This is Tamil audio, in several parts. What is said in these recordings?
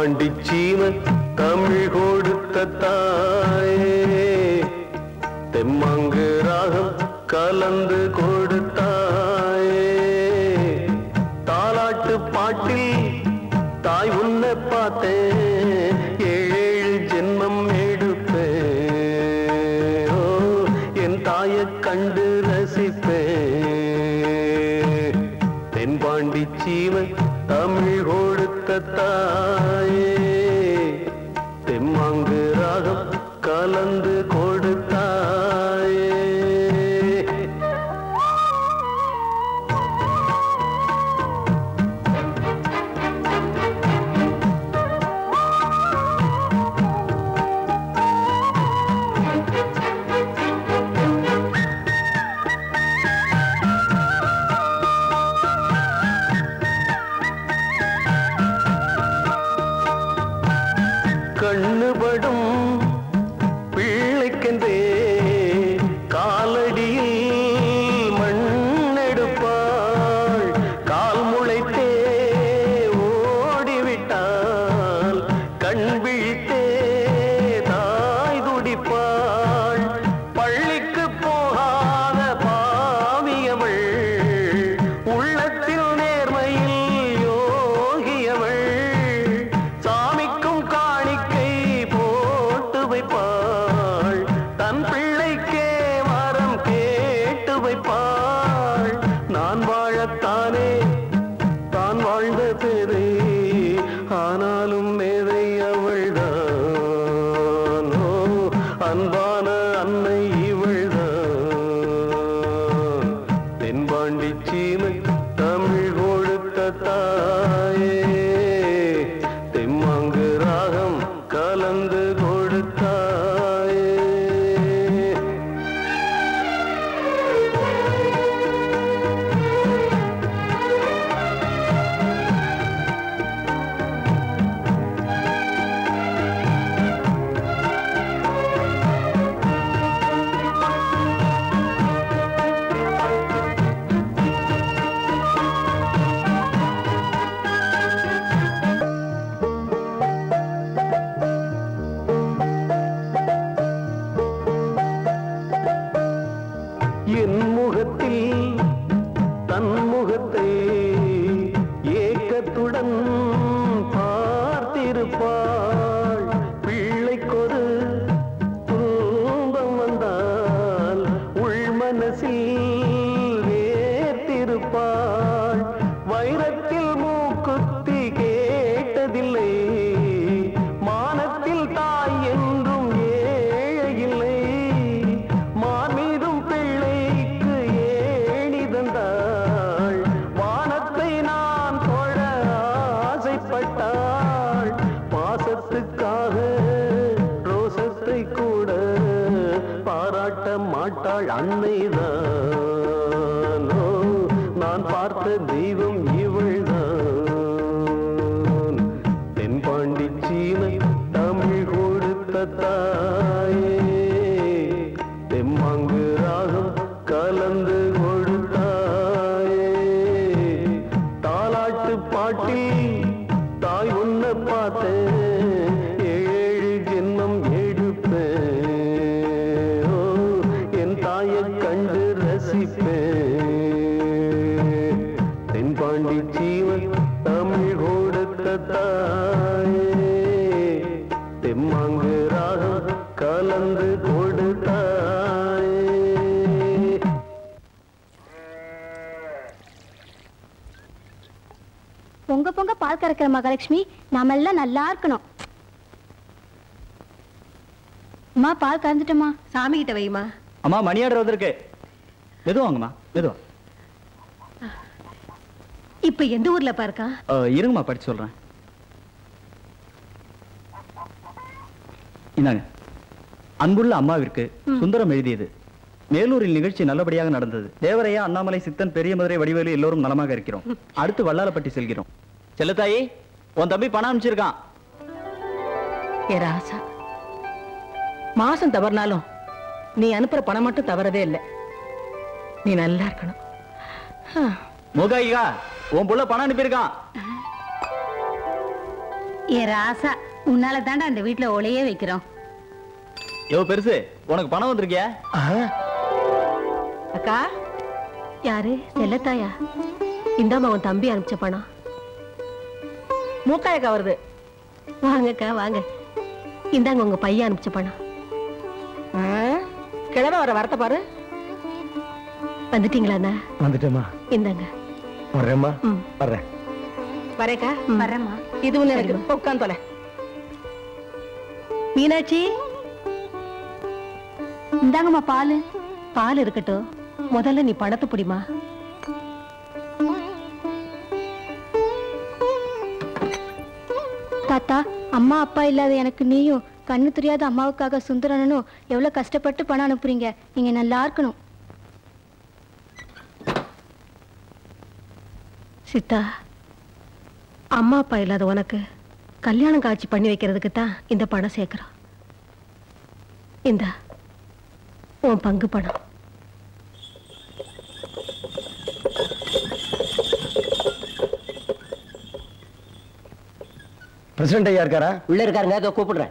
தென்பாண்டி சீம தமிழ் கொடுத்த தாயே தெம்மாங்கு ராகம் கலந்து கொடுத்தாயே தாலாட்டு பாட்டில் தாய் உன்னை பார்த்தேன் ஏழு ஜென்மம் எடுப்பேன் ஓ, என் தாயை கண்டு ரசிப்பேன் தென்பாண்டி சீமை தமிழ் கொடுத்த தாயே தெம்மாங்கு ராகம் கலந்து கொடுத்தாயே கண்ணுபடும் பிள்ளைக்கென்றே காலடியில் மண்ணெடுப்பாள் கால் முளைத்தே ஓடிவிட்டால் கண் விழித்தே தாய் துடிப்பாள் பள்ளிக்கு போகாத பாவியவள் உள்ளத்தில் நேர்மையில் யோகியவள் சாமிக்கும் காணிக்கை போட்டு வைப்பாள் தன் பிள்ளைக்கே வரம் கேட்டு வைப்பாள் நான் வாழத்தானே தான் வாழ்ந்த பேதை ஆனாலும் மேதை அவள்தான் ஓ, அன்பான அன்னை இவள்தான் தென்பாண்டி சீமை தமிழ் கொடுத்த தாயே தெம்மாங்கு ராகம் கலந்து கொடுத்தாயே என் முகத்தில் தன் முகத்தை ஏக்கத்துடன் பார்த்திருப்பாள் பிள்ளைக்கொரு துன்பம் வந்தால் உள் மனசில் வேர்த்திருப்பாள் வைரத்தில் மூக்குத்தி கேட்டதில்லை மானத்தில் தாய் என்றும் ஏழை இல்லை மான் மீதும் பிள்ளைக்கு ஏணி தந்தாள் வானத்தை நான் தொழ ஆசைப்பட்டாள் பாசத்துக்காக ரோசத்தை கூட பாராட்ட மாட்டாள் அன்னைதான் ஓ, நான் பார்த்த தெய்வம் இவள்தான் தென்பாண்டி சீமை தமிழ் கொடுத்த தாயே தெம்மாங்கு ராகம் கலந்து கொடுத்தாயே தாலாட்டு பாட்டில் தாய் உன்னை பார்த்தேன் ஏழு ஜென்மம் எடுப்பேன் ஓ, என் தாயை கண்டு ரசிப்பேன் தென்பாண்டி சீவன் தமிழ் கொடுத்த தாயே தெம்மாங்கு ராகம் கலந்து கொடுத்தாயே பொங்க பொங்க பால் கறக்கிற மகாலட்சுமி நாம எல்லாம் நல்லா இருக்கணும் அம்மா பால் கறந்துட்டோமா சாமி கிட்ட வைமா அம்மா மணி ஆர்டர் வந்திருக்கு மெதுவா வாங்கம்மா மெதுவா இப்ப எந்த ஊர்ல பாருக்கா அஹ், இருங்கம்மா படிச்சு சொல்றேன் இந்தாங்க அன்புள்ள அம்மாவிற்கு சுந்தரம் எழுதியது மேலூரில் நிகழ்ச்சி நல்லபடியாக நடந்தது தேவரையா அண்ணாமலை சித்தன் பெரிய மதுரை வடிவேலு எல்லோரும் நலமாக இருக்கிறோம் அடுத்து வல்லாலப்பட்டி செல்கிறோம் செல்லத்தாயி உன் தம்பி பணம் அனுப்பிச்சிருக்கான் ஏ ராசா மாசம் தவறினாலும் நீ அனுப்புற பணம் மட்டும் தவறதே இல்லை நீ நல்லா இருக்கணும் ஆ, முகாயிகா உன் புள்ள பணம் அனுப்பியிருக்கான் ஏ ராசா உன்னால தாண்டா அந்த வீட்டுல ஒலையே வைக்கிறோம் யோ பெருசு உனக்கு பணம் வந்திருக்கியா அக்கா யாரு செல்லத்தாயா இந்தாம்மா உன் தம்பி அனுப்பிச்ச பணம் மூக்காயக்கா வருது வாங்கக்கா வாங்க இந்தாங்க உங்க பையன் அனுப்பிச்ச பணம் ஆ, கிழமை வர வரத்த பாரு வந்துட்டீங்களா அண்ணா வந்துட்டேம்மா இந்தாங்க வர்றேம்மா ம். வர்றேன் வரேக்கா வரேம்மா இது ஒண்ணு எனக்கு உட்காந்து தொலை மீனாட்சி இந்தாங்கம்மா பால் பால் இருக்கட்டும் முதல்ல நீ பணத்தை பிடிமா தாத்தா அம்மா அப்பா இல்லாத எனக்கு நீயும் கண்ணு தெரியாத அம்மாவுக்காக சுந்தரனும் எவ்வளவு கஷ்டப்பட்டு பணம் அனுப்புறீங்க நீங்க நல்லா இருக்கணும் சித்தா அம்மா அப்பா இல்லாத உனக்கு கல்யாணம் காட்சி பண்ணி வைக்கிறதுக்கு தான் இந்த பணம் சேர்க்கிறோம் இந்த உன் பங்கு பணம் பிரசிடண்ட் ஐயா இருக்காரா உள்ள இருக்காருங்க அதோ கூப்பிடுறேன்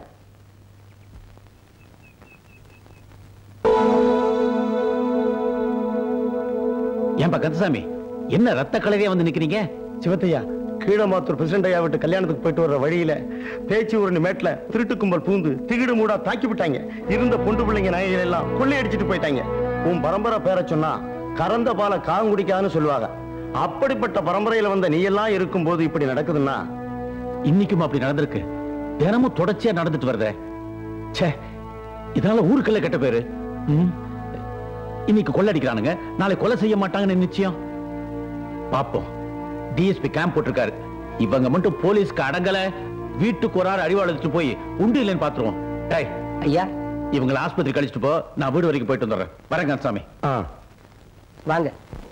ஏன்பா கந்தசாமி என்ன ரத்த கலவையா வந்து நிக்கிறீங்க சிவத்தையா கீழமாத்தூர் பிரசிடண்ட் ஐயா விட்டு கல்யாணத்துக்கு போயிட்டு வர்ற வழியில பேச்சு ஒரு மேட்ல திருட்டு கும்பல் பூந்து திகிடு மூடா தாக்கி விட்டாங்க இருந்த பொண்டு பிள்ளைங்க நகைகள் எல்லாம் கொள்ளையடிச்சிட்டு போயிட்டாங்க உன் பரம்பரை பேரை சொன்னா கறந்த பால காங்குடிக்கான்னு சொல்லுவாங்க அப்படிப்பட்ட பரம்பரையில வந்த நீ எல்லாம் இருக்கும்போது இப்படி நடக்குதுன்னா இன்னைக்கும் அப்படி நடந்திருக்கு தினமும் தொடர்ச்சியா நடந்துட்டு வருதே ச்சே இதனால ஊருக்குள்ள கெட்ட பேரு ம். இன்னைக்கு கொள்ளடிக்கிறானுங்க நாளை கொலை செய்ய மாட்டாங்கன்னு நிச்சயம் பாப்போம் டிஎஸ்பி கேம்ப் போட்டிருக்காரு இவங்க மட்டும் போலீஸ்க்கு அடங்கல வீட்டுக்கு ஒரு ஆள் அடிவாளத்துட்டு போய் உண்டு இல்லைன்னு பாத்துருவோம் டேய் ஐயா இவங்களை ஆஸ்பத்திரி கழிச்சிட்டு போ நான் வீடு வரைக்கும் போயிட்டு வந்துடுறேன் வரேன் கந்தசாமி ஆ வாங்க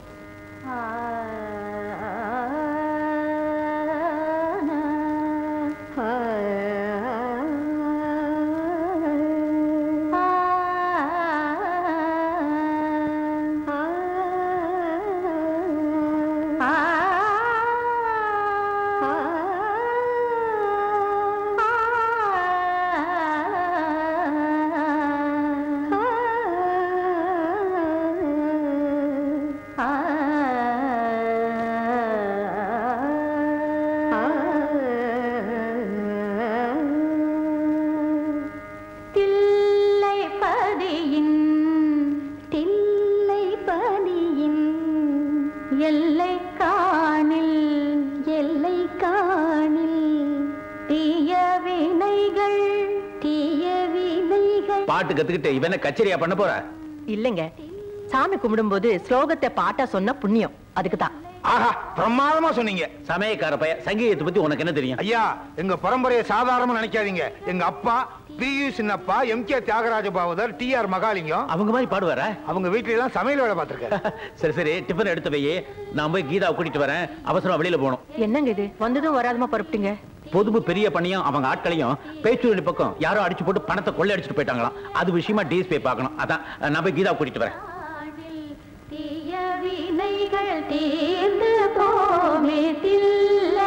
தில்லை பதியின் தில்லை பதியின் எல்லை காணில் எல்லை காணில் தீய வினைகள் தீய வினைகள் பாட்டு கத்துக்கிட்டு இவன கச்சேரியா பண்ண போற இல்லைங்க சாமி கும்பிடும்போது ஸ்லோகத்தை பாட்டா சொன்ன புண்ணியம் அதுக்கு தான் ஆஹா பிரமாதமா சொன்னீங்க சமயக்கார பையன் சங்கீதத்தை பத்தி உனக்கு என்ன தெரியும் ஐயா எங்க பரம்பரையை சாதாரணமா நினைக்காதீங்க எங்க அப்பா P U Chinnappa M K Thyagaraja Bhagavathar T R Mahalingam அவங்க மாதிரி பாடுவாரா அவங்க வீட்டுல எல்லாம் சமையல் வேலை பார்த்திருக்கேன் சரி சரி டிஃபன் எடுத்து வை நான் போய் கீதாவை கூட்டிட்டு வரேன் அவசரம் வெளியில போகணும் என்னங்க இது வந்ததும் வராதமா பரப்பிட்டீங்க பொதுவு பெரிய பண்ணியும் அவங்க ஆட்களையும் பேச்சூரணி பக்கம் யாரோ அடிச்சு போட்டு பணத்தை கொள்ளை அடிச்சுட்டு போயிட்டாங்களாம் அது விஷயமா டிஎஸ்பி பார்க்கணும் அதான் நான் போய் கீதாவை கூட்டிட்டு வரேன் தீய வினைகள் தீர்ந்து போமே தில்லை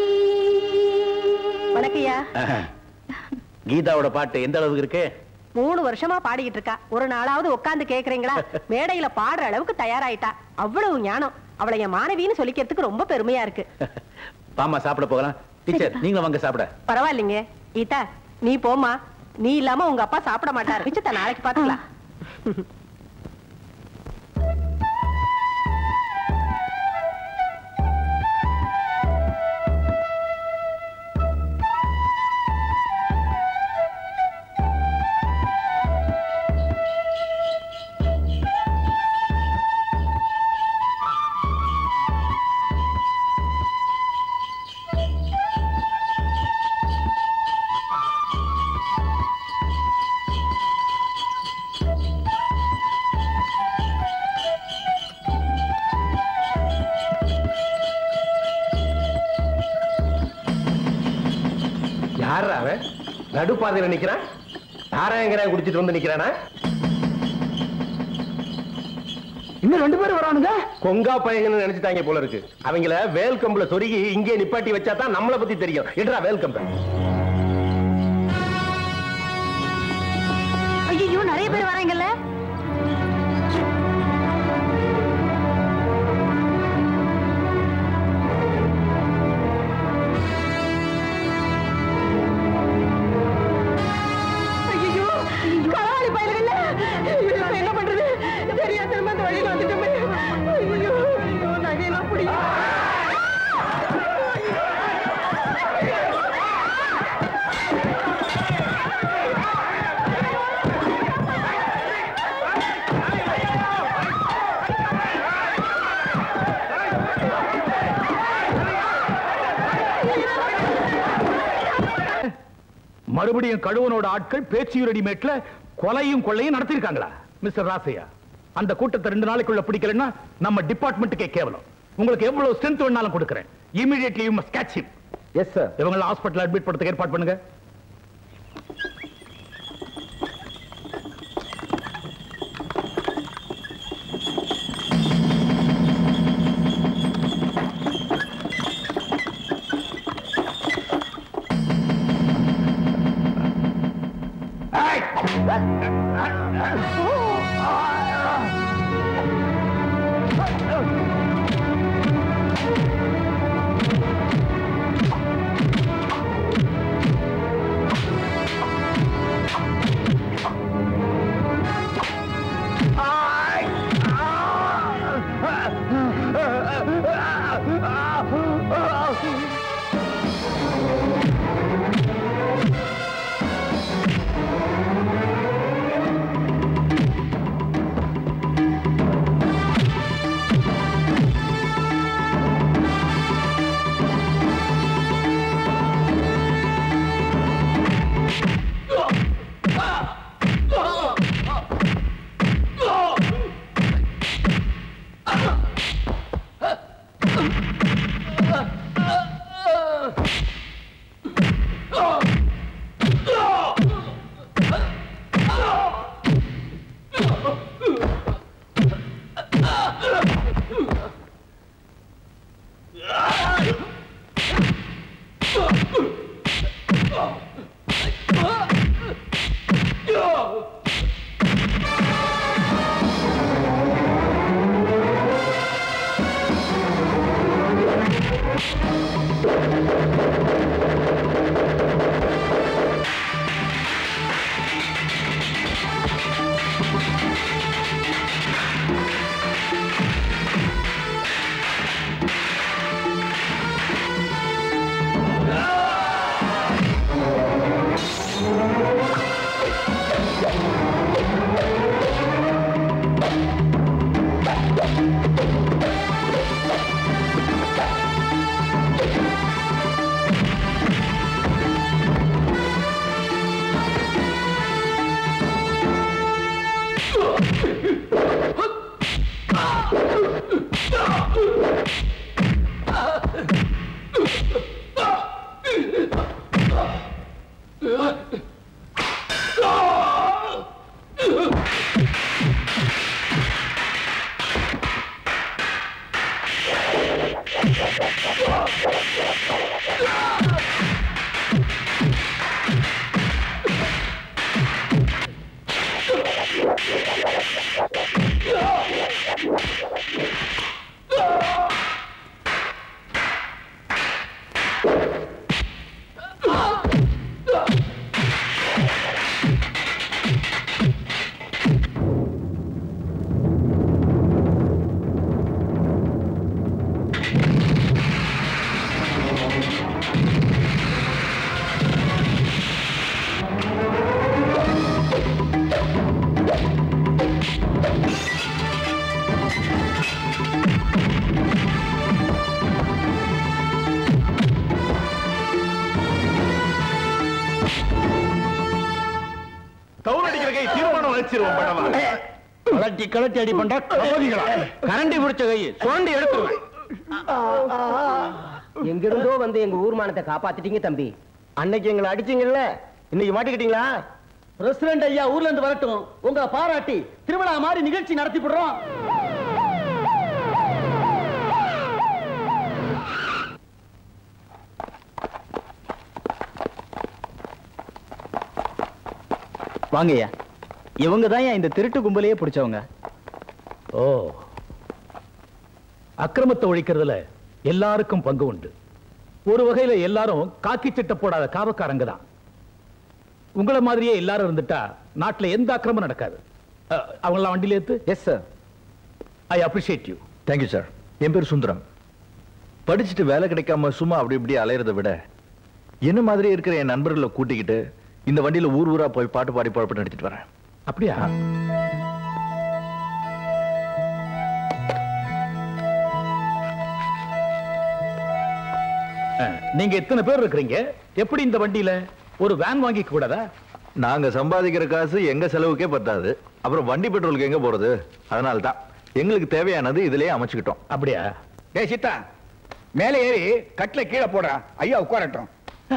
வணக்கய்யா கீதாவோட பாட்டு எந்த அளவுக்கு இருக்கு மூணு வருஷமா பாடிக்கிட்டு இருக்கா ஒரு நாளாவது உட்கார்ந்து கேக்குறீங்களா மேடையில பாடுற அளவுக்கு தயாராயிட்டா அவ்வளவு ஞானம் அவளை என் மாணவின்னு சொல்லிக்கிறதுக்கு ரொம்ப பெருமையா இருக்கு பாமா சாப்பிட போகலாம் டீச்சர் நீங்களும் வாங்க சாப்பிட பரவாயில்லைங்க கீதா நீ போம்மா நீ இல்லாம உங்க அப்பா சாப்பிட மாட்டாரு மிச்சத்தை நாளைக்கு பாத்துக்கலாம் யார் அவன் நடுப்பாதையில நிக்கிறான் சாராயங்கரையா குடிச்சிட்டு வந்து நிக்கிறானா இன்னும் ரெண்டு பேரும் வரானுங்க கொங்கா பையங்கன்னு நினைச்சுட்டாங்க போல இருக்கு அவங்கள வேல் கம்புல சொருகி இங்கே நிப்பாட்டி வச்சா தான் நம்மளை பத்தி தெரியும் எடுறா வேல் கம்ப ஐயோ நிறைய பேர் வராங்கல்ல ஐயோ களவாணி பயல்கள்ல இப்ப என்ன பண்றது தெரியாத திரும்ப அந்த வழியில வந்துட்டோமே ஐயோ ஐயோ நகையெல்லாம் பிடி மறுபடியும் கழுவனோட ஆட்கள் பேச்சியூரடி மேட்ல கொலையும் கொள்ளையும் நடத்திருக்காங்களா மிஸ்டர் ராசையா அந்த கூட்டத்தை ரெண்டு நாளைக்குள்ள பிடிக்கலன்னா நம்ம டிபார்ட்மெண்ட்டுக்கே கேவலம் உங்களுக்கு எவ்வளவு ஸ்ட்ரென்த் வேணாலும் கொடுக்குறேன் immediately you must catch him yes sir இவங்களை ஹாஸ்பிட்டல் அட்மிட் பண்றதுக்கு ஏற்பாடு பண்ணுங்க தவுள் அடிக்கிற கை தீர்மானம் வச்சிருவோம் படமா கலட்டி கலட்டி அடி பண்ற கபோதிகளா கரண்டி பிடிச்ச கை சுரண்டி எடுத்துருவேன் எங்கிருந்தோ வந்து எங்க ஊர் மானத்தை காப்பாத்திட்டீங்க தம்பி அன்னைக்கு எங்களை அடிச்சீங்கல்ல இன்னைக்கு மாட்டிக்கிட்டீங்களா பிரசிடண்ட் ஐயா ஊர்ல இருந்து வரட்டும் உங்க பாராட்டி திருவிழா மாதிரி நிகழ்ச்சி நடத்தி விடுறோம் வாங்கய்யா இவங்க தான் இந்த திருட்டு கும்பலையே பிடிச்சவங்க ஓ அக்கிரமத்தை ஒழிக்கிறதுல எல்லாருக்கும் பங்கு உண்டு ஒரு வகையில எல்லாரும் காக்கி சட்டை போடாத காவக்காரங்க தான் உங்கள மாதிரியே எல்லாரும் இருந்துட்டா நாட்டுல எந்த அக்கிரமம் நடக்காது அஹ், அவங்கெல்லாம் வண்டியில ஏத்து yes sir I appreciate you thank you sir என் பேர் சுந்தரம் படிச்சுட்டு வேலை கிடைக்காம சும்மா அப்படி இப்படி அலையறதை விட என்ன மாதிரி இருக்கிற என் நண்பர்களை கூட்டிக்கிட்டு இந்த வண்டியில ஊர் ஊரா போய் பாட்டு பாடி பழப்பு நடத்திட்டு வரேன் அப்படியா அஹ், நீங்க எத்தனை பேர் இருக்கிறீங்க எப்படி இந்த வண்டியில ஒரு வேன் வாங்கிக்க கூடாதா நாங்க சம்பாதிக்கிற காசு எங்க செலவுக்கே பத்தாது அப்புறம் வண்டி பெட்ரோலுக்கு எங்க போறது அதனால தான் எங்களுக்கு தேவையானது இதுலயே அமைச்சுக்கிட்டோம் அப்படியா டேய் சித்தா மேலே ஏறி கட்டில கீழே போடுறா ஐயா உட்காரட்டும்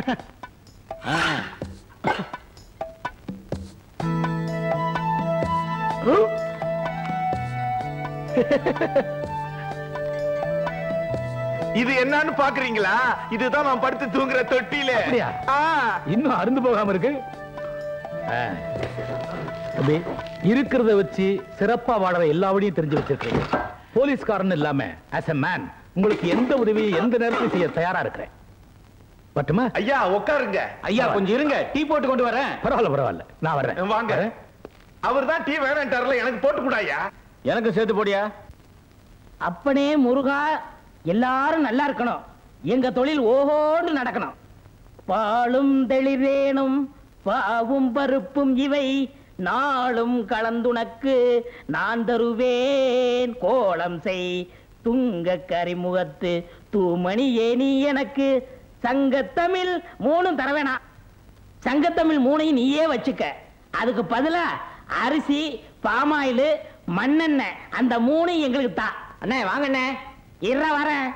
இது என்னன்னு பாக்குறீங்களா இதுதான் நான் படுத்து தூங்குற தொட்டில அப்படியா இன்னும் அருந்து போகாம இருக்கு ஆ. தம்பி இருக்கிறத வச்சு சிறப்பா வாழற எல்லா வழியும் தெரிஞ்சு வச்சிருக்கீங்க போலீஸ்காரன் இல்லாம ஆஸ் a மேன் உங்களுக்கு எந்த உதவியும் எந்த நேரத்திலும் செய்ய தயாரா இருக்கிறேன் பட்டுமா ஐயா உட்காருங்க ஐயா கொஞ்சம் இருங்க டீ போட்டு கொண்டு வரேன் பரவாயில்ல பரவாயில்ல நான் வர்றேன் வாங்க அவர் தான் டீ வேணான்ட்டார்ல எனக்கு போட்டு கூடாயா எனக்கு சேர்த்து போடியா அப்பனே முருகா எல்லாரும் நல்லா இருக்கணும் எங்க தொழில் ஓஹோன்னு நடக்கணும் பாலும் தெளிவேனும் பாவும் பருப்பும் இவை நாளும் கலந்துனக்கு நான் தருவேன் கோலம் செய் துங்க கரிமுகத்து தூமணியே நீ எனக்கு சங்கத்தமிழ் மூணும் தர வேணாம் சங்கத்தமிழ் மூணையும் நீயே வச்சுக்க அதுக்கு பதிலா அரிசி பாமாயில் மண்ணெண்ணெய் அந்த மூணையும் எங்களுக்கு தா அண்ணே வாங்க அண்ணே இற வரேன்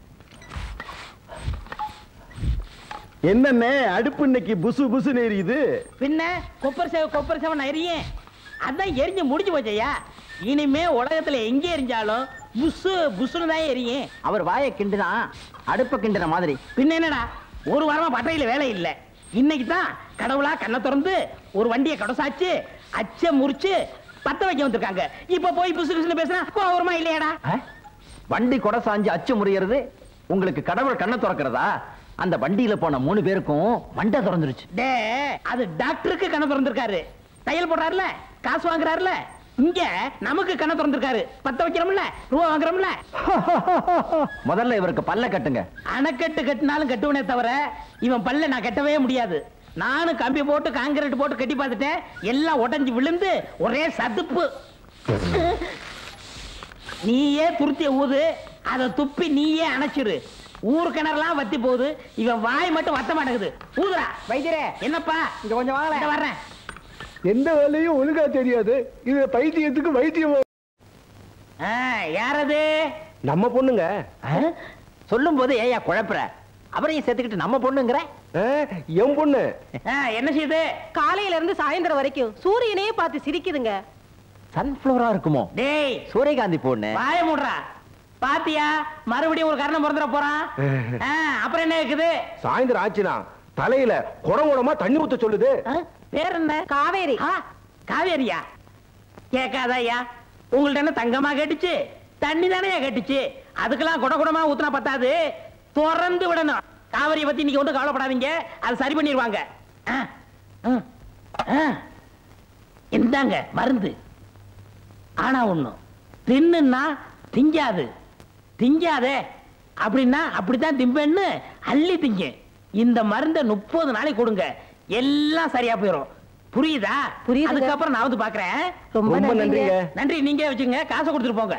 என்னண்ணே அடுப்பு இன்னைக்கு புசு புசு எரியுது பின்ன கொப்பர் சேவை கொப்பர் சேவை நான் எரியும் அதான் எரிஞ்சு முடிஞ்சு போச்சையா இனிமே உலகத்துல எங்க எரிஞ்சாலும் புஷு புஷுன்னு தான் எரியும் அவர் வாயை கிண்டுனா அடுப்ப கிண்டுன மாதிரி பின்ன என்னடா ஒரு வாரமா பட்டறையில வேலை இல்ல இன்னைக்கு தான் கடவுளா கண்ணை திறந்து ஒரு வண்டியை கடசாச்சு அச்ச முறிச்சு பத்த வைக்க வந்திருக்காங்க இப்ப போய் புசு புசுன்னு பேசுனா கோவரமா இல்லையாடா வண்டி கொடை சாஞ்சு அச்சு முறியறது உங்களுக்கு கடவுள் கண்ணை திறக்கிறதா அந்த வண்டியில போன மூணு பேருக்கும் மண்டை திறந்துருச்சு டே அது டாக்டருக்கு கண்ணை திறந்திருக்காரு தையல் போடுறாருல காசு வாங்குறாருல இங்க நமக்கு கண்ணை திறந்திருக்காரு பத்த வைக்கிறோம்ல ரூபா வாங்குறோம்ல முதல்ல இவருக்கு பல்ல கட்டுங்க அணைக்கட்டு கட்டினாலும் கட்டுவனே தவிர இவன் பல்ல நான் கட்டவே முடியாது நானும் கம்பி போட்டு காங்கிரீட் போட்டு கட்டி பார்த்துட்டேன் எல்லாம் உடைஞ்சு விழுந்து ஒரே சதுப்பு நீயே துருத்திய ஊது அதை துப்பி நீயே அணைச்சிரு ஊர் கிணறுலாம் வத்தி போகுது இவன் வாய் மட்டும் வத்த மாட்டேங்குது ஊதுரா வைத்தியரே என்னப்பா இங்க கொஞ்சம் வாங்கல வர்றேன் எந்த வேலையும் ஒழுங்கா தெரியாது இது பைத்தியத்துக்கு வைத்தியம் ஆ, யாரது நம்ம பொண்ணுங்க சொல்லும் போது ஏயா குழப்புற அவரையும் சேர்த்துக்கிட்டு நம்ம பொண்ணுங்கிற என் பொண்ணு ஆ, என்ன செய்யுது காலையில இருந்து சாயந்தரம் வரைக்கும் சூரியனையே பார்த்து சிரிக்குதுங்க சன்ஃபிளவரா இருக்குமோ டேய் சூரியகாந்தி பொண்ணு வாய மூடுறா பாத்தியா மறுபடியும் ஒரு கரணம் பிறந்துட போறான் ஆ, அப்புறம் என்ன இருக்குது சாயந்தரம் ஆச்சுனா தலையில குடம் குடமா தண்ணி ஊத்த சொல்லுது ஆ, பேர் என்ன காவேரி ஆ, காவேரியா கேட்காதா ஐயா உங்கள்ட்ட என்ன தங்கமா கேட்டுச்சு தண்ணி தானே கேட்டுச்சு அதுக்கெல்லாம் குட குடமா ஊத்துனா பத்தாது திறந்து விடணும் காவிரியை பத்தி நீங்க ஒன்றும் கவலைப்படாதீங்க அது சரி பண்ணிடுவாங்க ஆ, ஆ, ஆ. இந்தாங்க மருந்து ஆனா ஒண்ணும் தின்னுன்னா திங்காது திங்காதே அப்படின்னா அப்படித்தான் திம்பேன்னு அள்ளி திங்க இந்த மருந்தை முப்பது நாளைக்கு கொடுங்க எல்லாம் சரியா போயிடும் புரியுதா புரியுதுங்க. அதுக்கப்புறம் நான் வந்து பாக்குறேன் ரொம்ப ரொம்ப நன்றிங்க நன்றிங்க நன்றி நீங்க வச்சுங்க காசை கொடுத்துட்டு போங்க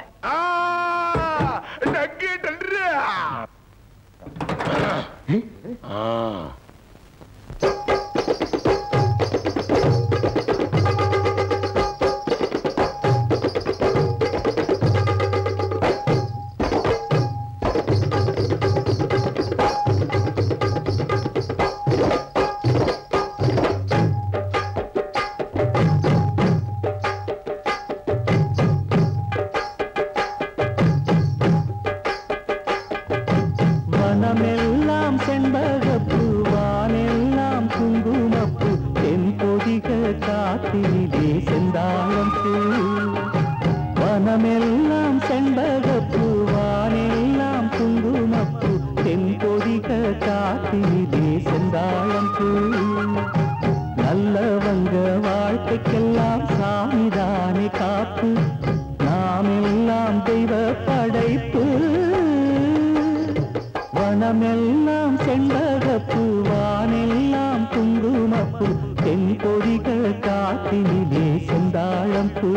மனமெல்லாம் செண்பக பூவா காத்திலே செந்தாழம் பூ வனமெல்லாம் செண்பகப்பூ வானெல்லாம் குங்குமப்பூ தென்பொதிக காத்திலே செந்தாழம் பூ நல்லவங்க வாழ்க்கைக்கெல்லாம் சாமிதானே காப்பு நாம் எல்லாம் தெய்வ படைப்பு வனமெல்லாம் செண்பகப்பூ வானெல்லாம் குங்குமப்பூ தென் பொதிகள் காத்தினிலே செந்தாழம் பூ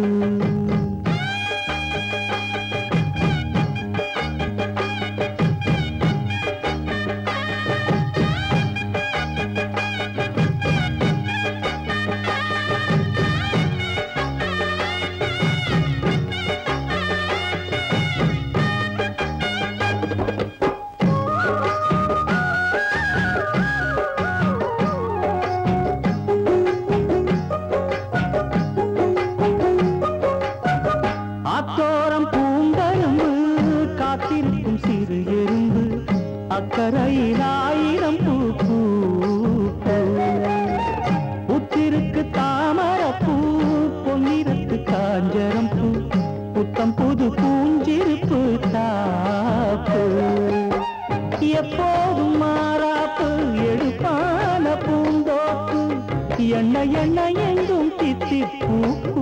ஆத்தோரம் பூங்கரும்பு காத்திருக்கும் சிறு எறும்பு அக்கறையில் ஆயிரம் பூ பூ பூ. புத்திருக்கு தாமரப்பூ பொன்னிறத்து காஞ்சரம் பூ புத்தம் புது பூஞ்சிருப்பு தாப்பு எப்போதும் மாறாப்பு எடுப்பான பூந்தோப்பு எண்ண எண்ண எங்கும் தித்திப்பூ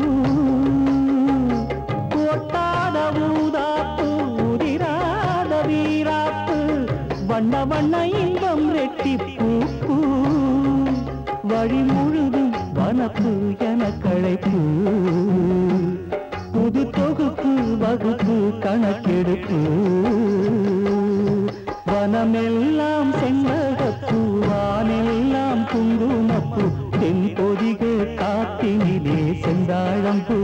ஒட்டாத ஊதாப்பு உதிராத வீராப்பு வண்ண வண்ண இன்பம் ரெட்டிப்பூ வழி முழுதும் வனப்பு என களைப்பு புது தொகுப்பு வகுப்பு கணக்கெடுப்பு வனமெல்லாம் செண்பகப்பூ வானெல்லாம் குங்குமப்பூ தென் பொதிக காத்தினிலே செந்தாழம் பூ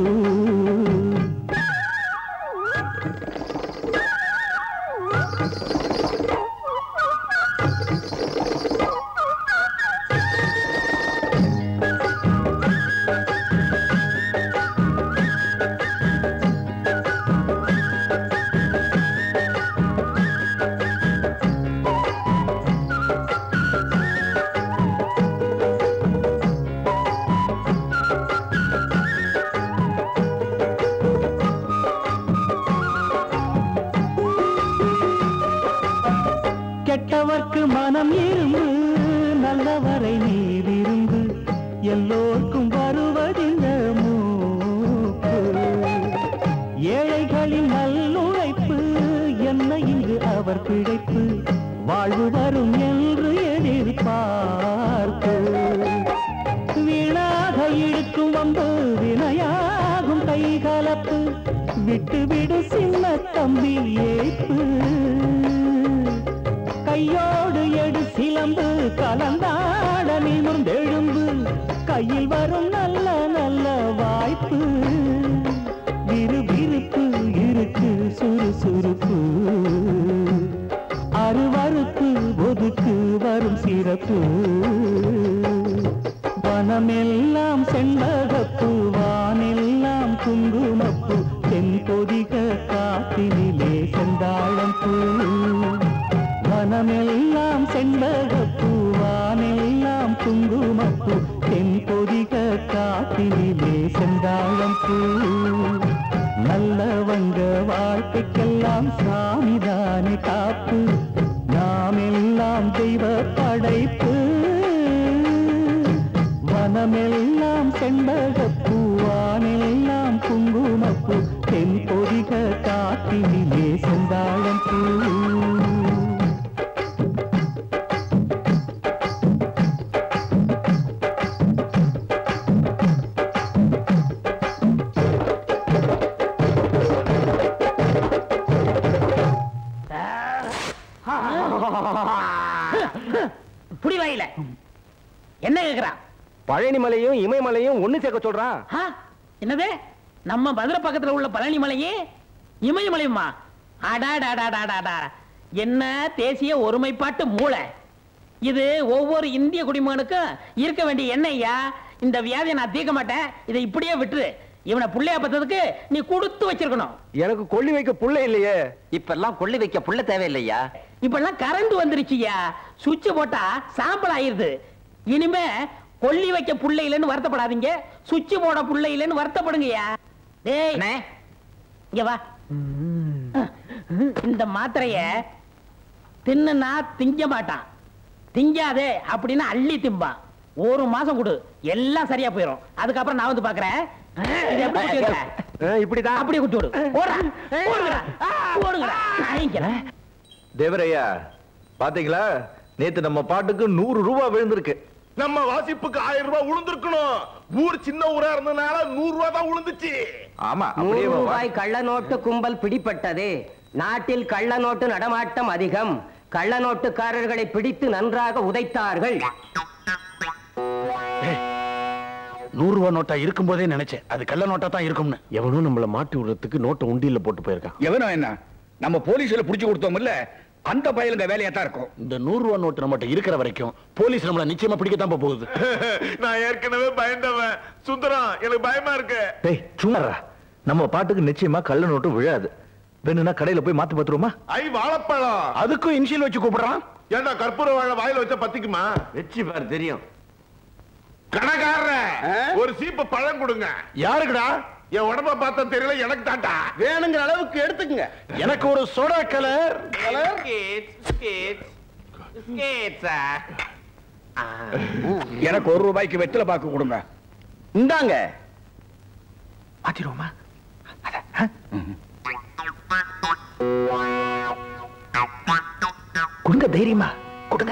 கெட்டவர்க்கு மனம் இரும்பு நல்லவரை நீ விரும்பு எல்லோர்க்கும் வருவதிந்த மூப்பு ஏழைகளின் நல்லுழைப்பு என்ன இங்கு அவர் பிழைப்பு வாழ்வு வரும் என்று எதிர்பார்ப்பு வீணாக இழுக்கும் வந்து வினையாகும் கைகலப்பு விட்டு விடு சின்ன தம்பி ஏய்ப்பு கையோடு எடு சிலம்பு கலந்தாட நிமிர்ந்தெழும்பு கையில் வரும் நல்ல நல்ல வாய்ப்பு விறுவிறுப்பு இருக்கு சுறுசுறுப்பு அருவறுப்பு ஒதுக்கு வரும் சிறப்பு வனமெல்லாம் செண்பகப்பூ வானெல்லாம் குங்குமப்பூ தென் பொதிக காத்தினிலே செந்தாழம் பூ வனமெல்லாம் செண்பகப்பூ வானெல்லாம் குங்குமப்பூ தென் பொதிக காத்தினிலே செந்தாழம் பூ நல்லவங்க வாழ்க்கைக்கெல்லாம் சாமிதானே காப்பு நாம் எல்லாம் தெய்வ படைப்பு வனமெல்லாம் செண்பகப்பூ வானெல்லாம் குங்குமப்பூ தென் பொதிக காத்தினிலே செந்தாழம் பூ புடி வாயில என்ன கேக்குறான் பழனி மலையும் இமயமலையும் ஒண்ணு சேர்க்க சொல்றான் ஆ? என்னது நம்ம மதுரை பக்கத்துல உள்ள பழனி மலையே இமயமலையுமா அடாடாடாடாடாடா என்ன தேசிய ஒருமைப்பாட்டு மூளை இது ஒவ்வொரு இந்திய குடிமகனுக்கும் இருக்க வேண்டிய எண்ணெய்யா இந்த வியாதியை நான் தீர்க்க மாட்டேன் இதை இப்படியே விட்டுரு இவனை புள்ளையா பத்ததுக்கு நீ கொடுத்து வச்சிருக்கணும் எனக்கு கொள்ளி வைக்க புள்ள இல்லையே இப்பெல்லாம் கொள்ளி வைக்க புள்ள தேவையில்லையா இப்பெல்லாம் கரண்ட் வந்துருச்சுயா சுவிட்ச் போட்டா சாம்பல் ஆயிருது இனிமே கொல்லி வைக்க புள்ள இல்லைன்னு வருத்தப்படாதீங்க சுவிட்ச் போட புள்ள இல்லைன்னு வருத்தப்படுங்கய்யா டேய் இங்க வா இந்த மாத்திரைய தின்னுனா திங்க மாட்டான் திங்காதே அப்படின்னு அள்ளி திம்பான் ஒரு மாசம் கொடு எல்லாம் சரியா போயிடும் அதுக்கப்புறம் நான் வந்து பாக்குறேன் இது எப்படி குத்தி வைக்கிற? இப்படிதான் அப்படியே குட்டி விடு ஓடுறா ஓடுங்கடா ஓடுங்கடா நாயிக்கிறேன் தேவரையா பாத்தீங்களா நேத்து நம்ம பாட்டுக்கு நூறு ரூபாய் விழுந்திருக்கு நம்ம வாசிப்புக்கு ஆயிரம் ரூபாய் உளுந்திருக்கணும் ஊர் சின்ன ஊரா இருந்ததுனால நூறு ரூபாய் தான் உளுந்துச்சு ஆமா நூறு அப்படியே வா. ரூபாய் கள்ள நோட்டு கும்பல் பிடிப்பட்டது நாட்டில் கள்ள நோட்டு நடமாட்டம் அதிகம் கள்ள நோட்டுக்காரர்களை பிடித்து நன்றாக உதைத்தார்கள் நூறு ரூபா நோட்டா இருக்கும் போதே நினைச்சேன் அது கள்ள நோட்டா தான் இருக்கும்னு எவனும் நம்மள மாட்டி விடுறதுக்கு நோட்டை உண்டியில போட்டு போயிருக்கான் எவனோ என்ன நம்ம போலீஸ்ல புடிச்சு கொடுத்தோம் இல்ல அந்த பயலுங்க வேலையா தான் இருக்கும் இந்த நூறு ரூபா நோட்டு நம்மகிட்ட இருக்கிற வரைக்கும் போலீஸ் நம்மள நிச்சயமா பிடிக்கத்தான் போக போகுது நான் ஏற்கனவே பயந்தவன் சுந்தரம் எனக்கு பயமா இருக்கு டேய் சும்மா இருடா. நம்ம பாட்டுக்கு நிச்சயமா கள்ள நோட்டு விழாது வேணும்னா கடையில போய் மாத்தி பாத்துருமா ஐ வாழைப்பழம் அதுக்கும் இனிஷியல் வச்சு கூப்பிடுறான் ஏன்டா கற்பூர வாழை வாயில வச்சா பத்திக்குமா வெற்றி பார் தெரியும் கடைக்காரர் ஒரு சீப்பு பழம் கொடுங்க யாருக்குடா என் உடம்ப பார்த்தா தெரியல எனக்கு தாண்டா வேணுங்கிற அளவுக்கு எடுத்துக்கங்க எனக்கு ஒரு சோடா கலர் எனக்கு ஒரு ரூபாய்க்கு வெத்தலை பாக்கு கொடுங்க இந்தாங்க மாத்திருவோமா கொடுங்க தைரியமா கொடுங்க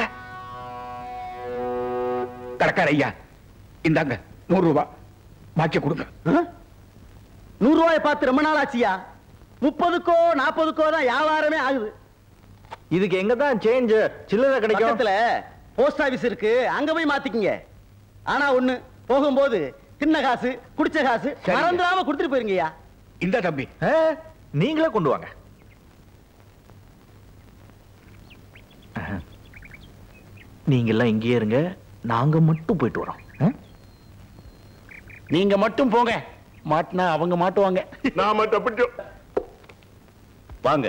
கடைக்கார ஐயா இந்தாங்க நூறு ரூபாய் பாக்கி கொடுங்க நூறு ரூபாய் பார்த்து ரொம்ப நாள் ஆச்சியா முப்பதுக்கோ நாற்பதுக்கோ தான் வியாபாரமே ஆகுது இதுக்கு எங்க தான் சேஞ்ச் சில்லறை கிடைக்கும் பக்கத்துல போஸ்ட் ஆபீஸ் இருக்கு அங்க போய் மாத்திக்கங்க ஆனா ஒண்ணு போகும்போது தின்ன காசு குடிச்ச காசு சரிங்க. மறந்துடாம கொடுத்துட்டு போயிருங்கய்யா இந்த தம்பி ஆ, நீங்களே கொண்டு வாங்க நீங்க எல்லாம் இங்கேயே இருங்க நாங்க மட்டும் போயிட்டு வரோம் ஆ? நீங்க மட்டும் போங்க மாட்டினா அவங்க மாட்டுவாங்க நான் மட்டும் பிடிச்சோம் வாங்க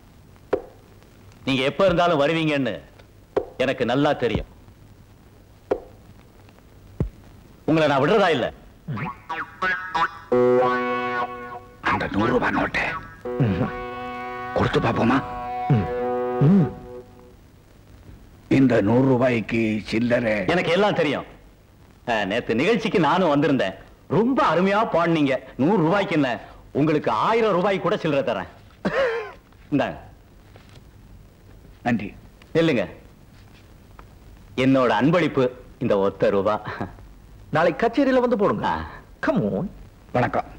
நீங்க எப்ப இருந்தாலும் வருவீங்கன்னு எனக்கு நல்லா தெரியும் உங்களை நான் விடுறதா இல்ல அந்த நூறு ரூபாய் நோட்டை கொடுத்து பாப்போமா இந்த நூறு ரூபாய்க்கு சில்லறை எனக்கு எல்லாம் தெரியும் அஹ், நேத்து நிகழ்ச்சிக்கு நானும் வந்திருந்தேன் ரொம்ப அருமையா பாடினீங்க நூறு ரூபாய்க்கு என்ன உங்களுக்கு ஆயிரம் ரூபாய் கூட சில்லறை தரேன் இந்தாங்க நன்றி இல்லைங்க என்னோட அன்பளிப்பு இந்த ஒத்த ரூபா நாளைக்கு கச்சேரியில வந்து போடுங்க கமோன் வணக்கம்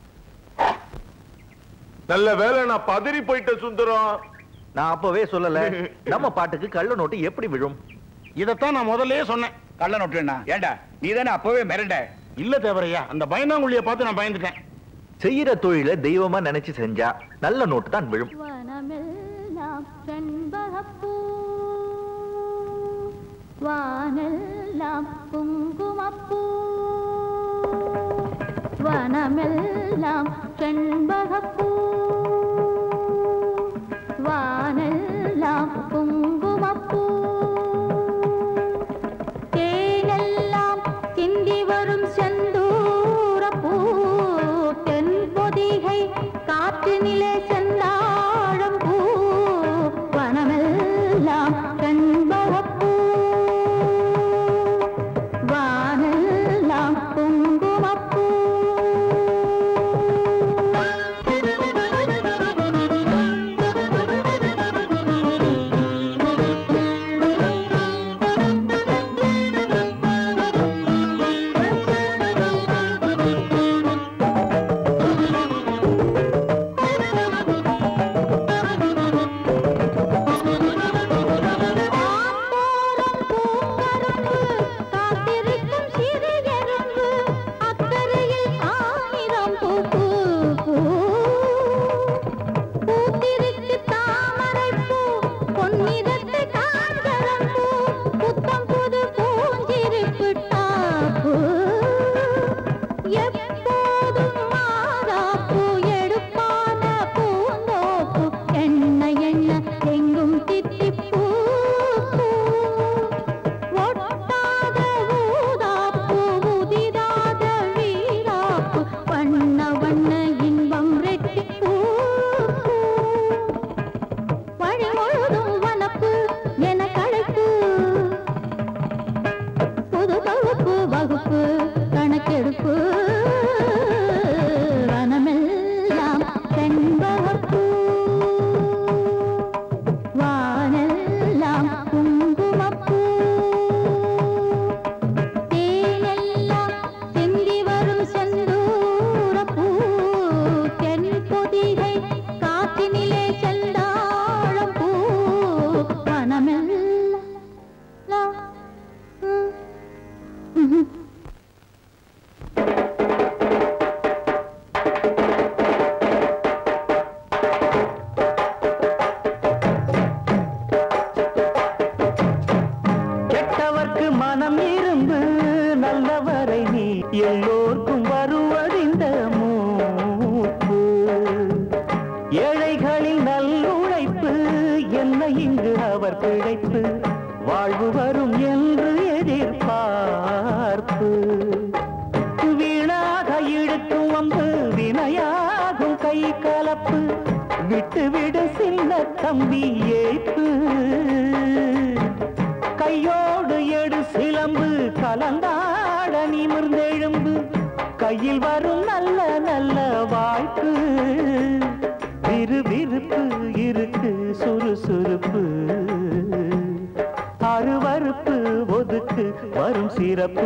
நல்ல வேலை நான் பதறி போயிட்டேன் சுந்தரம் நான் அப்பவே சொல்லல நம்ம பாட்டுக்கு கள்ள நோட்டு எப்படி விழும் இதத்தான் நான் முதல்லயே சொன்னேன் கள்ள நோட்டு என்ன ஏண்டா நீ தானே அப்பவே மிரண்ட இல்ல தேவரையா அந்த பயந்தாங்குழிய பார்த்து நான் பயந்துட்டேன் செய்யற தொழில தெய்வமா நினைச்சு செஞ்சா நல்ல நோட்டு தான் விழும் வனமெல்லாம் செண்பகப்பூ வானெல்லாம் குங்குமப்பூ வனமெல்லாம் செண்பகப்பூ வானெல்லாம் குங்குமப்பூ தேனெல்லாம் சிந்தி வரும் செந்தூரப்பூ தென் பொதிகை காற்றினிலே செந்தாழம் பூ வனமெல்லாம் செண்பகப்பூ வானெல்லாம் குங்குமப்பூ எல்லோர்க்கும் வருவதிந்த மூப்பு ஏழைகளின் நல்லுழைப்பு என்ன இங்கு அவர் பிழைப்பு வாழ்வு வரும் என்று எதிர்பார்ப்பு வீணாக இழுக்கும் வம்பு வினையாகும் கை கலப்பு விட்டு விடு சின்ன தம்பி ஏய்ப்பு கையோடு எடு சிலம்பு கலந்தாட நிமிர்ந்தெழும்பு கையில் வரும் நல்ல நல்ல வாய்ப்பு விறுவிறுப்பு இருக்கு சுறுசுறுப்பு அருவறுப்பு ஒதுக்கு வரும் சிறப்பு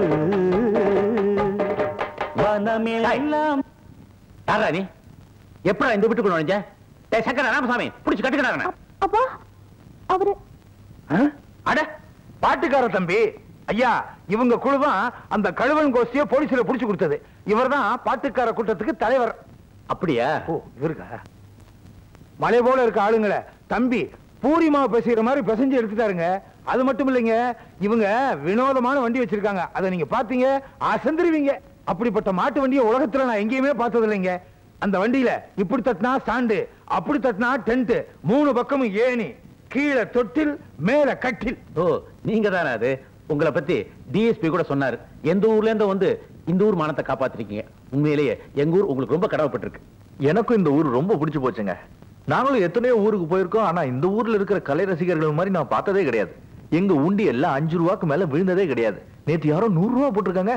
வனமெல்லாம் யாரா நீ எப்படா இந்த வீட்டுக்குள்ள நுழைஞ்ச டேய் சக்கர ராமசாமி புடிச்சு கட்டுக்கிறாங்க அப்பா அவரு அட பாட்டுக்கார தம்பி ஐயா இவங்க குழுதான் அந்த கழுவன் கோஷ்டிய போலீஸ்ல புடிச்சு கொடுத்தது இவர்தான் பாட்டுக்கார கூட்டத்துக்கு தலைவர் அப்படியா ஓ இவருக்கா மலை போல இருக்க ஆளுங்கள தம்பி பூரிமா பேசுகிற மாதிரி பிசைஞ்சு எடுத்துட்டாருங்க அது மட்டும் இல்லைங்க இவங்க வினோதமான வண்டி வச்சிருக்காங்க அதை நீங்க பாத்தீங்க அசந்துருவீங்க அப்படிப்பட்ட மாட்டு வண்டியை உலகத்துல நான் எங்கேயுமே பார்த்தது இல்லைங்க அந்த வண்டியில இப்படி தட்டினா ஸ்டாண்டு அப்படி தட்டினா டென்ட் மூணு பக்கமும் ஏணி கீழே தொட்டில் மேல கட்டில் ஓ நீங்க தானே அது உங்களை பத்தி டிஎஸ்பி கூட சொன்னாரு எந்த ஊர்ல இருந்து வந்து இந்த ஊர் மானத்தை காப்பாத்திருக்கீங்க உண்மையிலேயே எங்க ஊர் உங்களுக்கு ரொம்ப கடவுப்பட்டிருக்கு எனக்கும் இந்த ஊர் ரொம்ப பிடிச்சு போச்சுங்க நாங்களும் எத்தனையோ ஊருக்கு போயிருக்கோம் ஆனா இந்த ஊர்ல இருக்கிற கலை ரசிகர்கள் மாதிரி நான் பார்த்ததே கிடையாது எங்க உண்டி எல்லாம் அஞ்சு ரூபாய்க்கு மேல விழுந்ததே கிடையாது நேத்து யாரோ நூறு ரூபா போட்டிருக்காங்க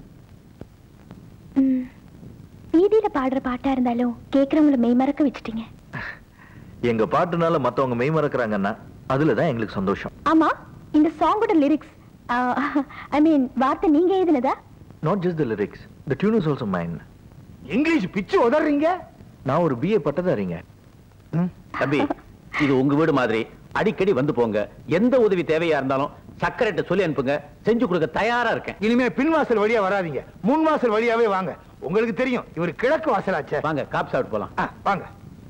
வீதியில பாடுற பாட்டா இருந்தாலும் கேக்குறவங்கள மெய்மறக்க வச்சுட்டீங்க எங்க பாட்டுனால மத்தவங்க மெய் மறக்கறாங்கன்னா அதுலதான் எங்களுக்கு சந்தோஷம் ஆமா இந்த சாங்கோட லிரிக்ஸ் ஐ மீன் வார்த்தை நீங்க எழுதினதா not just the lyrics the tune is also mine English பிச்சு உதறீங்க நான் ஒரு பிஏ பட்டதாரிங்க தம்பி இது உங்க வீடு மாதிரி அடிக்கடி வந்து போங்க எந்த உதவி தேவையா இருந்தாலும் சக்கரைட்ட சொல்லி அனுப்புங்க செஞ்சு கொடுக்க தயாரா இருக்கேன் இனிமே பின் வாசல் வழியா வராதீங்க முன் வாசல் வழியாவே வாங்க உங்களுக்கு தெரியும் இவர் கிழக்கு வாசலாச்சே வாங்க காப் சாப்பிட்டு போலாம் ஆ, வாங்க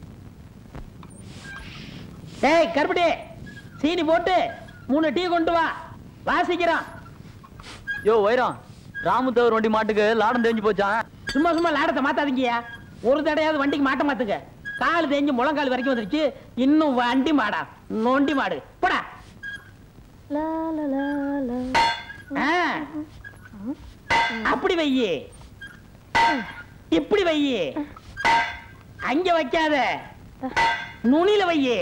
டேய் கருப்பட்டி சீனி போட்டு மூணு டீ கொண்டு வா வாசிக்கிறான் யோ வைரம் ராமுத்தவர் வண்டி மாட்டுக்கு லாடம் தெரிஞ்சு போச்சான் சும்மா சும்மா லாடத்தை மாத்தாதீங்கயா ஒரு தடையாவது வண்டிக்கு மாட்ட மாத்துங்க கால் தேஞ்சு முழங்கால் வரைக்கும் வந்துருச்சு இன்னும் வண்டி மாடா நொண்டி மாடு போடா ஆ. அப்படி வையி இப்படி வையி அங்க வைக்காத நுனியில வையி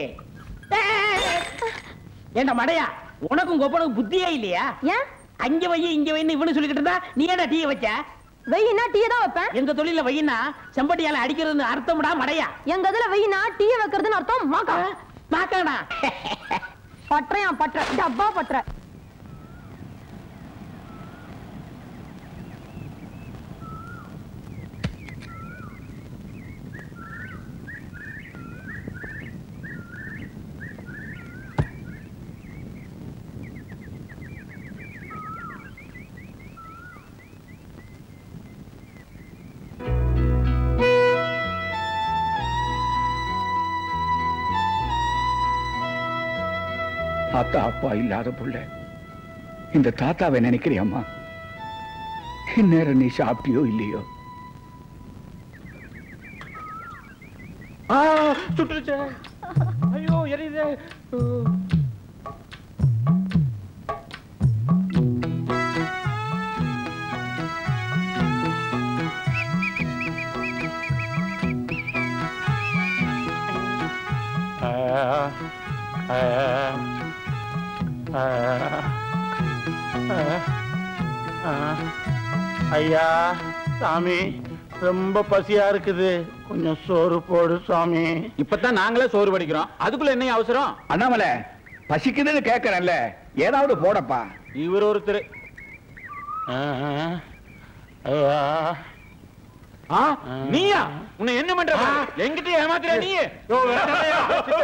ஏண்டா மடையா உனக்கும் கொப்பனுக்கும் புத்தியே இல்லையா ஏன் அங்க வையி இங்க வைன்னு இவனு சொல்லிக்கிட்டு இருந்தா நீ என்ன டீ வச்ச வெயினா டீயை தான் வைப்பேன் எங்க தொழில வையினா செம்பட்டியால அடிக்கிறதுன்னு அர்த்தம்டா மடையா எங்க இதுல வெயினா டீயை வைக்கிறதுன்னு அர்த்தம் மாக்கா மாக்காடா பற்றையான் பற்ற டப்பா பற்ற அத்தா அப்பா இல்லாத புள்ள இந்த தாத்தாவை நினைக்கிறியாம்மா இந்நேரம் நீ சாப்பிட்டியோ இல்லையோ ஆ சுட்டுருச்சே ஐயோ எரியுதே ஐயா சாமி ரொம்ப பசியா இருக்குது கொஞ்சம் சோறு போடு சாமி இப்பதான் நாங்களே சோறு படிக்கிறோம் அதுக்குள்ள என்ன அவசரம் அண்ணாமலை பசிக்குதுன்னு கேட்கறேன்ல ஏதாவது போடப்பா இவர் ஒருத்தர் ஐயா ஆ, நீயா உன்னை என்ன பண்ற பாரு. என்கிட்ட ஏமாத்துற நீ யோ, வேண்டாம்யா.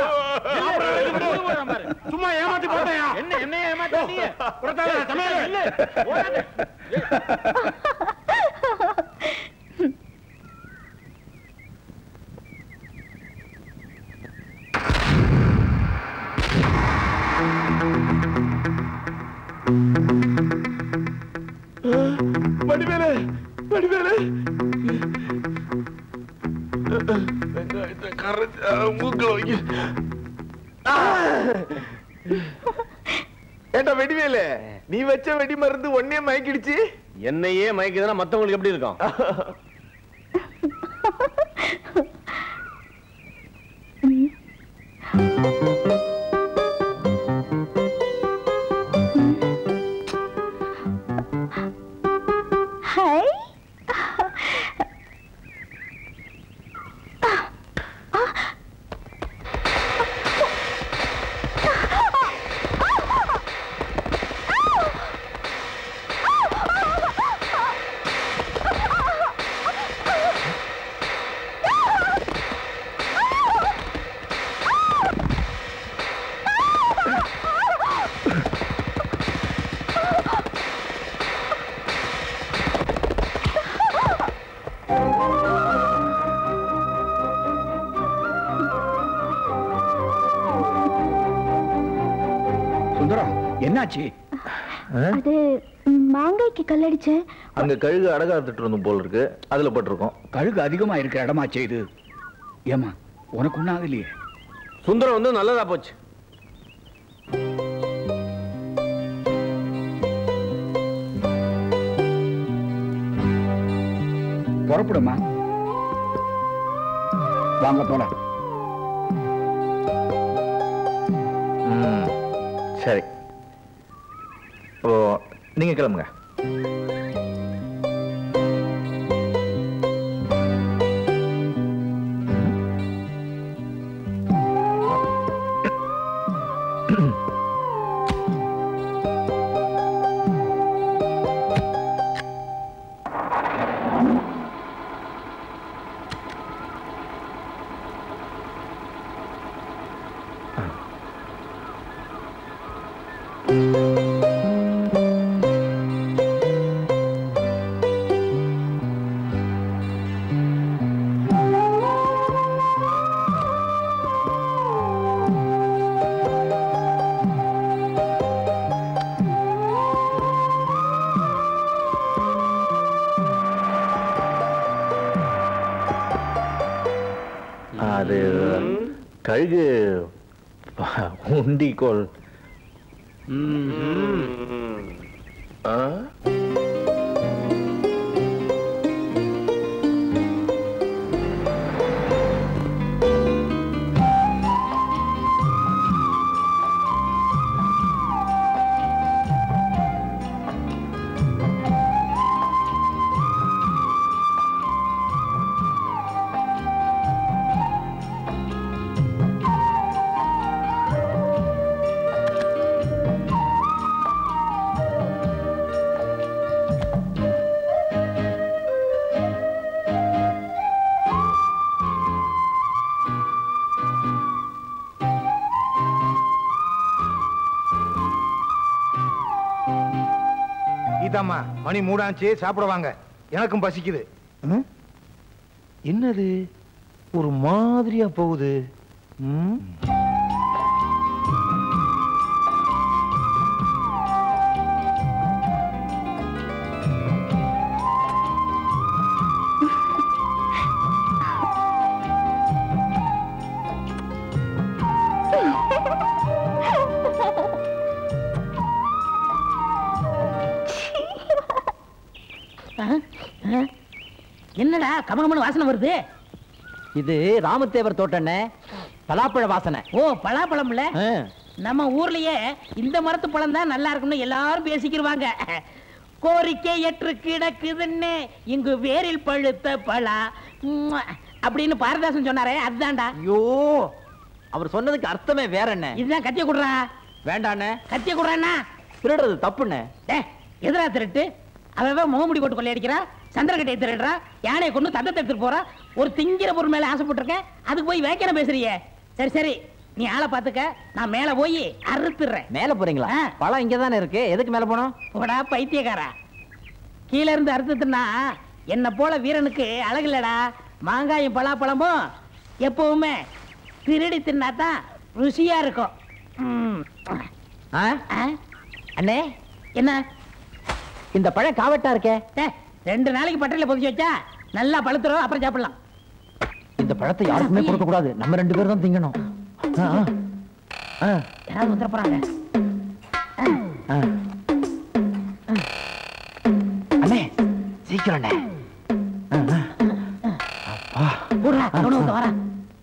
சும்மா ஏமாத்தி போட்டேயா என்ன என்ன ஏமாத்துற நீ புறத்தால, சமையல். இல்ல ஓடாத. வடிவேலு வடிவேலு வெங்காயத்தை கரைச்சா மூக்கில் வைக்க ஏண்டா வெடிவேலு நீ வச்ச வெடி மருந்து ஒன்னே மயக்கிடுச்சு என்னையே மயக்குதுன்னா மத்தவங்களுக்கு எப்படி இருக்கும் ஹை சுந்தரம் என்னாச்சு அது மாங்காய்க்கு கல்லடிச்சேன் அங்க கழுகு அடகாத்துட்டு இருந்தும் போல் இருக்கு அதுல பட்டிருக்கோம் கழுகு அதிகமா இருக்கிற இடமாச்சே இது ஏமா உனக்கு ஒன்றும் ஆகலையே சுந்தரம் வந்து நல்லதா போச்சு புறப்படுமா வாங்க போலாம் ம், சரி ஓ நீங்க கிளம்புங்க அது கழுகு உண்டிக்கோள் ஆ கீதாம்மா மணி மூடாச்சு சாப்பிட வாங்க எனக்கும் பசிக்குது ம்? என்னது ஒரு மாதிரியா போகுது ம்? என்னடா கமகமனு வாசனை வருது இது ராமதேவர் தோட்டண்ணே பலாப்பழ வாசனை ஓ பலாப்பழம்ல நம்ம ஊர்லயே இந்த மரத்து பழம் தான் நல்லா இருக்கும்னு எல்லாரும் பேசிக்கிருவாங்க கோரிக்கை ஏற்று கிடக்குதுன்னு இங்கு வேரில் பழுத்த பலா உம்மா, அப்படின்னு பாரதாசன் சொன்னாரே அதுதான்டா ஐயோ அவர் சொன்னதுக்கு அர்த்தமே வேற என்ன இதுதான் கத்திய குடுறா வேண்டாண்ணே கத்திய குடுறானா திருடுறது தப்புண்ணே ஏ எதிரா திருட்டு அவன் முகமுடி போட்டு கொள்ளையடிக்கிறா சந்திரகட்டையை திருடுறா யானையை கொண்டு தந்தத்தை எடுத்துட்டு போறா ஒரு திங்கிற பொருள் மேல ஆசைப்பட்டிருக்கேன் அதுக்கு போய் வேக்கிற பேசுறியே சரி சரி நீ ஆளை பாத்துக்க நான் மேல போய் அறுத்துறேன் மேல போறீங்களா பழம் இங்க தானே இருக்கு எதுக்கு மேல போனோம் போடா பைத்தியக்காரா கீழ இருந்து அறுத்துட்டுனா என்ன போல வீரனுக்கு அழகு இல்லடா மாங்காயும் பலாப்பழமும் எப்பவுமே திருடி தின்னாதான் ருசியா இருக்கும் ம். ஆ? அண்ணே என்ன இந்த பழம் காவட்டா இருக்கே டே, ரெண்டு நாளைக்கு பட்டையில பொதிச்சு வச்சா நல்லா பழுத்துரும் அப்புறம் சாப்பிடலாம் இந்த பழத்தை யாருக்குமே கொடுக்க கூடாது நம்ம ரெண்டு பேரும் தான் திங்கணும் ஆ, ஆ. ஆ, யாராவது வந்துட போறாங்க ஆ. அண்ணே சீக்கிரம் அண்ணே போடுறா கவனம் ஊத்த வரேன்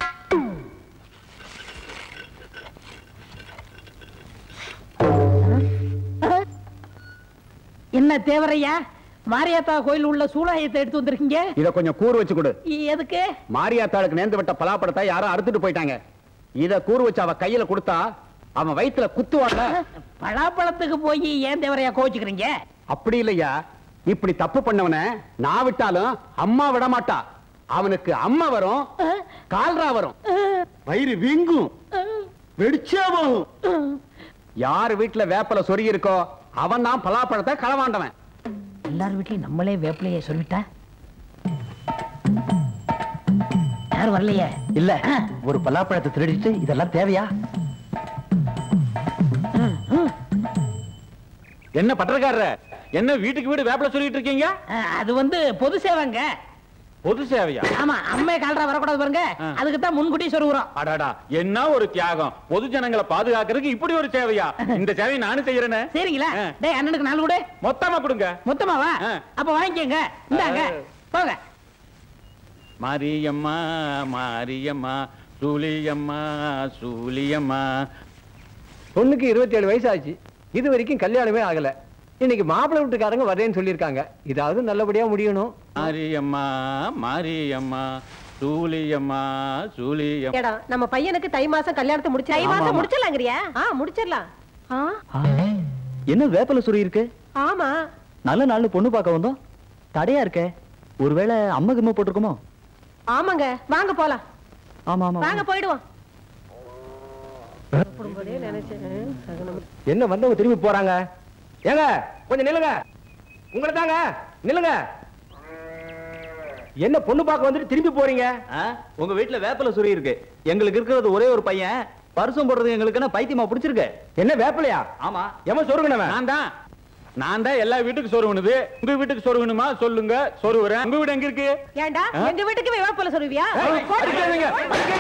என்ன தேவரையா மாரியாத்தா கோயில் உள்ள சூளாயத்தை எடுத்து வந்திருக்கீங்க இத கொஞ்சம் கூறு வச்சு கொடு எதுக்கு மாரியாத்தாளுக்கு நேர்ந்து விட்ட பலாப்பழத்தை யாரோ அறுத்துட்டு போயிட்டாங்க இத கூறு வச்சு அவ கையில கொடுத்தா அவன் வயித்துல குத்துவான்ல பலாப்பழத்துக்கு போய் ஏன் தேவரையா கோச்சுக்கிறீங்க அப்படி இல்லையா இப்படி தப்பு பண்ணவன நான் விட்டாலும் அம்மா விட மாட்டா அவனுக்கு அம்மா வரும் கால்ரா வரும் வயிறு வீங்கும் வெடிச்சே போகும் யார் வீட்டுல வேப்பல சொருகி இருக்கோ அவன் தான் பலாப்பழத்தை களவாண்டவன் எல்லார் வீட்லயும் நம்மளே வேப்பிலையே சொல்லிட்டா யாரும் வரலையே இல்ல ஒரு பலாப்பழத்தை திருடிட்டு இதெல்லாம் தேவையா என்ன பட்டறக்காரர என்ன வீட்டுக்கு வீடு வேப்பல சொல்லிட்டு இருக்கீங்க அது வந்து பொது சேவைங்க பொது சேவையா ஆமா அம்மே கால்ரா வரக்கூடாது பாருங்க அதுக்கு தான் முன்கூட்டி சொல்லுறோம் அடாடா என்ன ஒரு தியாகம் பொது ஜனங்களை பாதுகாக்கிறதுக்கு இப்படி ஒரு சேவையா இந்த சேவையை நானும் செய்யறேனே சரிங்களா டேய் அண்ணனுக்கு நாலு கொடு மொத்தமா கொடுங்க மொத்தமாவா அப்ப வாங்கிக்கங்க இந்தாங்க போங்க மாரியம்மா மாரியம்மா சூலியம்மா சூலியம்மா பொண்ணுக்கு இருபத்தி ஏழு வயசு ஆச்சு இது வரைக்கும் கல்யாணமே ஆகல இன்னைக்கு மாப்பிள்ளை வீட்டுக்காரங்க வரேன்னு சொல்லியிருக்காங்க இதாவது நல்லபடியா முடியணும் மாரியம்மா மாரியம்மா சூலியம்மா சூலியம் ஏடா நம்ம பையனுக்கு தை மாசம் கல்யாணத்தை முடிச்சு தை ஆமா, மாசம் ஆமா. முடிச்சிடலாங்கிறியா ஆ முடிச்சிடலாம் ஆ என்ன வேப்பல சுரி இருக்கு ஆமா நல்ல நாள் பொண்ணு பார்க்க வந்தோம் தடையா இருக்கே ஒருவேளை அம்மா கிம்மா போட்டிருக்குமோ ஆமாங்க வாங்க போலாம் ஆமா ஆமா வாங்க போயிடுவோம் என்ன வந்தவங்க திரும்பி போறாங்க ஏங்க கொஞ்சம் நில்லுங்க உங்களை தாங்க நில்லுங்க என்ன பொண்ணு பார்க்க வந்துட்டு திரும்பி போறீங்க ஆ, உங்க வீட்டுல வேப்பல சுரி இருக்கு எங்களுக்கு இருக்கிறது ஒரே ஒரு பையன் பரிசம் போடுறது எங்களுக்கு என்ன பைத்தியமா பிடிச்சிருக்கு என்ன வேப்பலையா ஆமா எவன் சொருகுனவன் நான் தான் நான் தான் எல்லா வீட்டுக்கும் சொருவணுது உங்க வீட்டுக்கு சொருவணுமா சொல்லுங்க சொருவுறேன் உங்க வீடு எங்க இருக்கு ஏன்டா ஆ? எங்க வீட்டுக்கு வேப்பல சொல்லுவியா ஏய், அடிக்காதீங்க,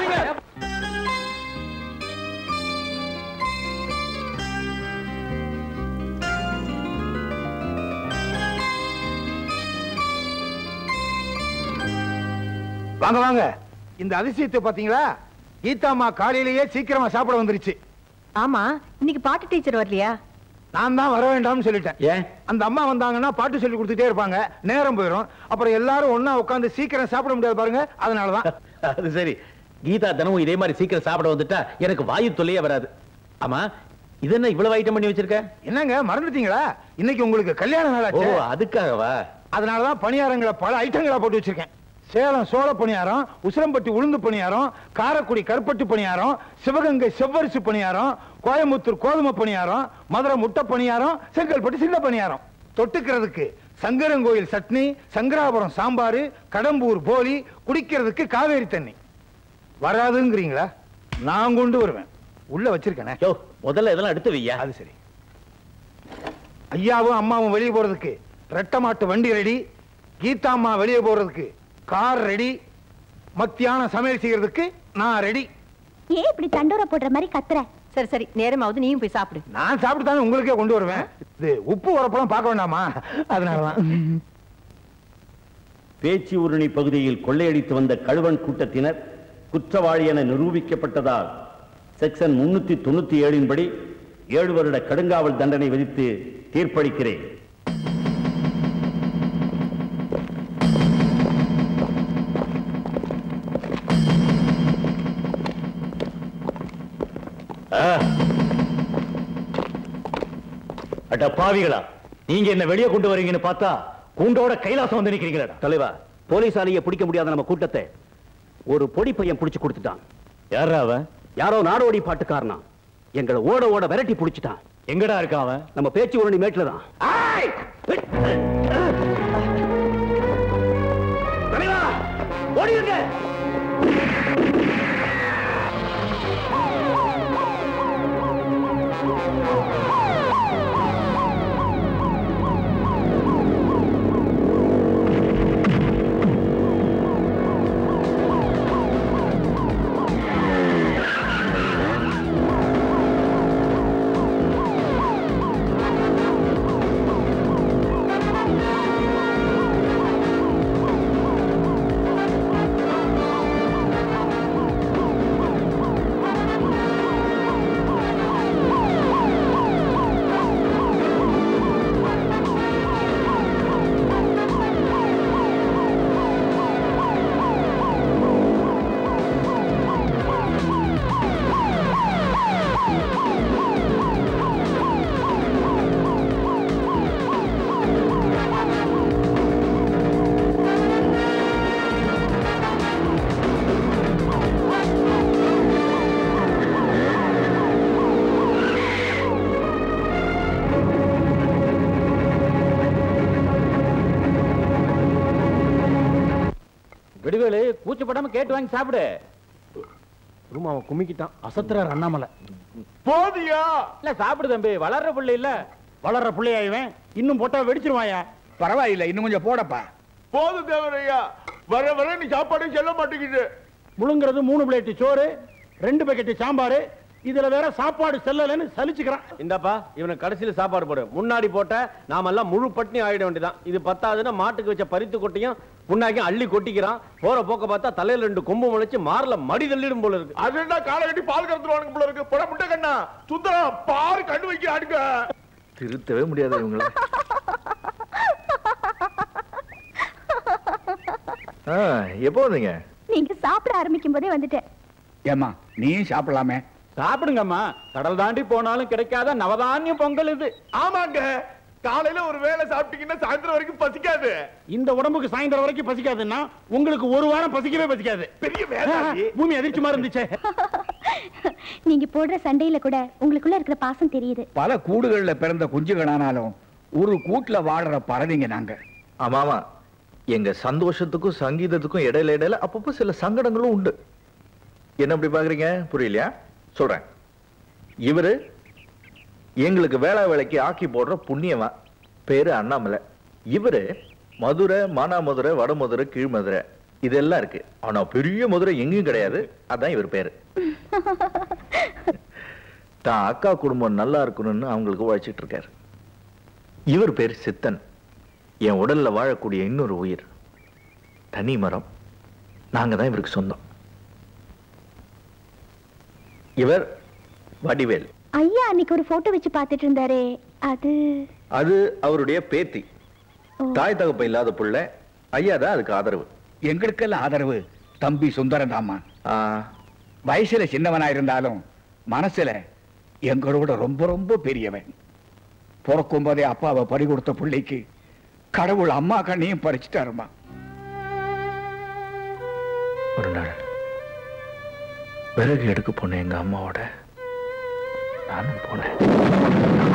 வாங்க வாங்க இந்த அதிசயத்தை பாத்தீங்களா கீதாம்மா காலையிலேயே சீக்கிரமா சாப்பிட வந்துருச்சு ஆமா இன்னைக்கு பாட்டு டீச்சர் வரலையா நான் தான் வர வேண்டாம்னு சொல்லிட்டேன் ஏன் அந்த அம்மா வந்தாங்கன்னா பாட்டு சொல்லி கொடுத்துட்டே இருப்பாங்க நேரம் போயிடும் அப்புறம் எல்லாரும் ஒண்ணா உட்கார்ந்து சீக்கிரம் சாப்பிட முடியாது பாருங்க அதனாலதான் அது சரி கீதா தினமும் இதே மாதிரி சீக்கிரம் சாப்பிட வந்துட்டா எனக்கு வாயு தொல்லையே வராது ஆமா இது என்ன இவ்வளவு ஐட்டம் பண்ணி வச்சிருக்க என்னங்க மறந்துட்டீங்களா இன்னைக்கு உங்களுக்கு கல்யாண நாள் ஓ ஆச்சு அதுக்காகவா அதனாலதான் பணியாரங்களை பல ஐட்டங்களா போட்டு வச்சிருக்கேன் சேலம் சோள பணியாரம் உசிலம்பட்டி உளுந்து பணியாரம் காரக்குடி கருப்பட்டு பணியாரம் சிவகங்கை செவ்வரிசி பணியாரம் கோயம்புத்தூர் கோதுமை பணியாரம் மதுரை முட்டை பணியாரம் செங்கல்பட்டு சின்ன பணியாரம் தொட்டுக்கிறதுக்கு சங்கரங்கோயில் சட்னி சங்கராபுரம் சாம்பார் கடம்பூர் போலி குடிக்கிறதுக்கு காவேரி தண்ணி வராதுங்கிறீங்களா நான் கொண்டு வருவேன் உள்ள வச்சிருக்கேனே யோ முதல்ல இதெல்லாம் எடுத்து வையா அது சரி ஐயாவும் அம்மாவும் வெளியே போறதுக்கு ரெட்டை மாட்டு வண்டி ரெடி கீதா அம்மா வெளியே போறதுக்கு கார் ரெடி மத்தியானம் சமையல் செய்யறதுக்கு நான் ரெடி ஏன் இப்படி தண்டோரா போடுற மாதிரி கத்துற சரி சரி நேரமாவது நீயும் போய் சாப்பிடு நான் சாப்பிட்டு தானே உங்களுக்கே கொண்டு வருவேன் இது உப்பு உரப்பெல்லாம் பார்க்க வேண்டாமா அதனாலதான் பேச்சு உருணி பகுதியில் கொள்ளையடித்து வந்த கழுவன் கூட்டத்தினர் குற்றவாளி என நிரூபிக்கப்பட்டதால் செக்ஷன் முன்னூத்தி தொண்ணூத்தி ஏழின் படி ஏழு வருட கடுங்காவல் தண்டனை விதித்து தீர்ப்பளிக்கிறேன் ஆ. அட பாவிகளா நீங்க என்ன வெளியே கொண்டு வரீங்கன்னு பார்த்தா கூண்டோட கைலாசம் வந்து நிக்கிறீங்களா தலைவா போலீசாலேயே பிடிக்க முடியாத நம்ம கூட்டத்தை ஒரு பொடி பையன் பிடிச்சு கொடுத்துட்டான் யாரா அவன் யாரோ நாடோடி பாட்டுக்காரனா எங்களை ஓட ஓட விரட்டி பிடிச்சிட்டான் எங்கடா இருக்கான் அவன் நம்ம பேச்சு உரணி மேட்ல தான் தலைவா ஓடிடுங்க வெடிவேலு கூச்சப்படாம கேட்டு வாங்கி சாப்பிடு ரூம் அவன் குமிக்கிட்டான் அசத்துறார் அண்ணாமலை போதியா இல்ல சாப்பிடு தம்பி வளர்ற பிள்ளை இல்ல வளர்ற பிள்ளையா இவன் இன்னும் போட்டா வெடிச்சிருவாயா பரவாயில்ல இன்னும் கொஞ்சம் போடப்பா போதும் தேவரையா வர வர நீ சாப்பாடு சொல்ல மாட்டேங்குது முழுங்கிறது மூணு பிளேட் சோறு ரெண்டு பேக்கெட் சாம்பார் இதுல வேற சாப்பாடு செல்லலன்னு சலிச்சுக்கிறான் இந்தாப்பா இவனுக்கு கடைசியில சாப்பாடு போடு முன்னாடி போட்ட நாமெல்லாம் முழு பட்டினி ஆயிட வேண்டியதான் இது பத்தாதுன்னா மாட்டுக்கு வச்ச பறித்து கொட்டியும் புண்ணாக்கியும் அள்ளி கொட்டிக்கிறான் போற போக்க பார்த்தா தலையில ரெண்டு கொம்பு முளைச்சு மார்ல மடி தள்ளிடும் போல இருக்கு அதுடா காலை கட்டி பால் கறந்துருவானுங்க போல இருக்கு புட முட்டை கண்ணா சுந்தரா பாரு கண்ணு வைக்க அடுங்க திருத்தவே முடியாது இவங்கள ஆ, எப்போ வந்தீங்க நீங்க சாப்பிட ஆரம்பிக்கும் போதே வந்துட்டேன் ஏமா நீயும் சாப்பிடலாமே சாப்பிடுங்கம்மா கடல் தாண்டி போனாலும் கிடைக்காத நவதானியம் பொங்கல் இது ஆமாங்க காலையில ஒரு வேளை சாப்பிட்டீங்கன்னா சாயந்தரம் வரைக்கும் பசிக்காது இந்த உடம்புக்கு சாயந்தரம் வரைக்கும் பசிக்காதுன்னா உங்களுக்கு ஒரு வாரம் பசிக்கவே பசிக்காது பெரிய வேலை பூமி அதிர்ச்சி மாதிரி இருந்துச்சு நீங்க போடுற சண்டையில கூட உங்களுக்குள்ள இருக்கிற பாசம் தெரியுது பல கூடுகள்ல பிறந்த குஞ்சுகளானாலும் ஒரு கூட்டுல வாடுற பறவைங்க நாங்க ஆமா ஆமா எங்க சந்தோஷத்துக்கும் சங்கீதத்துக்கும் இடையில இடையில அப்பப்போ சில சங்கடங்களும் உண்டு என்ன அப்படி பாக்குறீங்க புரியலையா சொல்றேன் இவரு எங்களுக்கு வேளா வேலைக்கு ஆக்கி போடுற புண்ணியவன் பேரு அண்ணாமலை இவரு மதுரை மானாமதுரை வடமதுரை கீழ்மதுரை இதெல்லாம் இருக்கு ஆனா பெரிய மதுரை எங்கேயும் கிடையாது அதான் இவர் பேரு தான் அக்கா குடும்பம் நல்லா இருக்கணும்னு அவங்களுக்கு உழைச்சிட்டு இருக்காரு இவர் பேர் சித்தன் என் உடல்ல வாழக்கூடிய இன்னொரு உயிர் தனி மரம் நாங்க தான் இவருக்கு சொந்தம் இவர் வடிவேல் ஐயா அன்னைக்கு ஒரு போட்டோ வச்சு பார்த்துட்டு இருந்தாரே அது அது அவருடைய பேத்தி தாய் தகப்ப இல்லாத புள்ள ஐயா தான் அதுக்கு ஆதரவு எங்களுக்கெல்லாம் ஆதரவு தம்பி சுந்தரம் தாமா வயசுல சின்னவனா இருந்தாலும் மனசுல எங்களோட ரொம்ப ரொம்ப பெரியவன் பிறக்கும் போதே அப்பாவை பறி கொடுத்த பிள்ளைக்கு கடவுள் அம்மா கண்ணையும் பறிச்சுட்டாருமா ஒரு நாள் விறகு எடுக்க போன எங்க அம்மாவோட நானும் போனேன்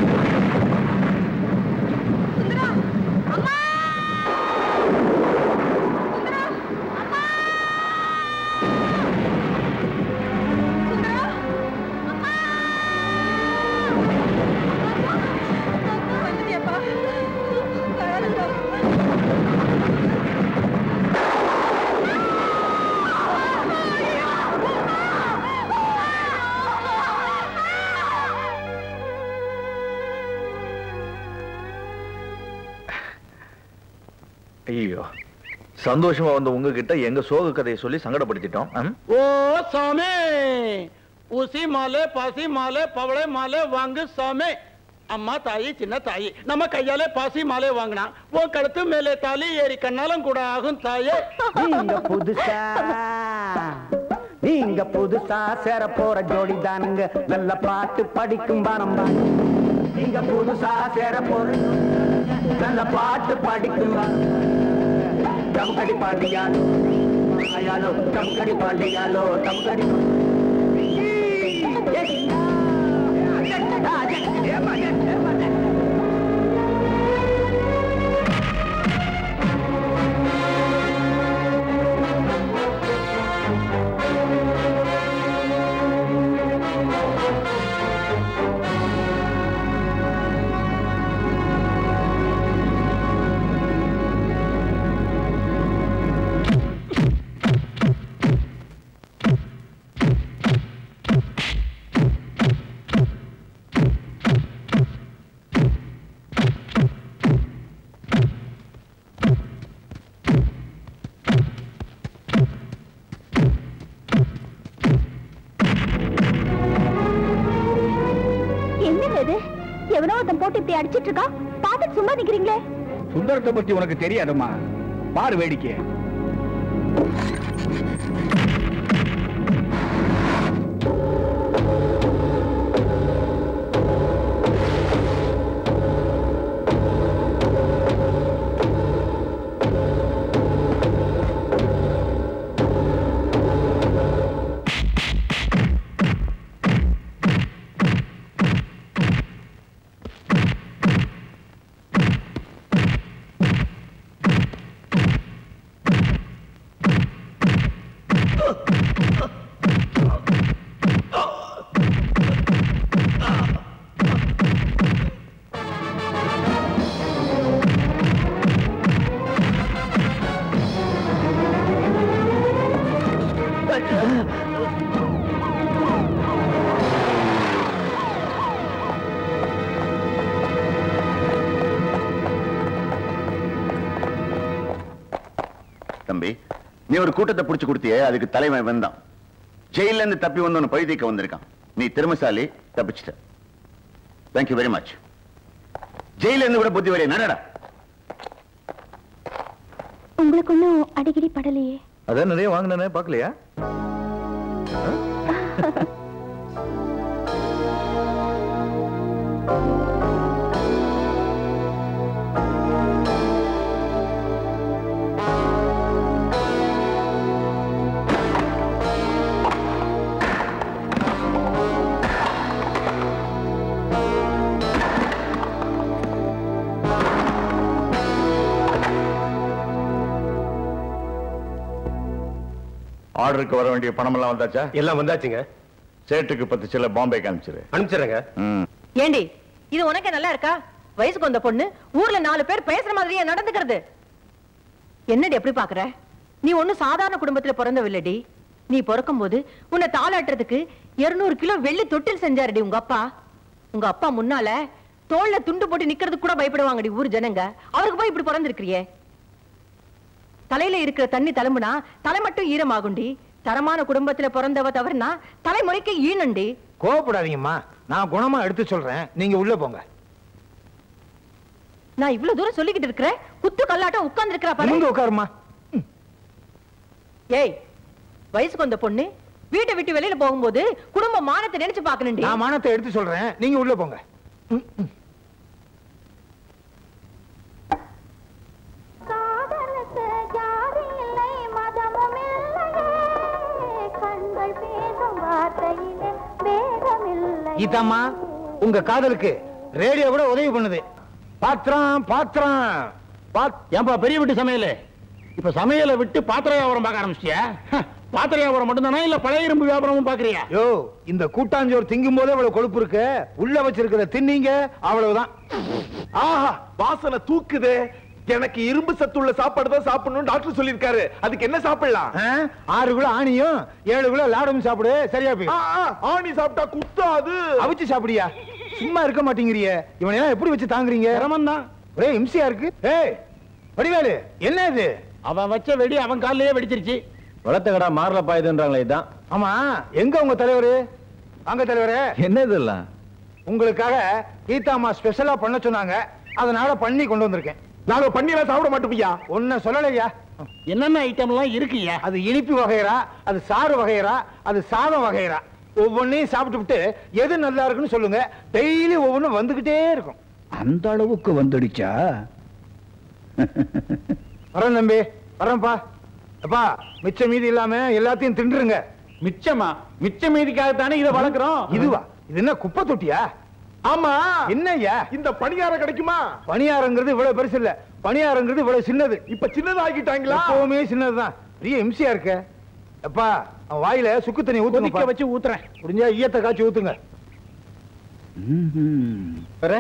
ஐயோ சந்தோஷமா வந்த உங்ககிட்ட எங்க சோக கதையை சொல்லி சங்கடப்படுத்திட்டோம் ம்? ஓ சாமி ஊசி மாலை பாசி மாலை பவளை மாலை வாங்கு சாமி அம்மா தாயி சின்ன தாயி நம்ம கையாலே பாசி மாலை வாங்கினா உன் கழுத்து மேலே தாலி ஏறி கண்ணாலும் கூட ஆகும் தாயே நீங்க புதுசா நீங்க புதுசா சேர போற ஜோடி தானுங்க நல்ல பாட்டு படிக்கும் பானம் நீங்க புதுசா சேர போற நல்ல பாட்டு படிக்கும் தம்கடி பாண்டியாலோ ஆயாலோ தம்கடி பாண்டியாலோ தம்கடி என்னங்க இது எவனோ ஒருத்தன் போட்டு இப்படி அடிச்சிட்டு இருக்கான் பார்த்துட்டு சும்மா நிக்கிறீங்களே சுந்தரத்தை பத்தி உனக்கு தெரியாதுமா பாரு வேடிக்கை தம்பி நீ ஒரு கூட்டத்தை புடிச்சு கொடுத்தியே அதுக்கு தலைவன் வந்தான் ஜெயில இருந்து தப்பி வந்து உன்னை பழி தீர்க்க வந்திருக்கான் நீ திறமசாலி தப்பிச்சிட்ட தேங்க்யூ வெரி மச் ஜெயில இருந்து கூட புத்தி வரைய நடடா உங்களுக்கு ஒன்றும் அடிக்கடி படலையே அதான் நிறைய வாங்கினே பார்க்கலையா ஆர்டருக்கு வர வேண்டிய பணம் எல்லாம் வந்தாச்சா எல்லாம் வந்தாச்சுங்க சேட்டுக்கு பத்து சில பாம்பேக்கு அனுப்பிச்சிரு அனுப்பிச்சிடுறேங்க ம் ஏண்டி இது உனக்கே நல்லா இருக்கா வயசுக்கு வந்த பொண்ணு ஊர்ல நாலு பேர் பேசுற மாதிரியே நடந்துக்கிறது என்னடி எப்படி பாக்குற நீ ஒண்ணும் சாதாரண குடும்பத்துல பிறந்தவில்லடி நீ பிறக்கும் போது உன்னை தாளாட்டுறதுக்கு 200 கிலோ வெள்ளி தொட்டில் செஞ்சாருடி உங்க அப்பா உங்க அப்பா முன்னால தோல்ல துண்டு போட்டு நிக்கிறதுக்கு கூட பயப்படுவாங்கடி ஊர் ஜனங்க அவருக்கு போய் இப்படி பிறந்திருக்கிறியே தலையில இருக்கிற தண்ணி தழும்புனா தலை மட்டும் ஈரமாகுண்டி தரமான குடும்பத்துல பிறந்தவ தவறுனா தலைமுறைக்கு ஈனண்டி கோவப்படாதீங்கம்மா நான் குணமா எடுத்து சொல்றேன் நீங்க உள்ள போங்க நான் இவ்வளவு தூரம் சொல்லிக்கிட்டு இருக்கிறேன் குத்து கல்லாட்டம் உட்கார்ந்து இருக்கிறா பாரு நிமிர்ந்து உட்காருமா ஏய் வயசுக்கு வந்த பொண்ணு வீட்டை விட்டு வெளியில போகும்போது குடும்ப மானத்தை நினைச்சு பாக்கணும்டி நான் மானத்தை எடுத்து சொல்றேன் நீங்க உள்ள போங்க ம், ம். காதலுக்கு ஜாதி இல்லை மதமும் இல்லையே கண்கள் பேசும் வார்த்தையிலே வேதமில்லை கீதாம்மா உங்க காதலுக்கு ரேடியோ கூட உதவி பண்ணுது பாத்திரம் பாத்திரம் ஏன்பா பெரிய வீட்டு சமையல் இப்ப சமையலை விட்டு பாத்திர வியாபாரம் பார்க்க ஆரம்பிச்சிட்டியா ஹ, பாத்திர வியாபாரம் மட்டும்தானா இல்ல பழைய இரும்பு வியாபாரமும் பாக்குறியா யோ இந்த கூட்டாஞ்சோறு திங்கும் போதே இவ்வளவு கொழுப்பு இருக்கு உள்ள வச்சிருக்கிற தின்னீங்க அவ்வளவுதான் ஆஹா வாசனை தூக்குதே எனக்கு இரும்பு சத்துள்ள சாப்பாடு தான் சாப்பிடணும் டாக்டர் சொல்லிருக்காரு அதுக்கு என்ன சாப்பிடலாம் ஆ? ஆறு கிலோ ஆணியும் ஏழு கிலோ லாடமும் சாப்பிடு சரியா போய் ஆ, ஆ, ஆணி சாப்பிட்டா குத்தாது அவிச்சு சாப்பிடியா சும்மா இருக்க மாட்டேங்கிறிய இவனை எல்லாம் எப்படி வச்சு தாங்குறீங்க சிரமம் தான் ஒரே இம்சையா இருக்கு ஏய் வடிவேலு என்ன இது அவன் வச்ச வெடி அவன் காலிலேயே வெடிச்சிருச்சு வளர்த்த கடா மாறல பாயுதுன்றாங்களே இதான் ஆமா எங்க உங்க தலைவரு வாங்க தலைவரே என்ன இதெல்லாம் உங்களுக்காக கீதாமா ஸ்பெஷலா பண்ண சொன்னாங்க அதனால பண்ணி கொண்டு வந்திருக்கேன் நாங்க பண்ணியெல்லாம் சாப்பிட மாட்டோம்யா ஒன்ன சொல்லலையா என்னென்ன ஐட்டம் எல்லாம் இருக்குயா அது இனிப்பு வகையரா அது சாறு வகையரா அது சாதம் வகையரா ஒவ்வொன்றையும் சாப்பிட்டுவிட்டு எது நல்லா இருக்குன்னு சொல்லுங்க டெய்லி ஒவ்வொன்றும் வந்துகிட்டே இருக்கும் அந்த அளவுக்கு வந்துடுச்சா வரேன் தம்பி வரேன்ப்பா அப்பா மிச்சம் மீதி இல்லாம எல்லாத்தையும் தின்றுங்க மிச்சமா மிச்ச மீதிக்காகத்தானே இதை வளர்க்குறோம் இதுவா இது என்ன குப்பை தொட்டியா ஆமா என்னய்யா இந்த பணியாரம் கிடைக்குமா பணியாரங்கிறது இவ்வளவு பெருசு இல்ல பணியாரங்கிறது இவ்வளவு சின்னது இப்ப சின்னதாக்கிட்டாங்களா எப்பவுமே சின்னதுதான் பெரிய இம்சையா இருக்க அப்பா அவன் வாயில சுக்கு தண்ணி ஊத்துங்க கொதிக்க வச்சு ஊத்துறேன் முடிஞ்சா ஈயத்தை காய்ச்சி ஊத்துங்க வேற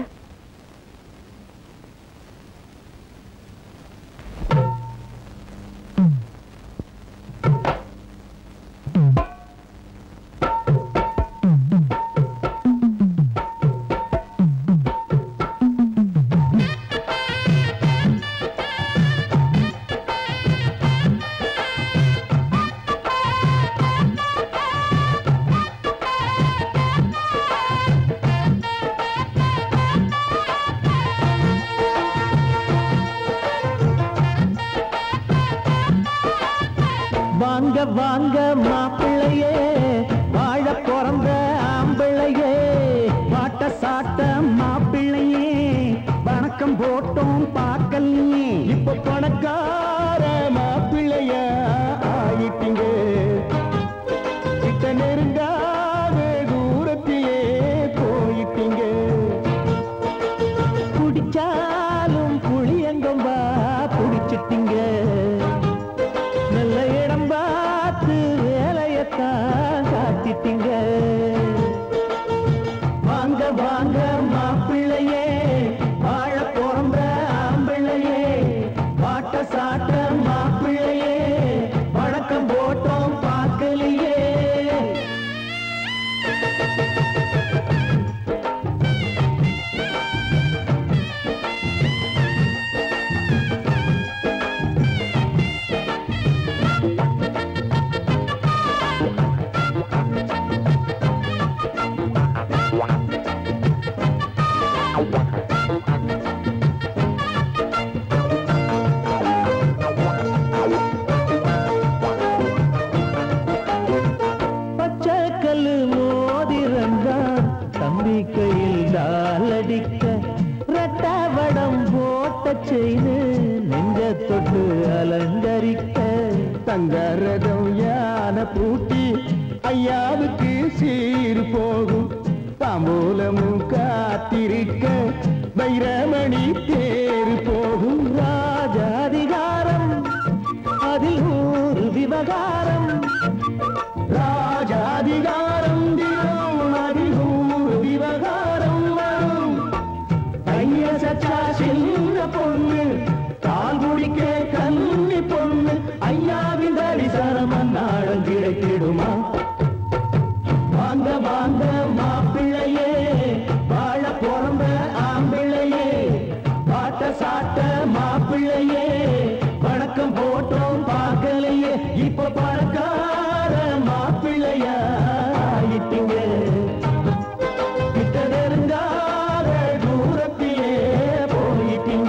வாங்க வாங்க மாப்பிள்ளையே வாழ பிறந்த ஆம்பிள்ளையே பாட்ட சாட்ட மாப்பிள்ளையே வணக்கம் போட்டோம் பார்க்கலையே இப்ப பணக்கார மாப்பிள்ளைய ஆயிட்டீங்க கிட்ட நெருங்காத தூரத்திலே போயிட்டீங்க குடிச்சாலும் புளியங்கம்பா புடிச்சிட்டீங்க நல்ல இடம் பார்த்து வேலையத்தான் காத்திட்டீங்க வாங்க வாங்க மாப்பிள்ளையே வாழ பிறந்த ஆம்பிள்ளையே பாட்ட சாட்ட செயினு நெஞ்ச தொட்டு அலங்கரிக்க தங்கரதம் யானை பூட்டி ஐயாவுக்கு சீர் போகும் தாம்பூலமும் காத்திருக்க வைரமணி தேர் போகும் ராஜாதிகாரம் அதில் ஒரு விவகாரம் ராஜாதிகாரம் தினம் அதில் ஒரு விவகாரம் வரும் கைய சச்சா சின்ன பொண்ணு கால் குடிக்க கன்னி பொண்ணு ஐயாவின் தரிசனம் அந்நாடம் கிடைத்திடுமா வாங்க வாங்க மாப்பிள்ளையே வாழ பிறந்த ஆம்பிள்ளையே பாட்ட சாட்ட மாப்பிள்ளையே வணக்கம் போட்டோம் பார்க்கலையே இப்ப பணக்கார மாப்பிள்ளையா ஆயிட்டீங்க கிட்ட நெருங்காத தூரத்திலே போயிட்டீங்க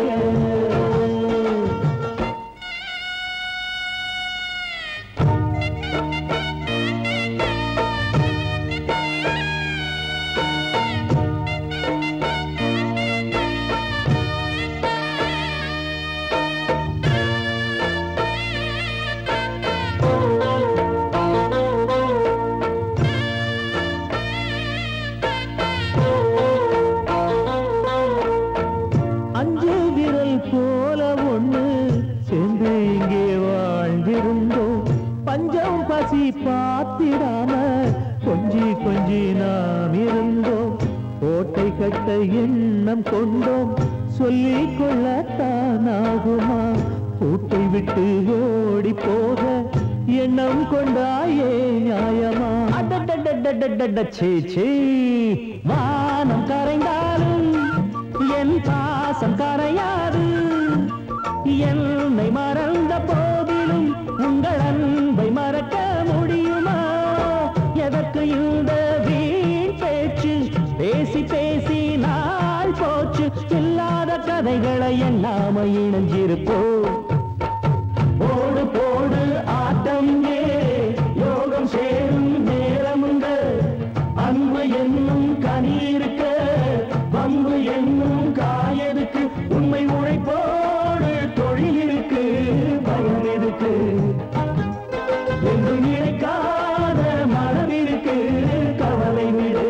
அஞ்சு விரல் போல ஒண்ணு சேர்ந்து இங்கே வாழ்ந்திருந்தோம் பஞ்சம் பசி பார்த்திடாம கொஞ்சி கொஞ்சி நாம் இருந்தோம் கோட்டை கட்ட எண்ணம் கொண்டோம் சொல்லிக் கொள்ளத்தான் ஆகுமா கூட்டை விட்டு ஓடி போக எண்ணம் கொண்டாயே நியாயமா அடடடடடடட சீ சீ வானம் கரைந்தாலும் என் பாசம் கரையாது என்னை மறந்த போதிலும் உங்கள் அன்பை மறக்க முடியுமா எதற்கு இந்த வீண் பேச்சு பேசி பேசி நாள் போச்சு இல்லாத கதைகளை எண்ணாம இணைஞ்சிருப்போம் போடு போடு ஆட்டம் ஏ யோகம் சேரும் நேரமுங்க அன்பு என்னும் கனி இருக்க பம்பு என்னும் காயதுக்கு உண்மை உழைப்போடு தொழில் இருக்கு பயம் இருக்கு என்று நினைக்காத மனம் இருக்கு கவலை விடு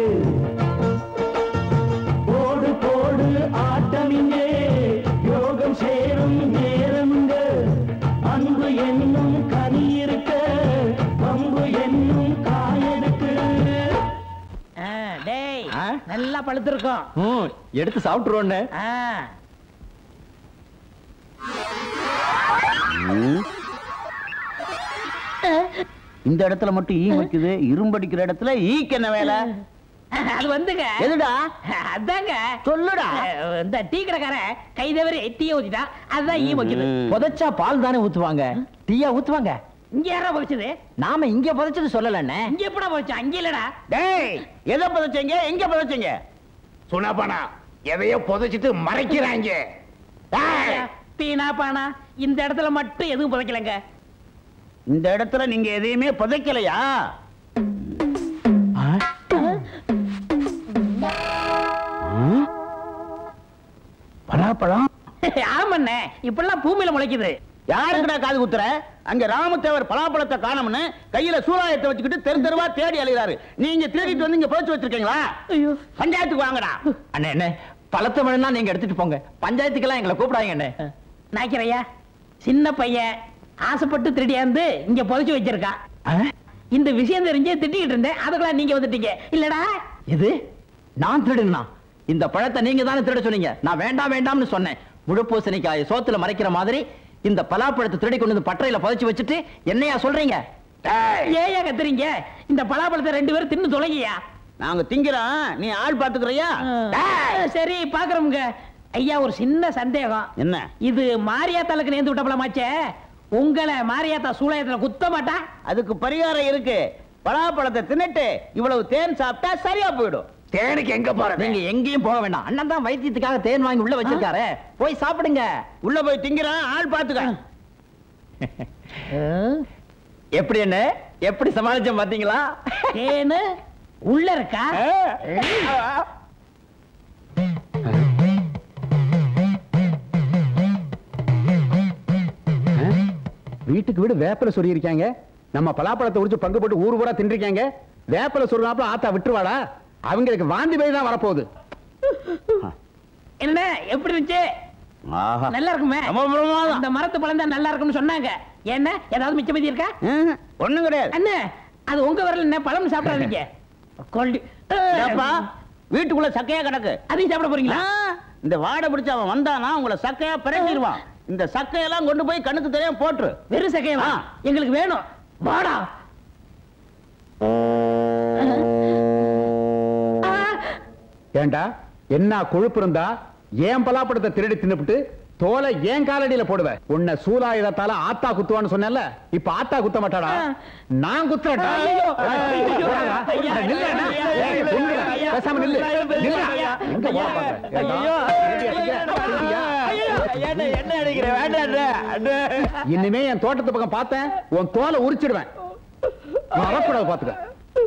போடு போடு ஆட்டம் இங்கே யோகம் சேரும் நேரமுங்க அன்பு என்னும் கனி இருக்க பம்பு என்னும் காயெடுக்கு ஆ, டேய் நல்லா பழுத்திருக்கும் எடுத்து சாப்பிட்டுருவோன்னு ஆ, இந்த இடத்துல மட்டும் ஈ வைக்குது இரும்படிக்கிற இடத்துல ஈக்கு என்ன வேலை அது வந்துங்க எதுடா அதாங்க சொல்லுடா இந்த டீ கடைக்காரன் கை தவறி டீய ஊத்திட்டான் அதுதான் ஈ வைக்குது புதைச்சா பால் தானே ஊத்துவாங்க டீயா ஊத்துவாங்க இங்க யாரா போச்சுது நாம இங்க புதைச்சது சொல்லலண்ணே இங்க எப்படா போச்சு அங்க இல்லடா டேய் எதை புதைச்சீங்க எங்க புதைச்சீங்க சுனாபானா எதையோ புதைச்சிட்டு மறைக்கிறாங்க பீனா பானா இந்த இடத்துல மட்டும் எதுவும் புதைக்கலங்க இந்த இடத்துல நீங்க எதையுமே புதைக்கலையா பலாப்பழம் ஆமாண்ணே இப்பெல்லாம் பூமியில முளைக்குது யாருக்குடா காது குத்துற அங்க ராமதேவர் பலாப்பழத்தை காணோம்னு கையில சூறாயத்தை வச்சுக்கிட்டு தெரு தெருவா தேடி அலைகிறாரு நீங்க தேடிட்டு வந்து இங்க புதைச்சு வச்சிருக்கீங்களா பஞ்சாயத்துக்கு வாங்கடா அண்ணே அண்ணே பழத்தை வேணும்னா நீங்க எடுத்துட்டு போங்க பஞ்சாயத்துக்கெல்லாம் எங்களை கூப்பிடாங்க அண்ணே நாய்க்கிறையா சின்ன பையன் ஆசைப்பட்டு திருடியாந்து இங்க புதைச்சு வச்சிருக்கான் இந்த விஷயம் தெரிஞ்சே திட்டிக்கிட்டு இருந்தேன் அதுக்கெல்லாம் நீங்க வந்துட்டீங்க இல்லடா இது நான் திருடுனா இந்த பழத்தை நீங்க தானே திருட சொன்னீங்க நான் வேண்டாம் வேண்டாம்னு சொன்னேன் முழுப்பூசணிக்காய சோத்துல மறைக்கிற மாதிரி இந்த பலாப்பழத்தை திருடி கொண்டு வந்து பட்டறையில புதைச்சு வச்சுட்டு என்னையா சொல்றீங்க ஏயா கத்துறீங்க இந்த பலாப்பழத்தை ரெண்டு பேரும் தின்னு தொலைங்கயா நாங்க திங்கிறோம் நீ ஆள் பாத்துக்கிறியா சரி பாக்குறோமுங்க ஐயா ஒரு சின்ன சந்தேகம் என்ன இது மாரியாத்தாளுக்கு நேர்ந்து விட்ட பழமாச்சே உங்களை மாரியாத்தா சூளையத்துல குத்த மாட்டா அதுக்கு பரிகாரம் இருக்கு பலாப்பழத்தை தின்னுட்டு இவ்வளவு தேன் சாப்பிட்டா சரியா போயிடும் தேனுக்கு எங்க போற நீங்க எங்கேயும் போக வேண்டாம் அண்ணன் தான் வைத்தியத்துக்காக தேன் வாங்கி உள்ள வச்சிருக்காரு போய் சாப்பிடுங்க உள்ள போய் திங்கிறான் ஆள் பாத்துக்க எப்படி என்ன எப்படி சமாளிச்சோம் பாத்தீங்களா தேனு உள்ள இருக்கா வீட்டுக்கு வீடு வேப்பில சொல்லி இருக்காங்க நம்ம பலாப்பழத்தை உரிச்சு பங்கு போட்டு ஊர் ஊரா தின்றிருக்காங்க வேப்பில சொல்றாப்புல ஆத்தா விட்டுருவாடா அவங்களுக்கு வாந்தி பேய் தான் வரப்போகுது என்ன எப்படி இருந்துச்சு ஆஹா நல்லா இருக்குமே ரொம்ப பிரமாதம். அந்த மரத்து பழம் தான் நல்லா இருக்கும்னு சொன்னாங்க என்ன ஏதாவது மிச்சம் மீதி இருக்கா ஒண்ணும் கிடையாது அண்ணே அது உங்க வரல என்ன பழம் சாப்பிடாதீங்க கொல்டி ஏப்பா, வீட்டுக்குள்ள சக்கையா கிடக்கு அதையும் சாப்பிட போறீங்களா இந்த வாடை பிடிச்ச அவன் வந்தானா உங்களை சக்கையா பிரட்டிடுவான் இந்த சக்கையெல்லாம் கொண்டு போய் கண்ணுக்கு தெரியாம போட்டுரு வெறும் சக்கையவா எங்களுக்கு வேணும் வாடா ஏண்டா என்ன கொழுப்பு இருந்தா ஏன் பலாப்பழத்தை திருடி தின்னுபிட்டு தோலை ஏன் காலடியில போடுவ உன்னை சூலாயுதத்தால ஆத்தா குத்துவான்னு சொன்னேன்ல இப்ப ஆத்தா குத்த மாட்டாடா நான் குத்துறேன்டா ஐயோ, ஏய், ஐயோ, போடாதா. ஐயா, அட, நில்லுடா. ஐயா, ஏய், ஐயா, பொண்ணுடா. ஐயா, பேசாம நில்லு. ஐயா, நில்லுடா. ஐயா, எங்க போற பாக்குற? ஏண்டா? என்ன அடிக்கிற வேண்டாம் இனிமே என் தோட்டத்து பக்கம் பார்த்தேன் உன் தோலை உரிச்சிடுவேன் வரக்கூடாது பாத்துக்க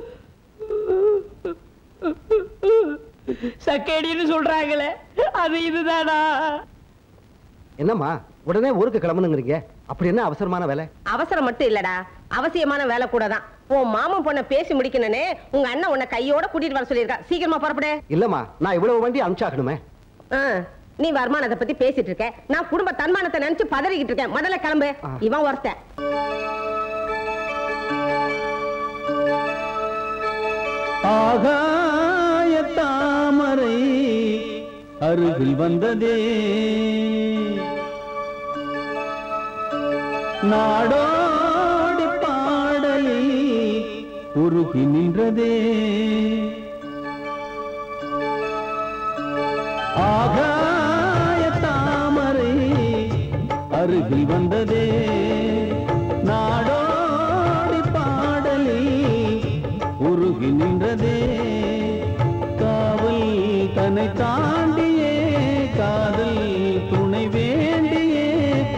சக்கேடின்னு சொல்றாங்களே அது இதுதானா என்னம்மா உடனே ஊருக்கு கிளம்பணுங்கிறீங்க அப்படி என்ன அவசரமான வேலை அவசரம் மட்டும் இல்லடா அவசியமான வேலை கூட தான் உன் மாமன் பொண்ண பேசி முடிக்கணும்னே உங்க அண்ணன் உன்னை கையோட கூட்டிட்டு வர சொல்லியிருக்கா சீக்கிரமா புறப்படு இல்லம்மா நான் இவ்வளவு வண்டி அனுப்பிச்சாகணுமே ஆ, நீ வருமானத்தை பத்தி பேசிட்டு இருக்க நான் குடும்ப தன்மானத்தை நினைச்சு பதறிக்கிட்டு இருக்கேன் முதல்ல கிளம்பு இவன் ஒருத்தன் ஆகாய தாமரை அருகில் வந்ததே நாடோடி பாடலை உருகி நின்றதே ஆகாய தாமரை அருகில் வந்ததே நாடோடி பாடலை உருகி நின்றதே காவல் தன்னை தாண்டியே காதல் துணை வேண்டியே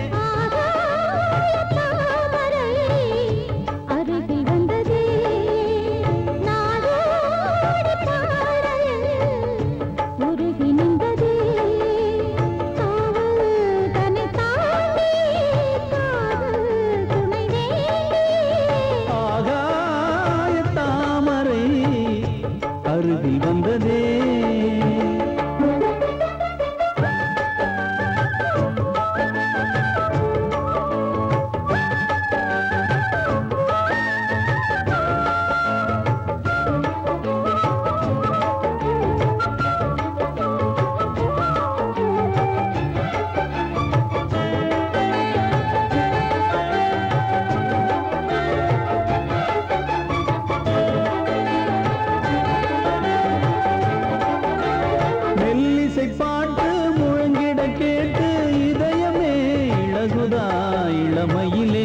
அருகில் வந்ததே நாடோடி பாடல் உருகி நின்றதே காவல் தன்னை தாண்டி காதல் துணை ஆகாய தாமரை அருகில் வந்ததே மெல்லிசை பாட்டு முழங்கிட கேட்டு இதயமே இழகுதா இளமையிலே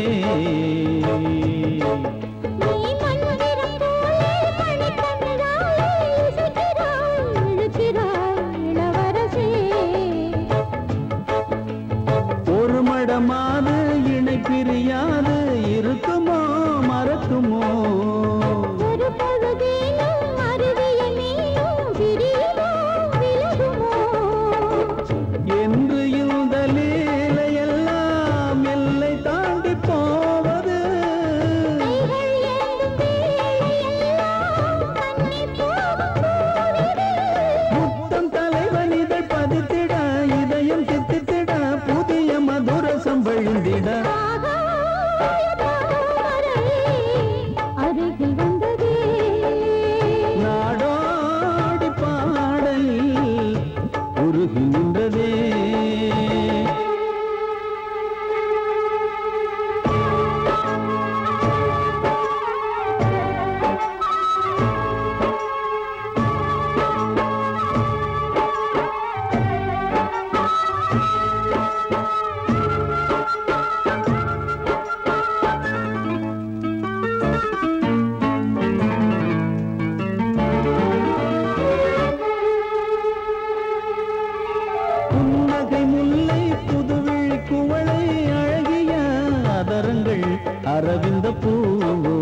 ஒரு மடமாது இணை பிரியாது இருக்குமோ மறக்குமோ ஒரு பொழுதேனும் அருவிய நீயும் பிரியுமோ விலகுமோ என்று இந்த லீலையெல்லாம் எல்லை தாண்டி போவது முத்தம் தலைவன் இதழ் பதித்திட இதயம் சித்தித்திட புதிய மதுரசம் வழிந்திட அருகில் வந்ததே நாடோடி பாடல் உருகி நின்றதே புன்னகை முல்லை புதுவிழி குவளை அழகிய அதரங்கள் அரவிந்த பூவோ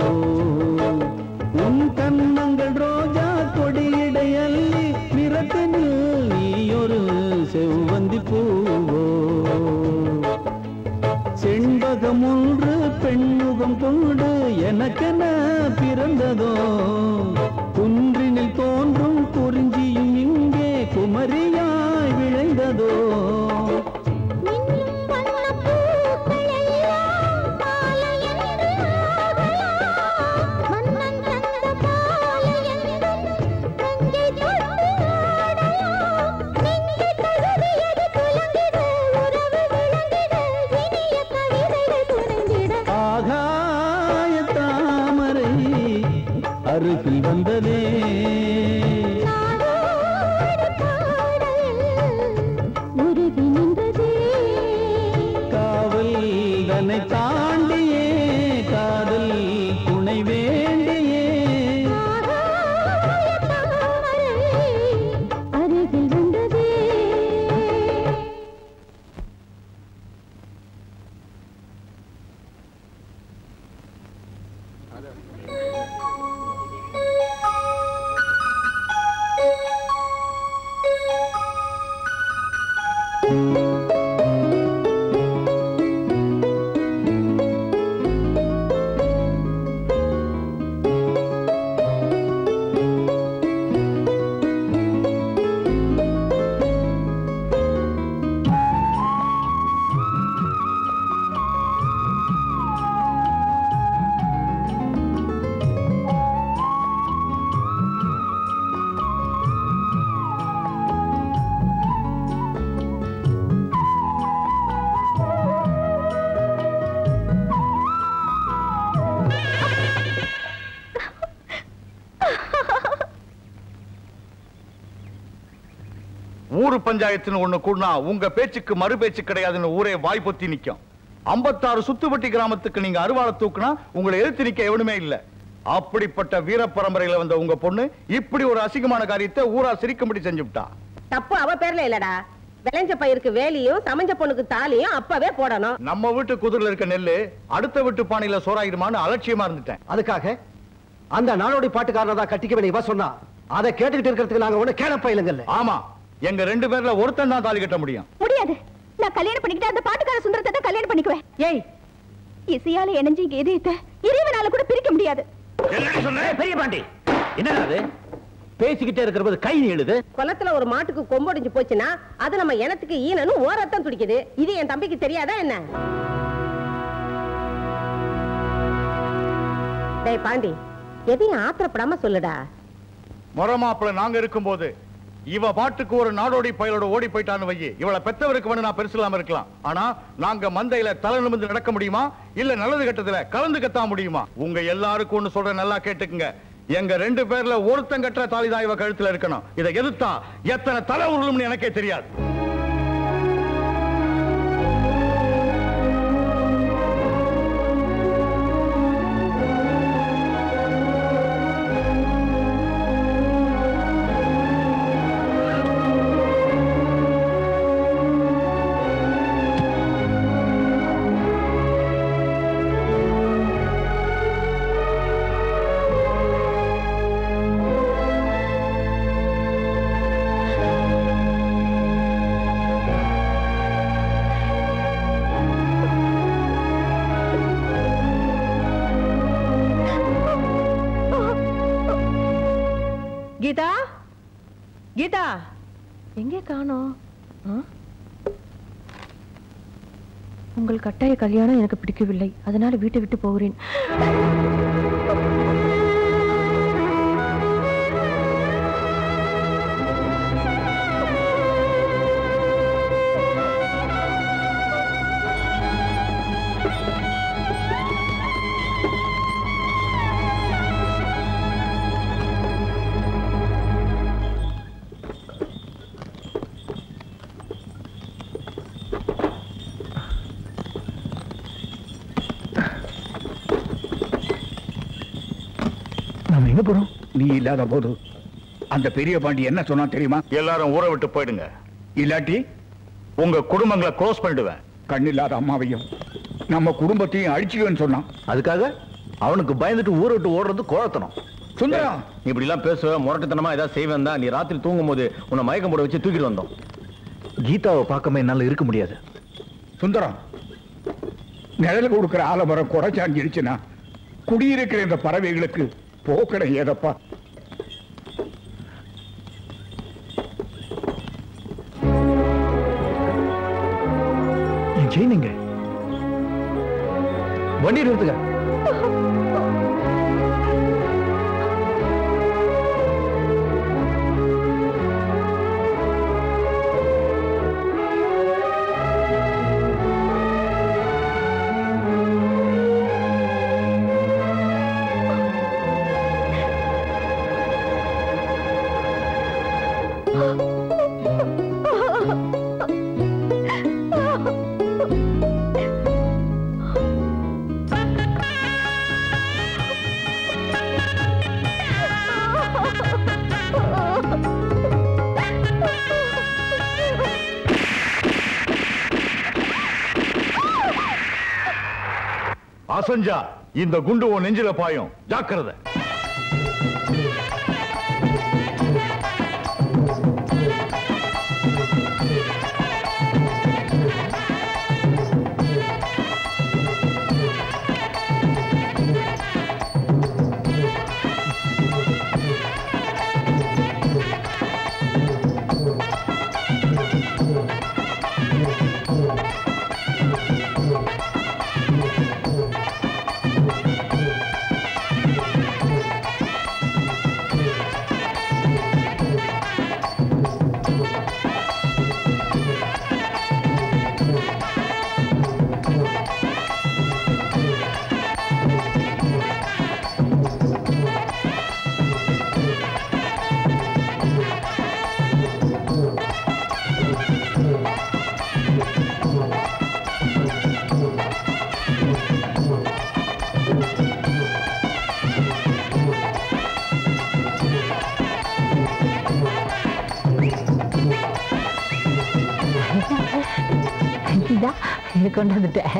உன் கன்னங்கள் ரோஜா கொடியிடை அள்ளி நிறத்தினில் நீயொரு செவ்வந்தி பூவோ செண்பகமுன் தெய்வம் கொண்டு எனக்கென பிறந்ததோ குன்றினில் தோன்றும் குறிஞ்சியும் இங்கே குமரியாய் விளைந்ததோ ஆகாய தாமரை அருகில் வந்ததே காவல் தன்னை தாண்டியே காதல் துணை வேண்டியே அருகில் வந்ததே ஊரு பஞ்சாயத்துன்னு ஒண்ணு கூடனா உங்க பேச்சுக்கு மறு பேச்சு கிடையாதுன்னு ஊரே வாய் பொத்தி நிக்கும் ஐம்பத்தாறு சுத்துப்பட்டி கிராமத்துக்கு நீங்க அருவாளை தூக்குனா உங்களை எதிர்த்து நிக்க எவனுமே இல்ல அப்படிப்பட்ட வீர பரம்பரையில வந்த உங்க பொண்ணு இப்படி ஒரு அசிங்கமான காரியத்தை ஊரா சிரிக்கும்படி செஞ்சுவிட்டா தப்பு அவ பேர்ல இல்லடா விளைஞ்ச பயிருக்கு வேலியும் சமைஞ்ச பொண்ணுக்கு தாலியும் அப்பவே போடணும் நம்ம வீட்டு குதிரில் இருக்க நெல்லு அடுத்த வீட்டு பானையில சோறாயிருமான்னு அலட்சியமா இருந்துட்டேன் அதுக்காக அந்த நாடோடி பாட்டுக்காரனை தான் கட்டிக்க வேண்டிய இவ சொன்னா அதை கேட்டுக்கிட்டு இருக்கிறதுக்கு நாங்க ஒண்ணு கேளப்ப இல்லைங்கல்ல ஆமா எங்க ரெண்டு பேர்ல ஒருத்தன் தான் தாலி கட்ட முடியும் முடியாது நான் கல்யாணம் பண்ணிக்கிட்டு அந்த பாட்டுக்கார சுந்தரத்தை தான் கல்யாணம் பண்ணிக்குவேன் ஏய் இசையால இணைஞ்சு இங்க இதயத்தை இறைவனால கூட பிரிக்க முடியாது ஏய், பெரிய பாண்டி என்னடா அது பேசிக்கிட்டே இருக்கிற போது கை நீளுது குளத்துல ஒரு மாட்டுக்கு கொம்பொடிஞ்சு போச்சுன்னா அது நம்ம இனத்துக்கு ஈனன்னு ஓரத்தான் துடிக்குது இது என் தம்பிக்கு தெரியாதா என்ன டேய் பாண்டி எதையும் ஆத்திரப்படாம சொல்லுடா மொரமாப்பிள நாங்க இருக்கும்போது இவ பாட்டுக்கு ஒரு நாடோடி பயலோட ஓடி போயிட்டான்னு வையி இவளை பெத்தவருக்கு வேணும் நான் பெருசு இல்லாம இருக்கலாம் ஆனா நாங்க மந்தையில தலை நிமிர்ந்து நடக்க முடியுமா இல்ல நல்லது கட்டத்துல கலந்து கத்தா முடியுமா உங்க எல்லாருக்கும் ஒண்ணு சொல்ற நல்லா கேட்டுக்குங்க எங்க ரெண்டு பேர்ல ஒருத்தன் கட்டுற தாலிதான் இவ கழுத்துல இருக்கணும் இதை எதிர்த்தா எத்தனை தலை உருளும்னு எனக்கே தெரியாது கீதா கீதா எங்கே காணோம் ஆ? உங்கள் கட்டாய கல்யாணம் எனக்கு பிடிக்கவில்லை அதனால வீட்டை விட்டு போகிறேன் நாம எங்க போறோம் நீ இல்லாத போது அந்த பெரிய பாண்டி என்ன சொன்னா தெரியுமா எல்லாரும் ஊரை விட்டு போயிடுங்க இல்லாட்டி உங்க குடும்பங்களை க்ளோஸ் பண்ணிடுவேன் கண்ணில்லாத அம்மாவையும் நம்ம குடும்பத்தையும் அழிச்சிடுவேன்னு சொன்னான் அதுக்காக அவனுக்கு பயந்துட்டு ஊரை விட்டு ஓடுறது கோழத்தனம் சுந்தரம் நீ இப்படி எல்லாம் பேசுவ முரட்டுத்தனமா ஏதாவது செய்வேன் தான் நீ ராத்திரி தூங்கும் போது உன்னை மயக்கம் போட வச்சு தூக்கிட்டு வந்தோம் கீதாவை பார்க்காம என்னால இருக்க முடியாது சுந்தரம் நிழல் கொடுக்கிற ஆலமரம் குறைச்சாஞ்சிருச்சுன்னா குடியிருக்கிற இந்த பறவைகளுக்கு போக்கடை ஏதப்பா என் செயின் எங்க வண்டி நிறுத்துங்க அசஞ்சா இந்த குண்டு உன் நெஞ்சில பாயும் ஜாக்கிரதை கொண்டு வந்துட்டேன்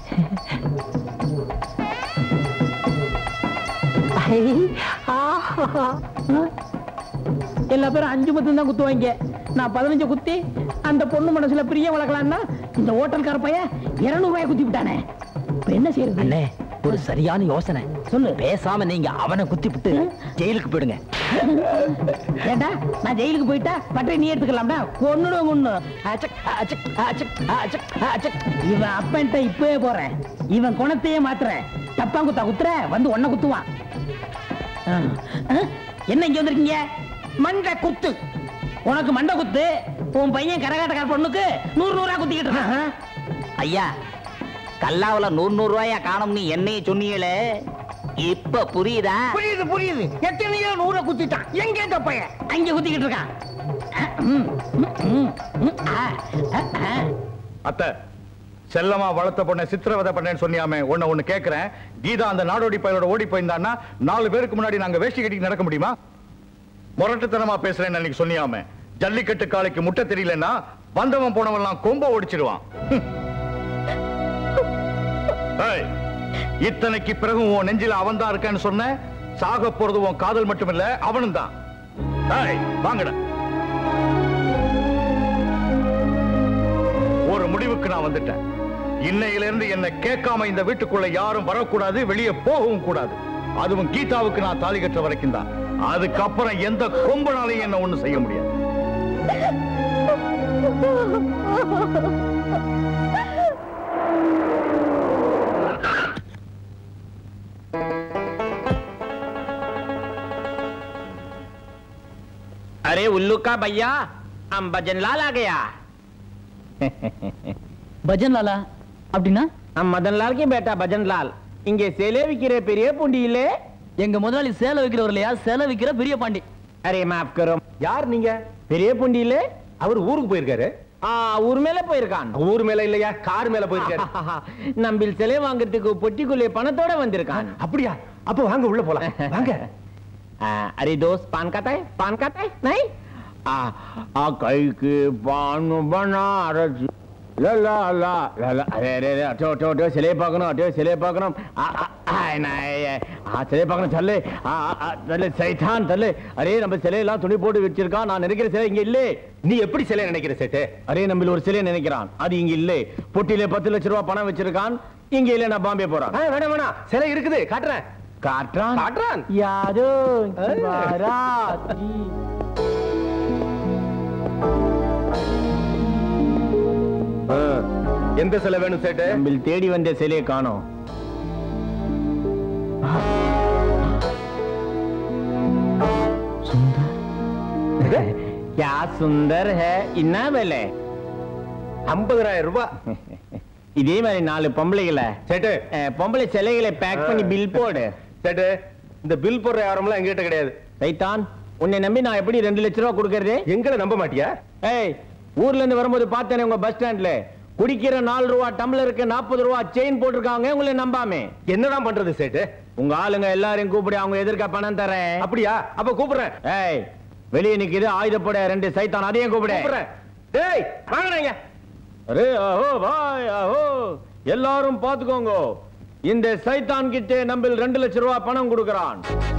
ஐ, ஆஹா. எல்லா பேரும் அஞ்சு பத்து தான் குத்துவாங்க நான் பதினஞ்சு குத்தி அந்த பொண்ணு மனசுல பிரியம் வளர்க்கலாம்னா இந்த ஹோட்டல்கார பையன் இருநூறு ரூபாய் குத்தி விட்டானே இப்ப என்ன செய்யறது அண்ணே ஒரு சரியான யோசனை சொல்லு பேசாம நீங்க அவனை குத்தி விட்டு ஜெயிலுக்கு போயிடுங்க ஏண்டா நான் ஜெயிலுக்கு போயிட்டா பட்டை நீ எடுத்துக்கலாம்டா கொன்னுடுவேன் கொன்னு அச்சக், அச்சக், அச்சக், அச்சக், அச்சக். இவன் அப்பன்ட்ட இப்பவே போறேன் இவன் குணத்தையே மாத்துறேன் தப்பா குத்தா குத்துற வந்து ஒன்ன குத்துவான் ஆ. ஆ? என்ன இங்க வந்திருக்கீங்க மண்டை குத்து உனக்கு மண்டை குத்து உன் பையன் கரகாட்டக்கார பொண்ணுக்கு நூறு நூறா குத்திக்கிட்டு இருக்கான் ஐயா கல்லாவுல நூறு நூறு ரூபாயா காணும்னு என்னைய சொன்னீங்களே இப்ப புரியுதா புரியுது புரியுது எத்தனையோ நூற குத்திட்டான் எங்க இந்த பையன் அங்க குத்திக்கிட்டு இருக்கான் ம், ம், ம், ம், ஆ, ஆ, ஆ. அத்தை செல்லமா வளர்த்த பொண்ணை சித்திரவதை பண்ணேன்னு சொன்னியாமே ஒண்ணு ஒண்ணு கேக்குறேன் கீதா அந்த நாடோடி பையலோட ஓடி போயிருந்தான்னா நாலு பேருக்கு முன்னாடி நாங்க வேஷ்டி கட்டி நடக்க முடியுமா முரட்டுத்தனமா பேசுறேன்னு அன்னைக்கு சொன்னியாமே ஜல்லிக்கட்டு காலைக்கு முட்டை தெரியலன்னா வந்தவன் போனவன்லாம் கொம்ப ஒடிச்சிருவான் ஹம். ஏய், இத்தனைக்கு பிறகு உன் நெஞ்சில அவன் தான் இருக்கான்னு சொன்ன சாக போறது உன் காதல் மட்டுமில்ல அவனும் தான் ஏய், வாங்கடா ஒரு முடிவுக்கு நான் வந்துட்டேன் இன்னையில இருந்து என்ன கேட்காம இந்த வீட்டுக்குள்ள யாரும் வரக்கூடாது வெளியே போகவும் கூடாது அதுவும் கீதாவுக்கு நான் தாலி கட்டுற வரைக்கும் தான் அதுக்கப்புறம் எந்த கொம்பனாலையும் என்ன ஒண்ணும் செய்ய முடியாது अरे उल्लू का भैया हम भजन लाल आ गया பஜன் லாலா அப்படின்னா हम मदन लाल के बेटा भजन लाल இங்கே சேலை விக்கிற பெரிய பூண்டியிலே எங்க முதலாளி சேலை வைக்கிறவர் இல்லையா சேலை விக்கிற பெரிய பாண்டி அரே மாஃப் கரோ யார் நீங்க பெரிய பூண்டியிலே அவர் ஊருக்கு போயிருக்காரு ஆ ஊர் மேல போயிருக்கான் ஊர் மேல இல்லையா கார் மேல போயிருக்காரு நம்பில் சிலை வாங்குறதுக்கு பொட்டிக்குள்ளே பணத்தோட வந்திருக்கான் அப்படியா அப்போ வாங்க உள்ள போலாம் வாங்க आ, अरे दोस्त पान खाता है पान खाता है नहीं आ, आ कई के पान बना रही ला ला ला ला ला अरे अरे अरे अटो अटो अटो सिले पकड़ो अटो सिले पकड़ो आ आ ஆ நான் ஆ சிலை பார்க்கணும் சொல்லு ஆ ஆ, சொல்லு சைத்தான் சொல்லு அரே நம்ம சிலையெல்லாம் துணி போட்டு வச்சிருக்கான் நான் நினைக்கிற சிலை இங்க இல்லே நீ எப்படி சிலை நினைக்கிற சேட்டு அரே நம்ம ஒரு சிலை நினைக்கிறான் அது இங்க இல்லே பொட்டியில பத்து லட்ச ரூபாய் பணம் வச்சிருக்கான் இங்க இல்ல நான் பாம்பே போறான் வேணாம் வேணாம் சிலை இருக்குது காட்டுறேன் காட்டுறான் காட்டுறான் யாரோ ஏய். பாராட்டி. ஆ, எந்த சிலை வேணும் சேட்டு நம்ம தேடி வந்த சிலையை காணோம் क्या सुंदर है என்ன விலை ஐம்பதாயிரம் ரூபாய் இதே மாதிரி நாலு பொம்பளைகளை சேட்டு அஹ், பொம்பளை சிலைகளை பேக் பண்ணி பில் போடு சேட்டு இந்த பில் போடுற யாரெல்லாம் எங்கிட்ட கிடையாது சைத்தான் உன்னை நம்பி நான் எப்படி ரெண்டு லட்ச ரூபா கொடுக்கறது எங்களை நம்ப மாட்டியா ஏய் ஊர்ல இருந்து வரும்போது பார்த்தேனே உங்க பஸ் ஸ்டாண்ட்ல குடிக்கிற நாலு ரூபா டம்ளருக்கு நாற்பது ரூபா செயின் போட்டிருக்காங்க உங்களை நம்பாமே என்னதான் பண்றது சேட்டு உங்க ஆளுங்க எல்லாரையும் கூப்பிடி அவங்க எதிர்க்க பணம் தரேன் அப்படியா அப்ப கூப்பிடுறேன் ஏய் வெளியே நிக்குது ஆயுதப்பட ரெண்டு சைத்தான் அதையும் கூப்பிடு கூப்பிடுறேன் டேய் வாங்கடாங்க அரே ஆஹோ பாய் ஆஹோ எல்லாரும் பாத்துக்கோங்க இந்த சைத்தான் கிட்ட நம்ம ரெண்டு லட்சம் ரூபாய் பணம் கொடுக்கறான்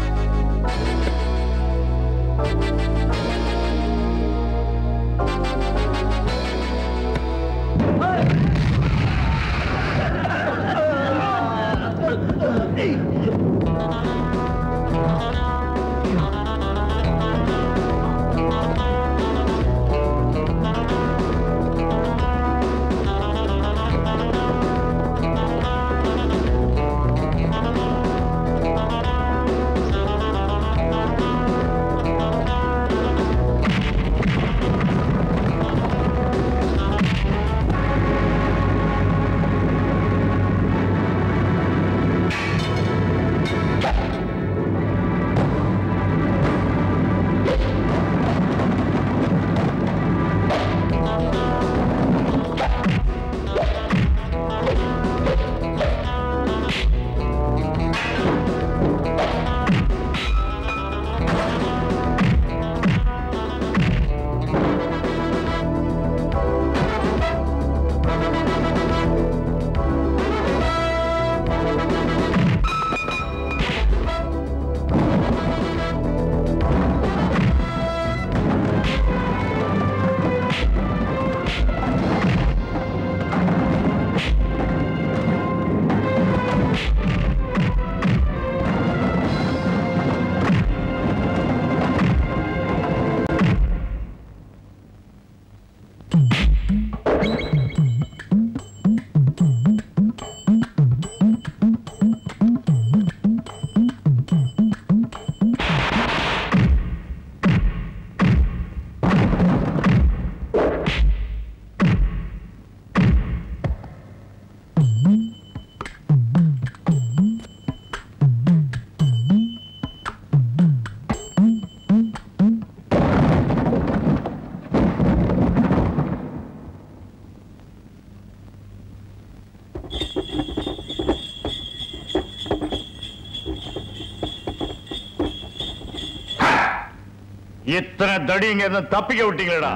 இத்தனை தடிங்க இருந்து தப்பிக்க விட்டீங்களடா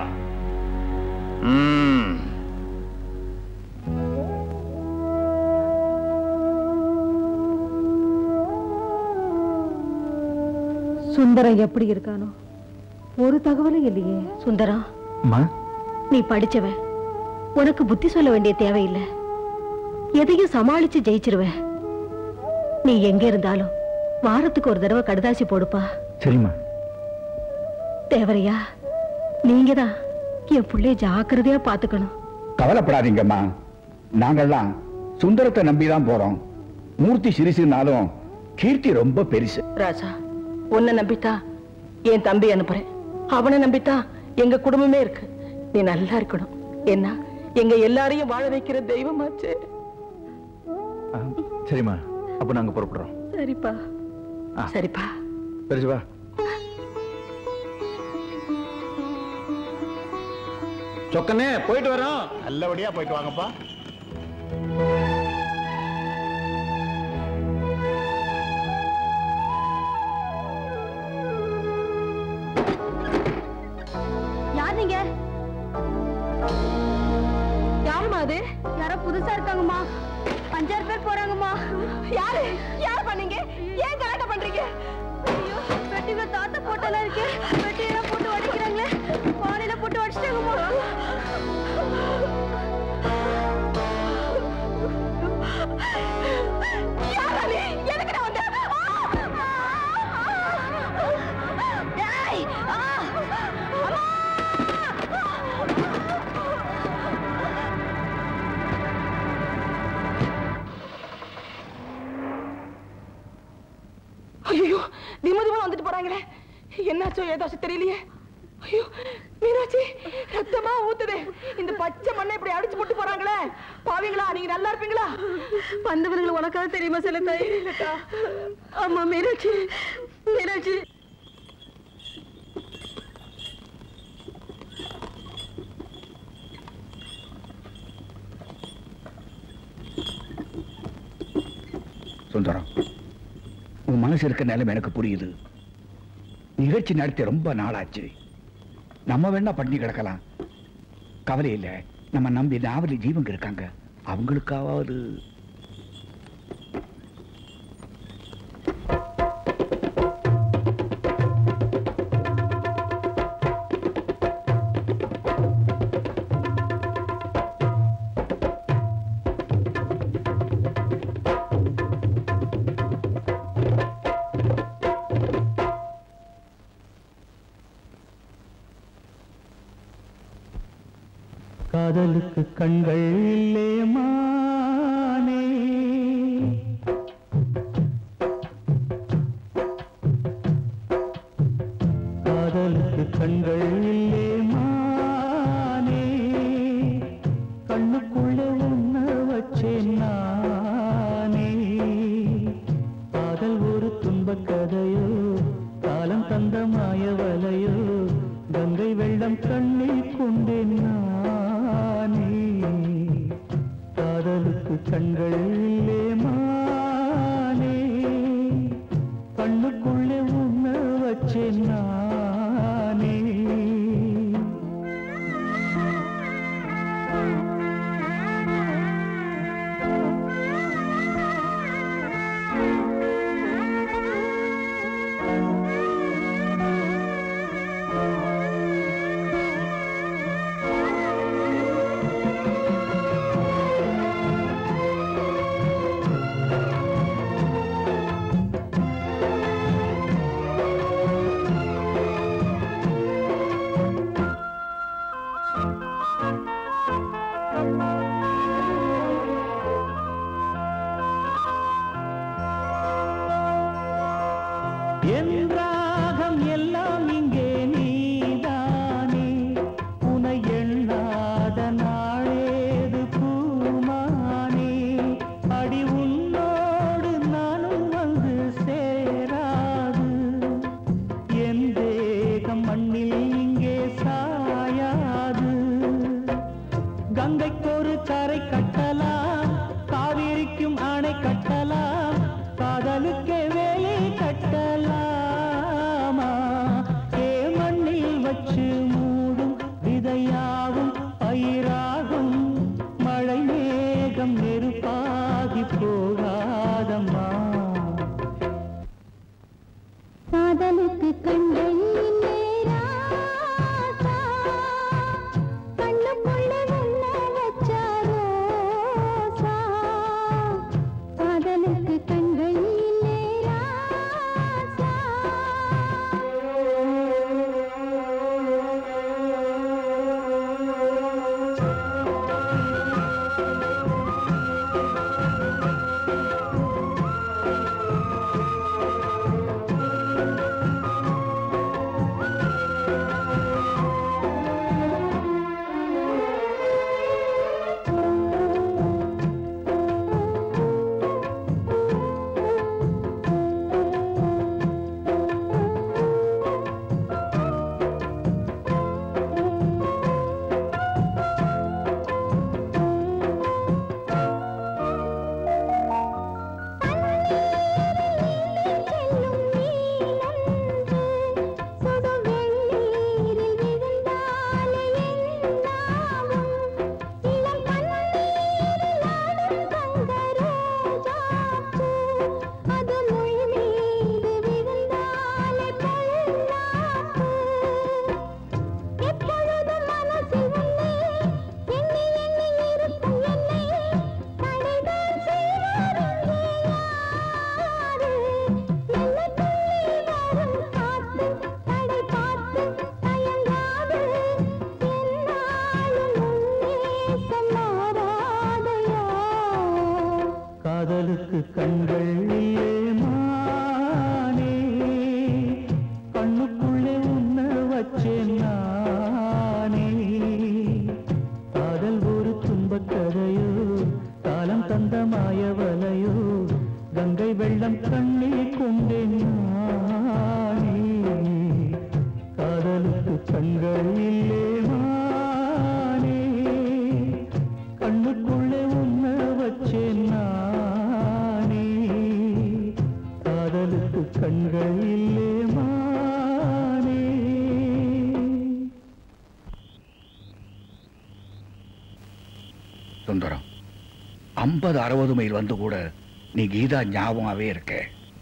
ம். சுந்தரம் எப்படி இருக்கானோ ஒரு தகவலும் இல்லையே சுந்தரம் நீ படிச்சவன் உனக்கு புத்தி சொல்ல வேண்டிய தேவையில்லை எதையும் சமாளிச்சு ஜெயிச்சிருவ நீ எங்க இருந்தாலும் வாரத்துக்கு ஒரு தடவை கடுதாசி போடுப்பா சரிம்மா தேவரையா நீங்க தான் என் புள்ளைய ஜாக்கிரதையா பாத்துக்கணும் கவலைப்படாதீங்கம்மா நாங்கெல்லாம் சுந்தரத்தை நம்பிதான் போறோம் மூர்த்தி சிரிசுனாலும் கீர்த்தி ரொம்ப பெருசு ராஜா உன்னை நம்பித்தான் என் தம்பி அனுப்புறேன் அவனை நம்பித்தான் எங்க குடும்பமே இருக்கு நீ நல்லா இருக்கணும் என்ன எங்க எல்லாரையும் வாழ வைக்கிற தெய்வமாச்சே சரிம்மா அப்ப நாங்க புறப்படுறோம் சரிப்பா சரிப்பா பெருசுவா சொக்கனே போயிட்டு வரோம் நல்லபடியா போயிட்டு வாங்கப்பா யார் நீங்க யாருமா அது யாரோ புதுசா இருக்காங்கம்மா அஞ்சாறு பேர் போறாங்கம்மா யாரு யார் பண்ணீங்க ஏன் கலாட்டம் பண்றீங்க ஐயோ வெட்டிங்க தாத்தா போட்டெல்லாம் இருக்கு வெட்டியெல்லாம் போட்டு உடைக்கிறாங்களே வாழையில போட்டு உடைச்சிட்டாங்கம்மா ஐயோ திமு திமு வந்துட்டு போறாங்களே என்னாச்சோ ஏதாச்சும் தெரியலையே ஐயோ மீனாட்சி ரத்தமா ஊத்துதே இந்த பச்சை மண்ணை இப்படி அடிச்சு போட்டு போறாங்களே பாவீங்களா நீங்க நல்லா இருப்பீங்களா வந்தவர்கள் உனக்காக தெரியுமா சில தாய் ஆமா மீனாட்சி மீனாட்சி சுந்தரம் உன் மனசு இருக்க நிலைமை எனக்கு புரியுது நிகழ்ச்சி நடத்தி ரொம்ப நாளாச்சு நம்ம வேணா பண்ணி கிடக்கலாம் கவலை இல்லை நம்ம நம்பி நாவலி ஜீவங்க இருக்காங்க அவங்களுக்காவது காதலுக்கு கண்கள் இல்லே மானே காதலுக்கு கண்கள் இல்லே மானே கண்ணுக்குள்ளே உன்ன வச்சேன் நானே காதல் ஒரு துன்பக் கதையோ காலம் தந்த மாயவலையோ கங்கை வெள்ளம் கண்ணில் கொண்டேன் நானே காதலுக்கு கண்கள் இல்லே மானே கண்ணுக்குள்ளே உன்ன வச்சேன் நானே என் ராகம் எல்லாம் இங்கே நீதானே உனை எண்ணாத நாளேது பூமானே அடி உன்னோடு நானும் வந்து சேராது என் தேகம் மண்ணில் இங்கே சாயாது கங்கைக்கு ஒரு கரை கட்டலாம் காவிரிக்கும் அணை கட்டலாம் காதலுக்கே வேலை கட்டலாமா ஏ மண்ணில் வச்சு மூடும் விதையாகும் பயிராகும் மழை மேகம் நெருப்பாகி போகாதம்மா காதலுக்கு கண்கள் இல்லை ராசா. கண்ணுக்குள்ள உன்ன வச்ச ரோசா. காதலுக்கு கண்கள் இல்லை ராசா. கண்களுக்கு கண்கள் இல்லே மானே சுந்தரம் ஐம்பது அறுபது மைல் வந்து கூட நீ கீதா ஞாபகமாவே இருக்க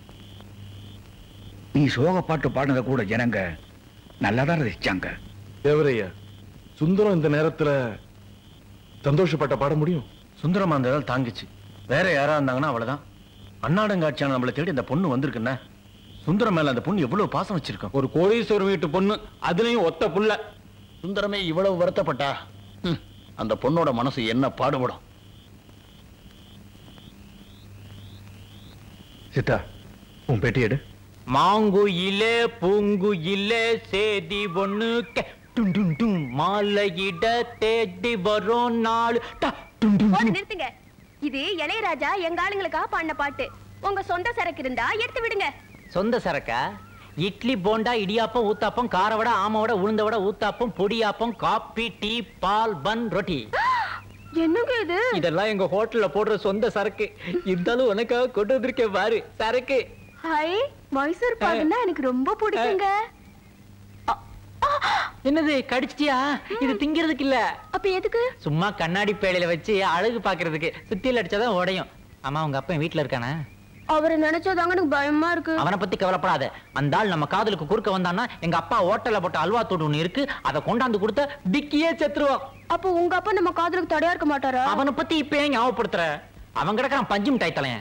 நீ சோக பாட்டு பாடினதை கூட ஜனங்க நல்லாதான் ரசிச்சாங்க தேவரையா சுந்தரம் இந்த நேரத்துல சந்தோஷப்பட்ட பாட முடியும் சுந்தரமா இருந்ததால் தாங்கிச்சு வேற யாரா இருந்தாங்கன்னா அவ்வளவுதான் அண்ணாடங்காட்சியான நம்மளை தேடி இந்த பொண்ணு வந்திருக்குன்னா சுந்தரம் மேல அந்த பொண்ணு எவ்வளவு பாசம் வச்சிருக்கோம் ஒரு கோடீஸ்வரர் வீட்டு பொண்ணு அதுலயும் ஒத்த புள்ள சுந்தரமே இவ்வளவு வருத்தப்பட்டா ஹம், அந்த பொண்ணோட மனசு என்ன பாடுபடும் சித்தா உன் பெட்டி எடு மாங்குயிலே பூங்குயிலே சேதி ஒண்ணு கே- டும் டும் டும் மாலையிட தேடி வரும் நாள் டா, டும் டும் போது டும். நிறுத்துங்க இது இளையராஜா எங்க ஆளுங்களுக்காக பாடின பாட்டு உங்க சொந்த சரக்கு இருந்தா எடுத்து விடுங்க சொந்த சரக்கா இட்லி போண்டா இடியாப்பம் ஊத்தாப்பம் காரவடை ஆமவடை உளுந்தவடை ஊத்தாப்பம் பொடியாப்பம் காப்பி டீ பால் பன் ரொட்டி என்னங்க இது இதெல்லாம் எங்க ஹோட்டல்ல போடுற சொந்த சரக்கு இருந்தாலும் உனக்காக கொண்டு வந்திருக்கேன் பாரு சரக்கு ஹை மைசூர் பாக்குன்னா எனக்கு ரொம்ப பிடிக்குங்க என்னது கடிச்சிட்டியா இது திங்கிறதுக்கு இல்ல அப்ப எதுக்கு சும்மா கண்ணாடி பேழையில வச்சு அழகு பாக்குறதுக்கு சுத்தியில் அடிச்சாதான் உடையும் ஆமா உங்க அப்பா வீட்ல இருக்கானே அவரை நினைச்சாதாங்க எனக்கு பயமா இருக்கு அவனை பத்தி கவலைப்படாத அந்த ஆள் நம்ம காதலுக்கு குறுக்க வந்தான்னா எங்க அப்பா ஹோட்டல்ல போட்ட அல்வா தோடு ஒண்ணு இருக்கு அதை கொண்டாந்து கொடுத்த டிக்கியே செத்துருவான் அப்போ உங்க அப்பா நம்ம காதலுக்கு தடையா இருக்க மாட்டாரா அவனை பத்தி இப்ப ஏன் ஞாபகப்படுத்துற அவன் கிடக்குறான் பஞ்சு மிட்டாய் தலையன்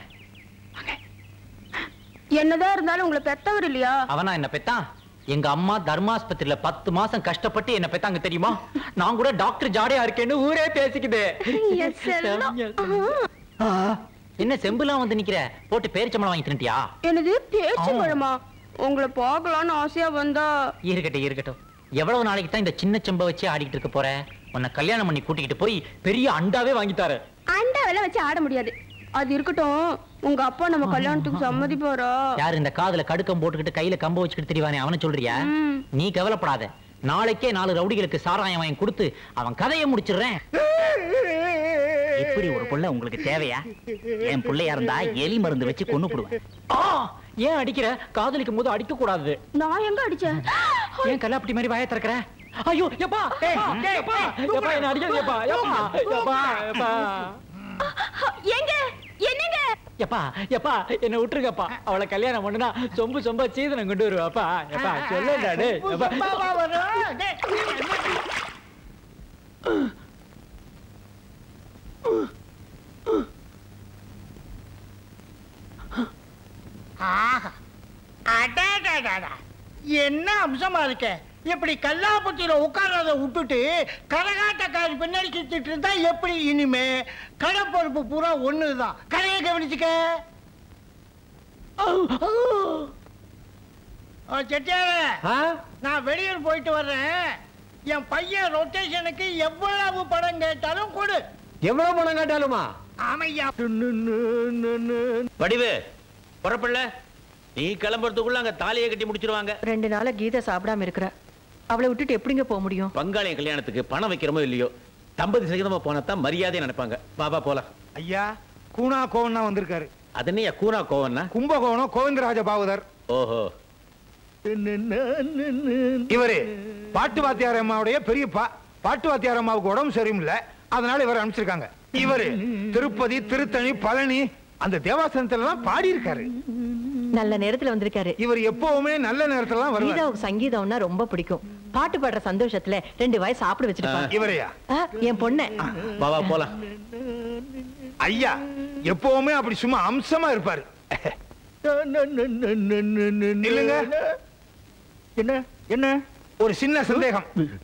என்னதான் இருந்தாலும் உங்களை பெத்தவர் இல்லையா அவனா என்ன பெத்தான் எங்க அம்மா தர்மாஸ்பத்திரியில பத்து மாசம் கஷ்டப்பட்டு என்ன பெத்தாங்க தெரியுமா நான் கூட டாக்டர் ஜாடையா இருக்கேன்னு ஊரே பேசிக்குது என் செல்லம். ஆ, என்ன செம்புலாம் வந்து நிக்கிற போட்டு பேரிச்சம்பளம் வாங்கி தின்ட்டியா என்னது பேச்சு பழமா உங்களை பார்க்கலாம்னு ஆசையா வந்தா இருக்கட்டும் இருக்கட்டும் எவ்வளவு நாளைக்கு தான் இந்த சின்ன செம்பை வச்சு ஆடிக்கிட்டு இருக்க போற உன்னை கல்யாணம் பண்ணி கூட்டிக்கிட்டு போய் பெரிய அண்டாவே வாங்கி தரேன் அண்டாவெல்லாம் வச்சு ஆட முடியாது அது இருக்கட்டும் உங்க அப்பா நம்ம கல்யாணத்துக்கு சம்மதிப்பாரா யாரு இந்த காதுல கடுக்கம் போட்டுக்கிட்டு கையில கம்ப வச்சுக்கிட்டு தெரியவானே அவனை சொல்றியா ம். நீ கவலைப்படாத நாளைக்கே நாலு ரவுடிகளுக்கு சாராயம் வாங்கி கொடுத்து அவன் கதையை முடிச்சிடுறேன் எப்படி ஒரு புள்ள உங்களுக்கு தேவையா என் பிள்ளையா இருந்தா எலி மருந்து வச்சு கொண்டு போடுவேன் ஆ, ஏன் அடிக்கிற காதலிக்கும் போது அடிக்க கூடாது நான் எங்க அடிச்சேன் ஏன் கல்லாப்பட்டி மாதிரி வாய திறக்கிற ஐயோ எப்பா எப்பா, எப்பா, எப்பா, என்ன அடிக்காதீங்க, எப்பா, எப்பா, எப்பா, எப்பா. எங்க என்னங்க எப்பா எப்பா என்ன விட்டுருங்கப்பா அவளை கல்யாணம் பண்ணுனா சொம்பு சொம்பா சீதனம் கொண்டு வருவாப்பா எப்பா சொல்லுடா டேய் எப்பா ஆஹா அடாடாடாடா என்ன அம்சமா இருக்க இப்படி கல்லாப்பட்டியில உட்கார்றத விட்டுட்டு கரகாட்டக்காரி பின்னாடி சுத்திட்டு இருந்தா எப்படி இனிமே கடை பொறுப்பு பூரா ஒண்ணுதான் கடையை கவனிச்சுக்க ஆ, செட்டியார நான் வெளியூர் போயிட்டு வர்றேன் என் பையன் ரொட்டேஷனுக்கு எவ்வளவு படம் கேட்டாலும் கொடு எவ்வளவு பணம் கேட்டாலுமா ஆமையா வடிவு புறப்படல நீ கிளம்புறதுக்குள்ள அங்க தாலியை கட்டி முடிச்சிருவாங்க ரெண்டு நாளா கீதா சாப்பிடாம இருக்கிற அவளை விட்டுட்டு எப்படிங்க போக முடியும் பங்காளி கல்யாணத்துக்கு பணம் வைக்கிறமோ இல்லையோ தம்பதி சகிதமா போனதான் மரியாதை நினைப்பாங்க பாபா போலாம் ஐயா கூனா கோவன்னா வந்திருக்காரு அது என்ன கூனா கோவன்னா கும்பகோணம் கோவிந்தராஜ பாவதர் ஓஹோ இவரு பாட்டு வாத்தியார் அம்மாவுடைய பெரியப்பா பாட்டு வாத்தியார் அம்மாவுக்கு உடம்பு சரியில்லை அதனால இவர் அனுப்பிச்சிருக்காங்க இவரு திருப்பதி திருத்தணி பழனி அந்த தேவாசனத்துல எல்லாம் பாடி இருக்காரு நல்ல நேரத்துல வந்திருக்காரு இவர் எப்பவுமே நல்ல நேரத்துல தான் வருவார் கீதாவுக்கு சங்கீதம்னா ரொம்ப பிடிக்கும் பாட்டு பாடுற சந்தோஷத்துல ரெண்டு வாய் சாப்பிட வச்சிருப்பாங்க இவரையா ஆ, என் பொண்ணு பாபா போலாம் ஐயா எப்பவுமே அப்படி சும்மா அம்சமா இருப்பாரு இல்லைங்க என்ன என்ன ஒரு சின்ன சந்தேகம்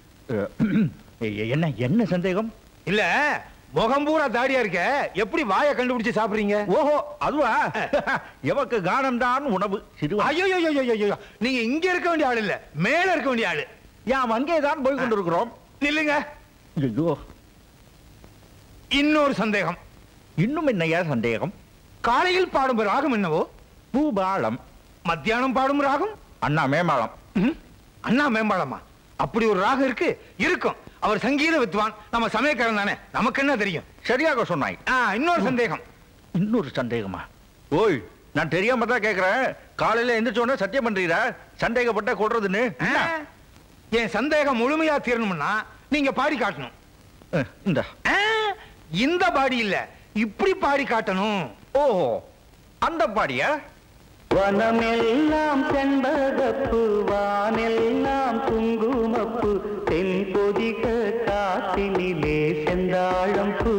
என்ன என்ன சந்தேகம் இல்ல முகம் பூரா தாடியா இருக்க எப்படி வாயை கண்டுபிடிச்சு சாப்பிடுறீங்க ஓஹோ அதுவா எவக்கு கானம் தான் உணவு ஐயோ ஐயோ, ஐயோ, ஐயோ, ஐயோ. நீங்க இங்க இருக்க வேண்டிய ஆள் இல்ல மேல இருக்க வேண்டிய ஆளு யாம் அங்கே தான் போய் கொண்டிருக்கிறோம் நில்லுங்க ஐயோ இன்னொரு சந்தேகம் இன்னும் என்னையா சந்தேகம் காலையில் பாடும் ராகம் என்னவோ பூபாலம் மத்தியானம் பாடும் ராகம் அண்ணா மேம்பாலம் ம்? அண்ணா மேம்பாலமா அப்படி ஒரு ராகம் இருக்கு இருக்கும் அவர் சங்கீத வித்வான் நம்ம சமயக்காரன் தானே நமக்கு என்ன தெரியும் சரியாக சொன்னாய் ஆ, இன்னொரு சந்தேகம் இன்னொரு சந்தேகமா ஓய் நான் தெரியாம தான் கேக்குறேன் காலையில எந்திரிச்ச உடனே சத்தியம் பண்றீரா சந்தேகப்பட்ட கொள்றதுன்னு என் சந்தேகம் முழுமையா தீரணும்னா நீங்க பாடி காட்டணும் இந்த ஆ, இந்த பாடி இல்ல இப்படி பாடி காட்டணும் ஓஹோ அந்த பாடியா வனமெல்லாம் செண்பகப்பு வானெல்லாம் குங்குமப்பு தென் பொதிக காட்டினிலே செந்தாழம் பூ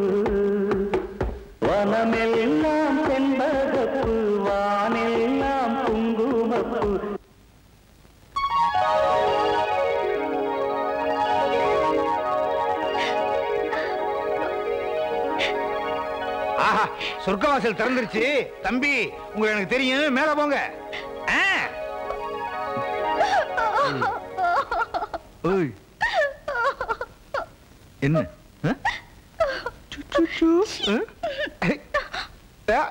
வனமெல்லாம் செண்பகப்பு வானெல்லாம் குங்குமப்பு ஆஹா சொர்க்கவாசல் திறந்துருச்சு தம்பி உங்களை எனக்கு தெரியும் மேல போங்க ஆ. ஓய் என்ன ஆ? ஆ.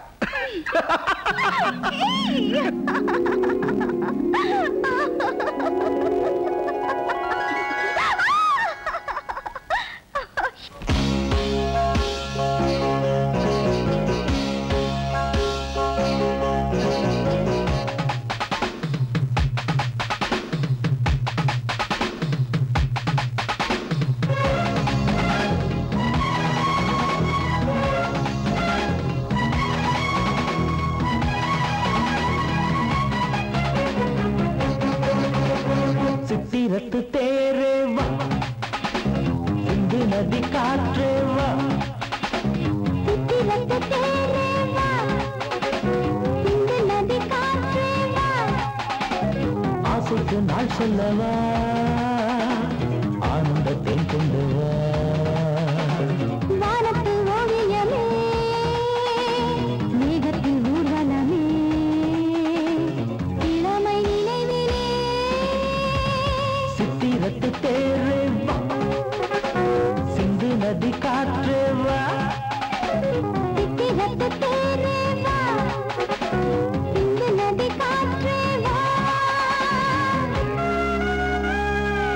சித்திரத்து தேரே வா சிந்து நதி காற்றே வா சித்திரத்து தேரே வா சிந்து நதி காற்றே வா ஆசைக்கு நாள் சொல்லவா ஆனந்தத்தை கொண்டு வா வானத்து ஓவியமே மேகத்தில் ஊர்வலமே இளமை நினைவிலே சித்திரத்து தேரே வா சிந்து நதி காற்றே வா சித்திரத்து தேரே வா சிந்து நதி காற்றே வா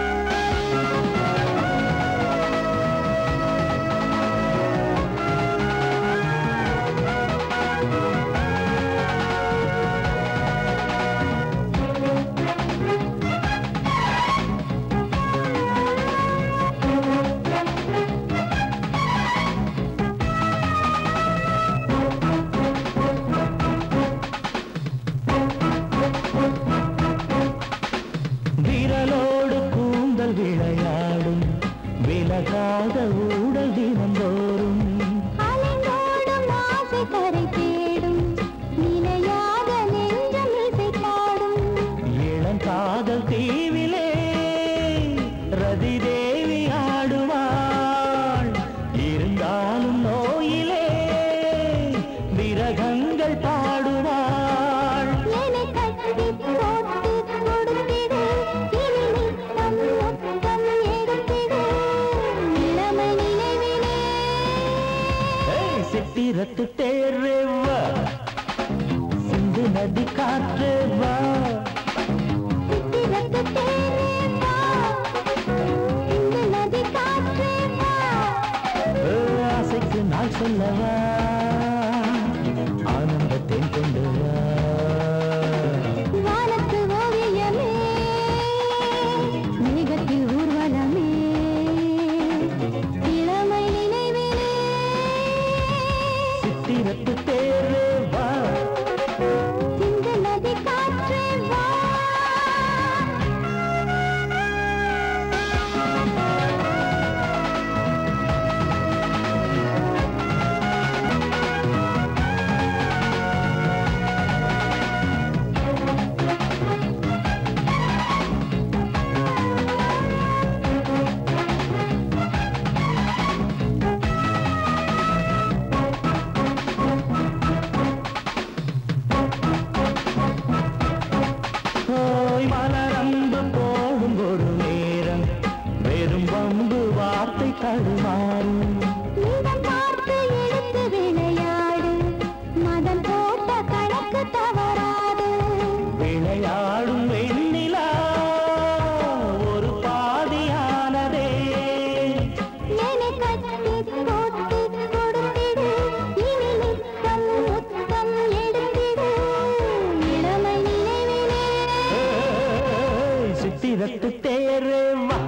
சித்திரத்து தேரே வா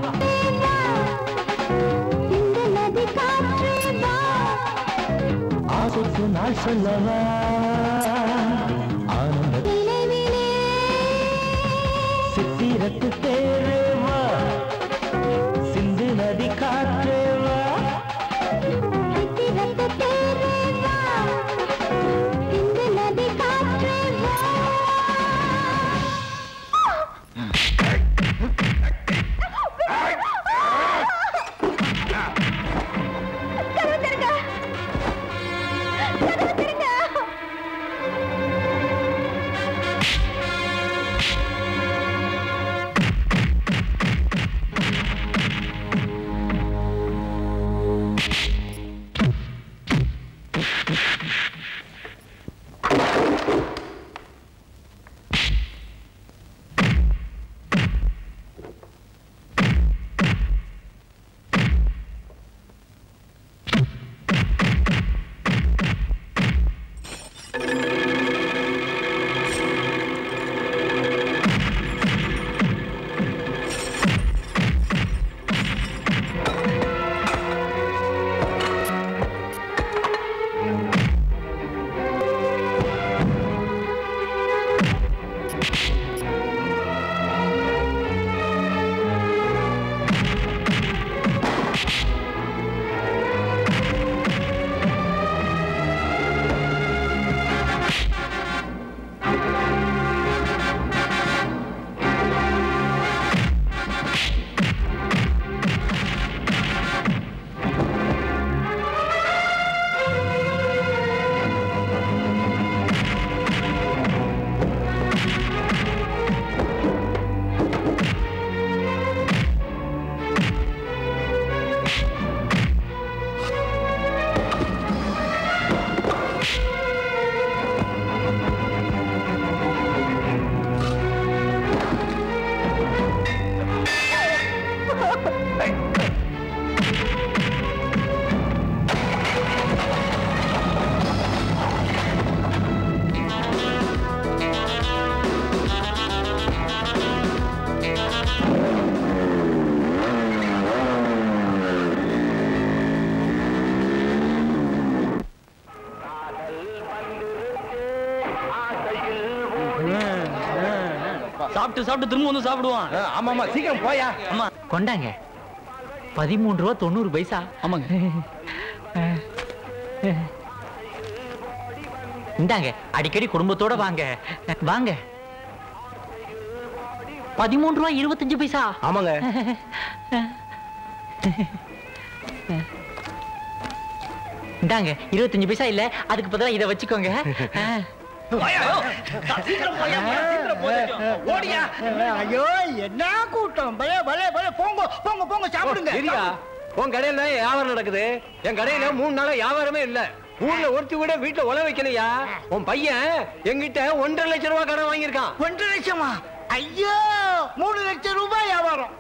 சிந்து நதி காற்றே வா ஆசைக்கு நாள் சொல்லவா ஆனந்த நினைவிலே சித்திரத்து தேரே வா சிந்து நதி காற்றே வா சித்திரத்து தேரே வா சிந்து நதி காற்றே வா கதவு திறங்க கதவு திறங்க சாப்பிட்டு சாப்பிட்டு திரும்ப வந்து சாப்பிடுவான் ஆமா ஆமா சீக்கிரம் போயா ஆமா கொண்டாங்க பதிமூன்று ரூபா தொண்ணூறு பைசா ஆமாங்க இந்தாங்க அடிக்கடி குடும்பத்தோட வாங்க வாங்க பதிமூன்று ரூபா இருபத்தஞ்சு பைசா ஆமாங்க இந்தாங்க இருபத்தஞ்சு பைசா இல்ல அதுக்கு பதிலா இதை வச்சுக்கோங்க ஓடியா ஐயோ என்ன கூட்டம் பலே பலே பலே போங்க போங்க போங்க சாப்பிடுங்க சரியா உன் கடையில தான் வியாபாரம் நடக்குது என் கடையில மூணு நாளா வியாபாரமே இல்ல ஊர்ல ஒருத்தி விட வீட்டுல உழ வைக்கலையா உன் பையன் என்கிட்ட ஒன்றரை லட்சம் ரூபாய் கடன் வாங்கியிருக்கான் ஒன்றரை லட்சமா ஐயோ மூணு லட்சம் ரூபாய் வியாபாரம்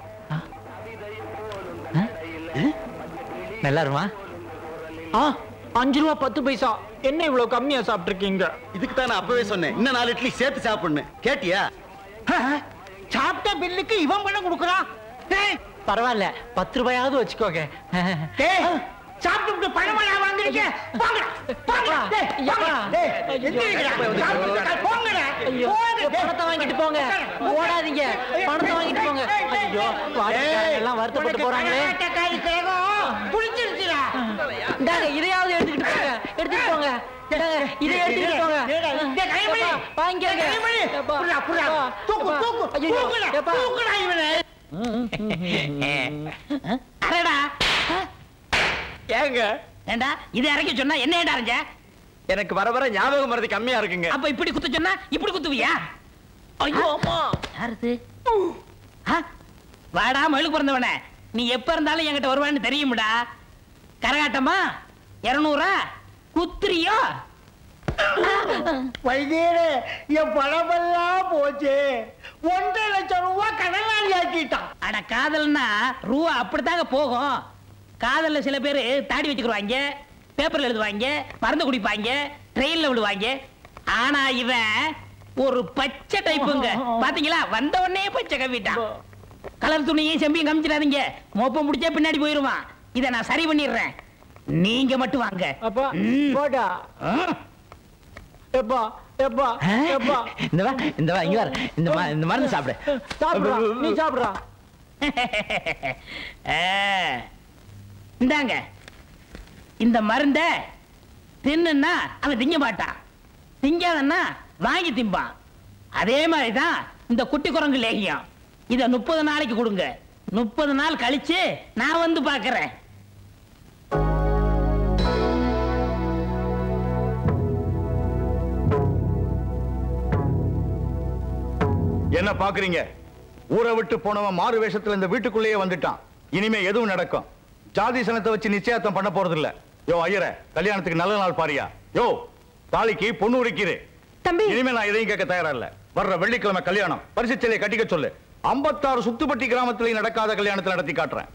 நல்லா இருமா ஆ அஞ்சு ரூபா பத்து பைசா என்ன இவ்வளவு கம்மியா சாப்பிட்டுருக்கீங்க இதுக்கு தான் நான் அப்பவே சொன்னேன் இன்னும் நாலு இட்லி சேர்த்து சாப்பிடணும் கேட்டியா சாப்பிட்ட பில்லுக்கு இவன் பணம் கொடுக்குறான் டேய், பரவாயில்ல பத்து ரூபாயாவது வச்சுக்கோங்க டேய், சாப்பிட்டு பணமா வாங்குறீங்க போங்கடா போங்கடா டேய், போங்கடா. டேய், எந்திரிங்கடா. சாப்பிட்டு போங்கடா ஐயோ போங்க. பணத்தை வாங்கிட்டு போங்க ஓடாதீங்க பணத்தை வாங்கிட்டு போங்க ஐயோ வாடிக்கையாளர்கள் எல்லாம் வருத்தப்பட்டு போறாங்களே கர்நாடகாரி கிரகம் புடிச்சிருச்சுடா இந்தாங்க இதையாவது எடுத்துக்கிட்டு போங்க எடுத்துட்டு போங்க இந்தாங்க, இதை எடுத்துக்கிட்டு போங்க டேய், டேய், கைமணி. அப்பா, வாங்கிக்கோங்க டேய், கைமணி. அப்பா, புர்ரா, புர்ரா. அப்பா, தூக்கு, அப்பா. தூக்கு, ஐயையோ, தூக்குடா, அப்பா. தூக்குடா இவனை. அரடா ஏங்க ஏண்டா இது இறக்கி சொன்னா என்ன ஏண்டா அரைஞ்ச எனக்கு வர வர ஞாபகம் மறதி கம்மியா இருக்குங்க அப்ப இப்படி குத்த சொன்னா இப்படி குத்துவியா ஐயோ அம்மா யாருது ஆ? வாடா மழுக்கு பிறந்தவனே நீ எப்ப இருந்தாலும் என்கிட்ட வருவான்னு தெரியும்டா கரகாட்டமா இருநூறா குத்துறியோ வைத்தியரே என் பணமெல்லாம் போச்சு ஒன்றரை லட்சம் ரூபாய் கடனாளி ஆக்கிட்டான் அட காதல்னா ரூபா அப்படித்தாங்க போகும் காதல்ல சில பேர் தாடி வச்சுக்கிடுவாங்க பேப்பர்ல எழுதுவாங்க மருந்து குடிப்பாங்க ட்ரெயின்ல விடுவாங்க ஆனா இவன் ஒரு பச்சை டைப்புங்க பாத்தீங்களா வந்த உடனே பச்சை கவிட்டான் கலர் துணியும் செம்பியும் காமிச்சிடாதீங்க மோப்பம் முடிச்சா பின்னாடி போயிருவான் இதை நான் சரி பண்ணிடுறேன் நீங்க மட்டும் வாங்க அப்பா போடா எப்பா எப்பா எப்பா இந்த வா இந்த வா இங்க வர இந்த மா- இந்த மருந்து சாப்பிடு சாப்பிடுறா நீ சாப்பிடுறா ஆ, இந்தாங்க இந்த மருந்த தின்னுன்னா அவன் திங்க மாட்டான் திங்காதன்னா வாங்கி திம்பான் அதே மாதிரி தான் இந்த குட்டி குரங்கு லேகியம் இத முப்பது நாளைக்கு கொடுங்க முப்பது நாள் கழிச்சு நான் வந்து பார்க்கறேன் என்ன பாக்குறீங்க ஊரை விட்டு போனவன் மாறு வேஷத்துல இந்த வீட்டுக்குள்ளேயே வந்துட்டான் இனிமே எதுவும் நடக்கும் ஜாதி சனத்தை வச்சு நிச்சயத்தம் பண்ண போறது இல்ல யோ ஐயர கல்யாணத்துக்கு நல்ல நாள் பாரியா யோ தாலிக்கு பொண்ணு உரிக்கிறு தம்பி இனிமே நான் எதையும் கேட்க தயாரா இல்ல வர்ற வெள்ளிக்கிழமை கல்யாணம் பரிசு சிலையை கட்டிக்க சொல்லு ஐம்பத்தாறு சுத்துப்பட்டி கிராமத்திலேயும் நடக்காத கல்யாணத்தை நடத்தி காட்டுறேன்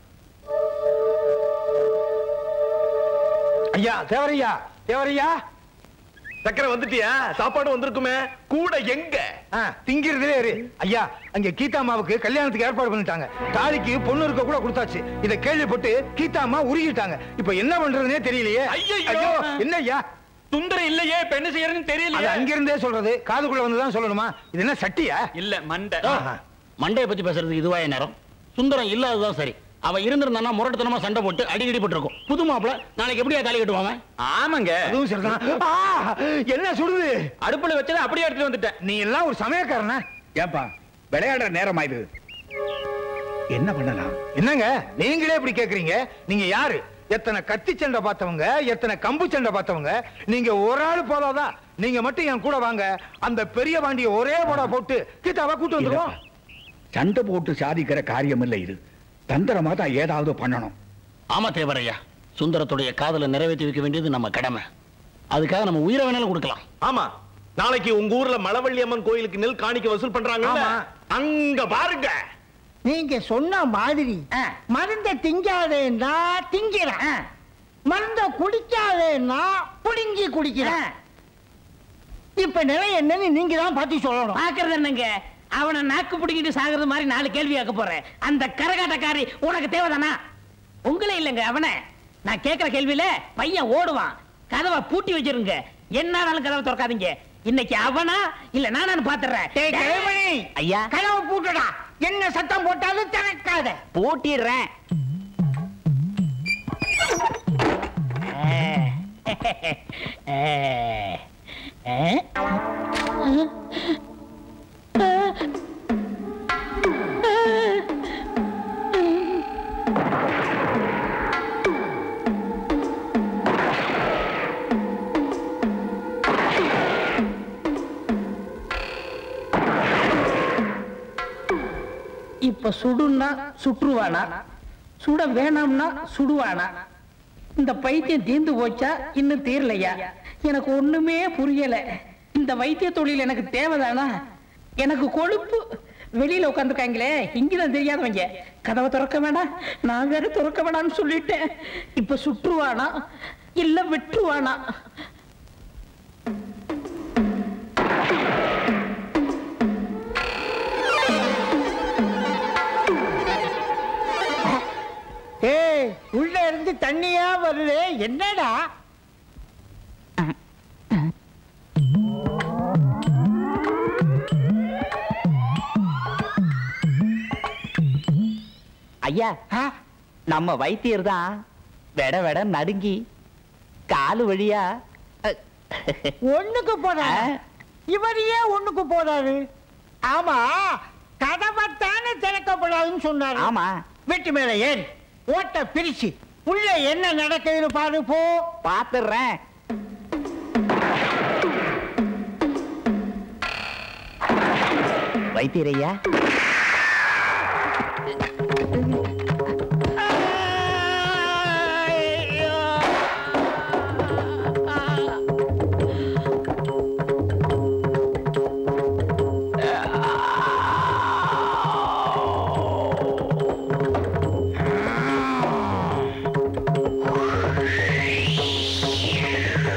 ஐயா தேவரையா தேவரையா சக்கரை வந்துட்டியா சாப்பாடு வந்திருக்குமே கூட எங்க திங்கிறதுலே இரு ஐயா அங்க கீதாமாவுக்கு கல்யாணத்துக்கு ஏற்பாடு பண்ணிட்டாங்க தாலிக்கு பொண்ணு இருக்க கூட கொடுத்தாச்சு இத கேள்விப்பட்டு கீதாமா உருகிட்டாங்க இப்ப என்ன பண்றதுனே தெரியலையே ஐயையோ! என்ன ஐயா சுந்தரம் இல்லையே இப்ப என்ன செய்யறதுன்னு அது தெரியல அங்கிருந்தே சொல்றது காதுக்குள்ள வந்துதான் சொல்லணுமா இது என்ன சட்டியா இல்ல மண்டை மண்டையை பத்தி பேசுறதுக்கு இதுவா நேரம் சுந்தரம் இல்லாததான் சரி அவ இருந்திருந்தானா முரட்டுத்தனமா சண்டை போட்டு அடிக்கடி போட்டிருக்கும் புது மாப்பிள நாளைக்கு எப்படியா தாலி கட்டுவாங்க ஆமாங்க அதுவும் சரிதான் ஆ, என்ன சுடுது அடுப்புல வச்சதை அப்படியே எடுத்துட்டு வந்துட்டேன் நீ எல்லாம் ஒரு சமயக்காரனா ஏப்பா விளையாடுற நேரமா இது என்ன பண்ணலாம் என்னங்க நீங்களே இப்படி கேக்குறீங்க நீங்க யாரு எத்தனை கத்தி சண்டை பார்த்தவங்க எத்தனை கம்பு சண்டை பார்த்தவங்க நீங்க ஒரு ஆள் போதாதான் நீங்க மட்டும் என் கூட வாங்க அந்த பெரிய பாண்டிய ஒரே போடா போட்டு கீதாவா கூட்டு வந்துருவோம் சண்டை போட்டு சாதிக்கிற காரியம் இல்லை இது தந்திரமா தான் ஏதாவது பண்ணணும் ஆமா தேவரையா சுந்தரத்துடைய காதலை நிறைவேற்றி வைக்க வேண்டியது நம்ம கடமை அதுக்காக நம்ம உயிரை வேணாலும் கொடுக்கலாம் ஆமா நாளைக்கு உங்க ஊர்ல மலவள்ளி அம்மன் கோயிலுக்கு நெல் காணிக்க வசூல் பண்றாங்க ஆமா. அங்க பாருங்க நீங்க சொன்ன மாதிரி மருந்த திங்காதேன்னா திங்கிறான் மருந்த குடிக்காதேன்னா புடுங்கி குடிக்கிறான் இப்ப நிலை என்னன்னு நீங்க தான் பார்த்து சொல்லணும் பாக்குறது என்னங்க அவனை நாக்கு பிடிக்கிட்டு சாகுறது மாதிரி நாலு கேள்வி கேட்க போறேன் அந்த கரகாட்டக்காரி உனக்கு தேவைதானா உங்களே இல்லைங்க அவனை நான் கேட்கிற கேள்வியில பையன் ஓடுவான் கதவை பூட்டி வச்சிருங்க என்னாலும் கதவை திறக்காதீங்க இன்னைக்கு அவனா இல்ல நானான்னு பாத்துறேன் டேய் கிழவனே, ஐயா கதவை பூட்டுடா என்ன சத்தம் போட்டாலும் திறக்காத பூட்டிடுறேன் இப்ப சுடுன்னா சுற்றுவானா சுட வேணாம்னா சுடுவானா இந்த பைத்தியம் தீர்ந்து போச்சா இன்னும் தீரலையா எனக்கு ஒண்ணுமே புரியல இந்த வைத்திய தொழில் எனக்கு தேவைதானா எனக்கு கொழுப்பு வெளியில உட்காந்துருக்காங்களே இங்கதான் தெரியாதவங்க கதவை திறக்க வேணாம் நான் வேற திறக்க வேணாம்னு சொல்லிட்டேன் இப்ப சுற்றுவானா இல்ல வெற்றுவானா ஏய் உள்ள இருந்து தண்ணியா வருது என்னடா ஐயா நம்ம வைத்தியர் தான் வெட வெட நடுங்கி காலு வழியா ஒண்ணுக்கு போறாரு இவர் ஏன் ஒண்ணுக்கு போறாரு ஆமா கதவைத்தானே திறக்கப்படாதுன்னு சொன்னாரு ஆமா வீட்டு மேல ஏறி ஓட்ட பிரிச்சு உள்ள என்ன நடக்குதுன்னு பாரு போ பாத்துறேன் வைத்தியரையா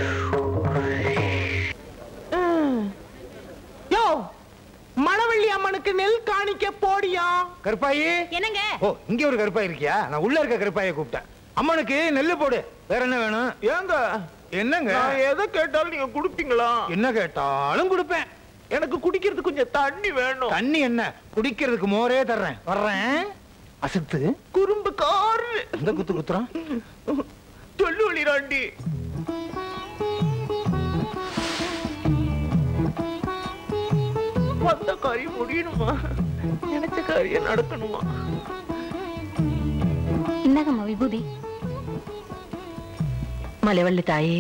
யோ மணவள்ளி அம்மனுக்கு அவனுக்கு நெல் காணிக்க போடியா கருப்பாயி என்னங்க ஓ இங்க ஒரு கருப்பாய் இருக்கியா நான் உள்ள இருக்க கருப்பாயை கூப்பிட்டேன் அம்மனுக்கு நெல்லு போடு வேற என்ன வேணும் ஏங்க என்னங்க நான் எதை கேட்டாலும் நீங்க குடுப்பீங்களா என்ன கேட்டாலும் கொடுப்பேன் எனக்கு குடிக்கிறதுக்கு கொஞ்சம் தண்ணி வேணும் தண்ணி என்ன குடிக்கிறதுக்கு மோரே தர்றேன் வர்றேன் அசத்து குறும்பு காரு இந்த குத்து குத்துறான் சொல்லு ராண்டி வந்த காரியம் முடியணுமா நினைச்ச காரியம் நடக்கணுமா இந்தாங்கம்மா விபூதி மலைவள்ளி தாயே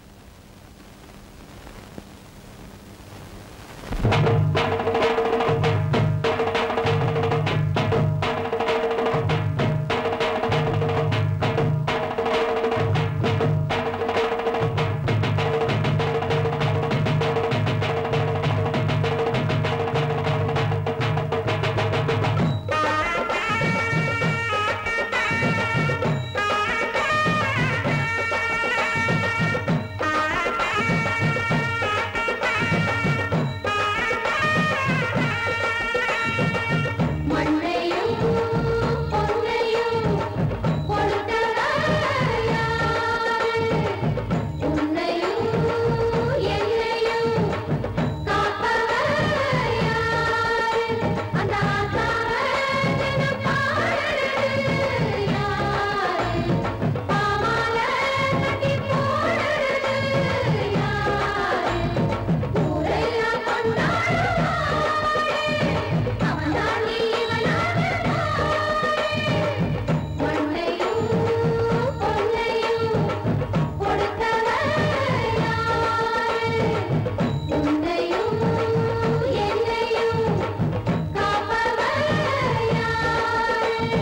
மண்ணையும் பொன்னையும் கொடுத்தவர் யாரு? உன்னையும் என்னையும் காப்பவர் யாரு? அந்த ஆத்தாவை தினம் பாடுறது யாரு? பாமால கட்டி போடுறது யாரு? ஊரெல்லாம் கொண்டாடுவாரே அவன்தானே இவனாக மண்ணையும் பொன்னையும் கொடுத்தவர் யாரு? உன்னையும் என்னையும் காப்பவர் யாரு?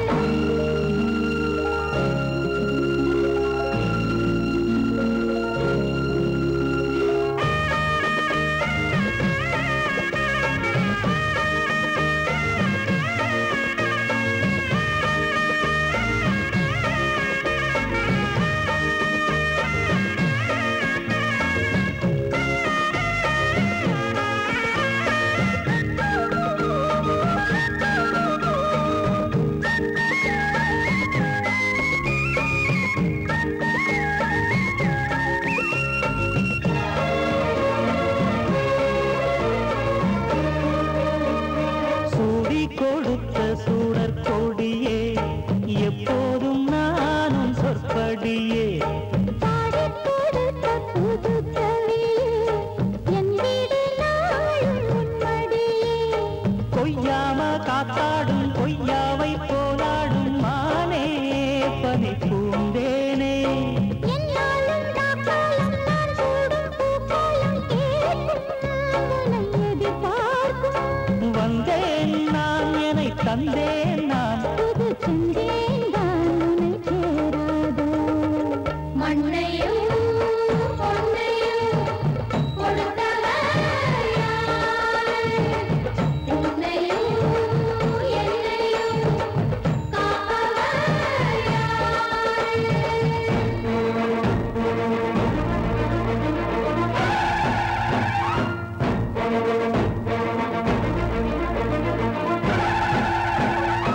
சூடி கொடுத்த சூடர் கொடியே எப்போதும் நானும் சொற்படியே பாடிக் கொடுத்த புது கவியே, என் வீடு நாளும் உன்மடியே. கொய்யாம காத்தாடும் கொய்யாவை போலாடும் மானே பனி பூந்தேனே என்னாலும் நாக்காலும் நான் சூடும் பூக்காலம் கேட்கும் உன்னை எதிர்பார்க்கும் வந்தேன் நான் என்னை தந்தேன் நான் புது செந்தேன் தான் உன்னை சேராதோ மண்ணையும் பொன்னையும் கொடுத்தவர் யாரு? உன்னையும் என்னையும் காப்பவர் யாரு?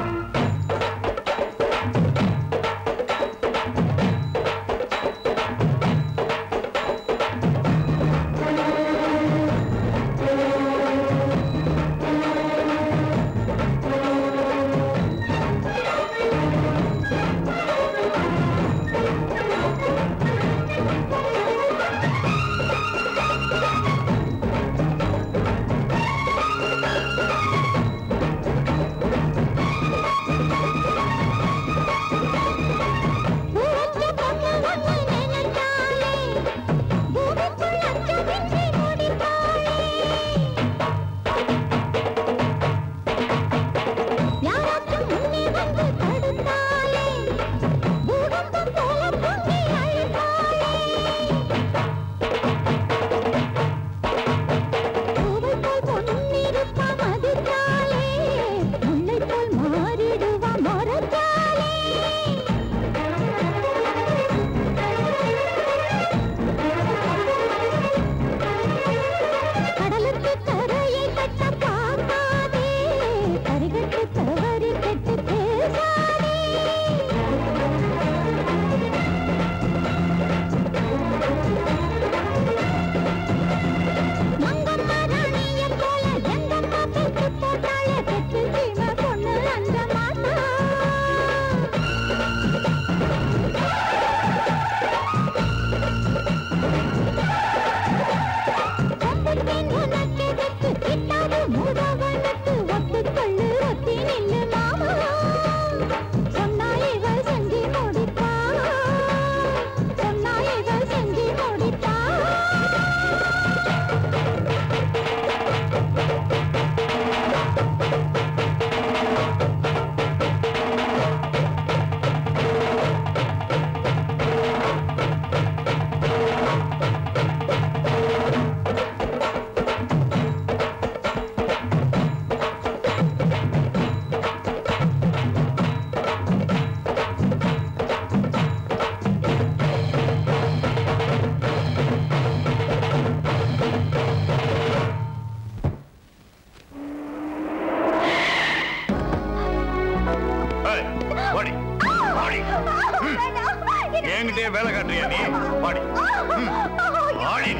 வீட்லயே வேலை காட்டுறியா நீ பாடி ம். பாடி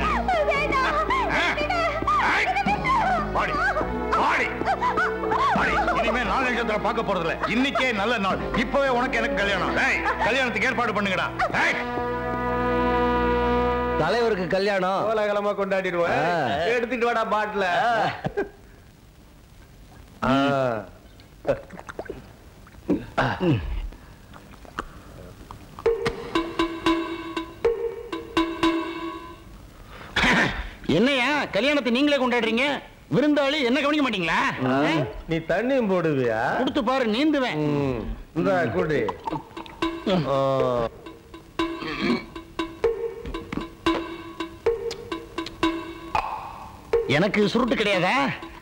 பாடி பாடி பாடி இனிமே நாள் நட்சத்திரம் பார்க்க போறதில்ல இன்னைக்கே நல்ல நாள் இப்பவே உனக்கு எனக்கு கல்யாணம் டேய் கல்யாணத்துக்கு ஏற்பாடு பண்ணுங்கடா டேய் தலைவருக்கு கல்யாணம் கோலாகலமா கொண்டாடிடுவேன் ஆ. எடுத்துட்டு வாடா பாட்டில என்னையா கல்யாணத்தை நீங்களே கொண்டாடுறீங்க விருந்தாளி என்ன கவனிக்க மாட்டீங்களா நீ தண்ணியும் போடுவியா கொடுத்து பாரு நீந்துவேன் இந்த குடி எனக்கு சுருட்டு கிடையாதா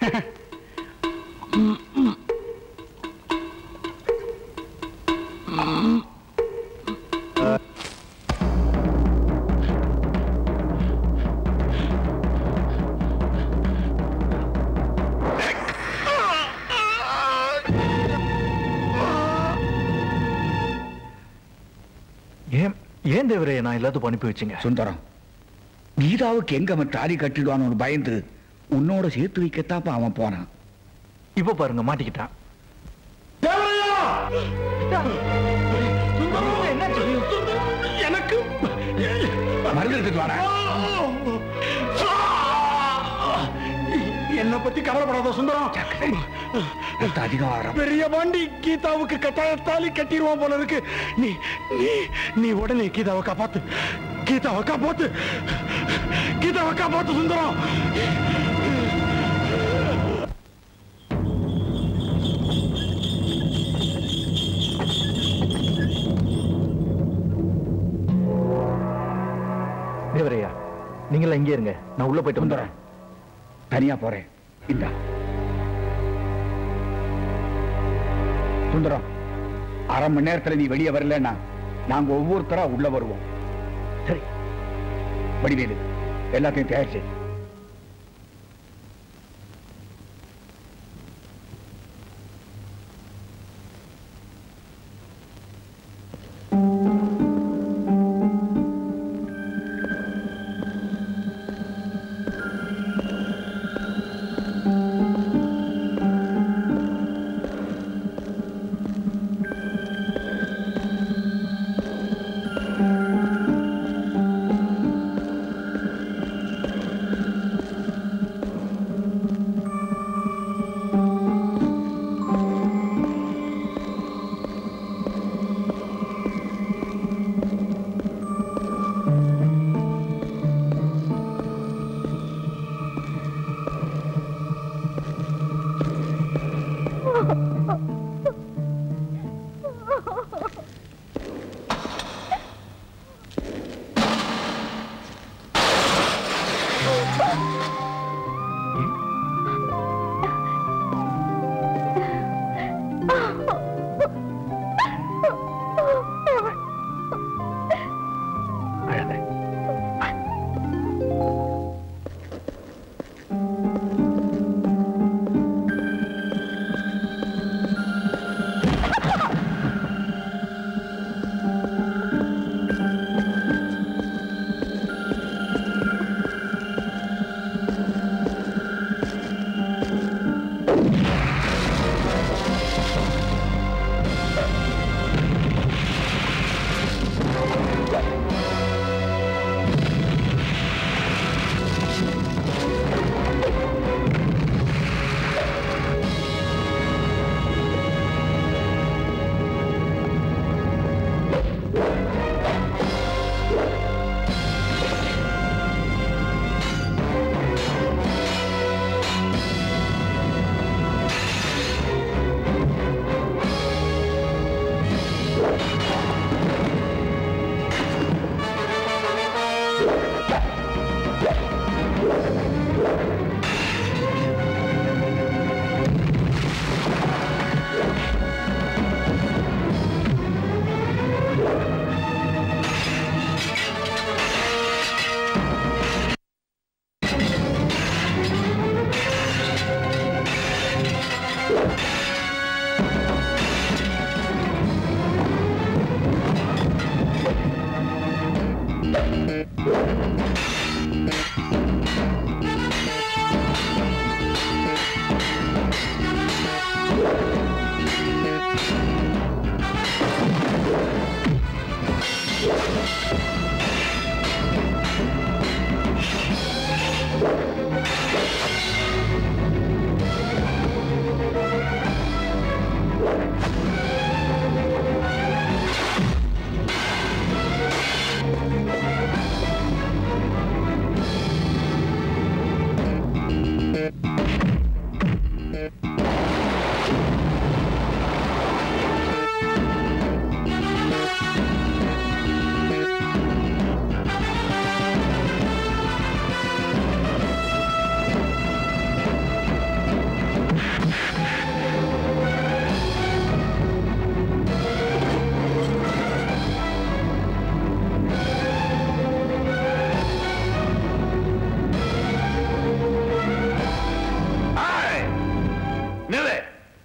ஏன் ஏன் தேவரே நான் எல்லாத்துக்கும் அனுப்பி வச்சுங்க சுந்தரம் கீதாவுக்கு எங்க அவன் தாலி கட்டிடுவான்னு பயந்து உன்னோட சேர்த்து வைக்கத்தாப்ப அவன் போனான் இப்ப பாருங்க மாட்டிக்கிட்டான் எனக்கு மருந்து எடுத்துட்டு வாடா என்ன பத்தி கவலைப்படாத சுந்தரம் ரத்த அதிகம் ஆறாம் பெரிய பாண்டி கீதாவுக்கு கட்டாயத்தாலி கட்டிடுவான் போல இருக்கு நீ நீ நீ உடனே கீதாவை காப்பாத்து கீதாவை காப்பாத்து கீதாவை காப்பாத்து சுந்தரம் தேவரையா நீங்களா இங்கே இருங்க நான் உள்ள போயிட்டு வந்துடுறேன் தனியா போறேன் இந்தா சுந்தரம் அரை மணி நேரத்துல நீ வெளியே வரலன்னா நாங்க ஒவ்வொருத்தரா உள்ள வருவோம் சரி வடிவேலு எல்லாத்தையும் தயார் செய்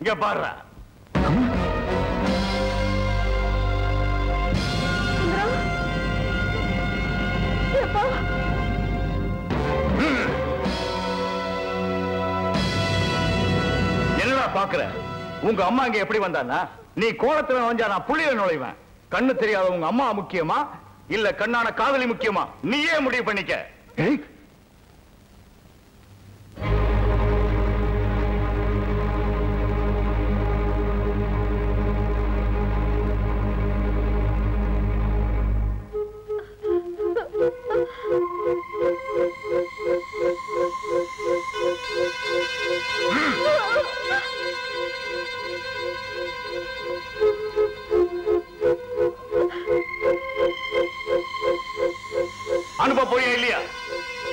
இங்க பாருடா என்னடா பாக்குற உங்க அம்மா இங்க எப்படி வந்தானா நீ கோலத்துல நுழைஞ்சா நான் புள்ளியில நுழைவேன் கண்ணு தெரியாத உங்க அம்மா முக்கியமா இல்ல கண்ணான காதலி முக்கியமா நீயே முடிவு பண்ணிக்க அனுப்ப போறியா இல்லையா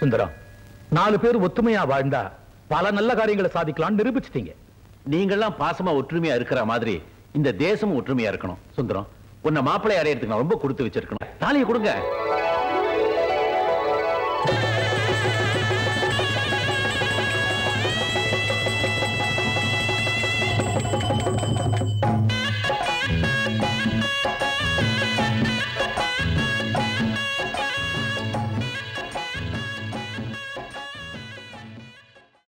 சுந்தரம் நாலு பேர் ஒத்துமையா வாழ்ந்தா பல நல்ல காரியங்களை சாதிக்கலாம் நிரூபிச்சிட்டீங்க நீங்கெல்லாம் பாசமா ஒற்றுமையா இருக்கிற மாதிரி இந்த தேசமும் ஒற்றுமையா இருக்கணும் சுந்தரம் உன்னை மாப்பிள்ளை அறையறதுக்கு நான் ரொம்ப கொடுத்து வச்சிருக்கணும் தாலியை கொடுங்க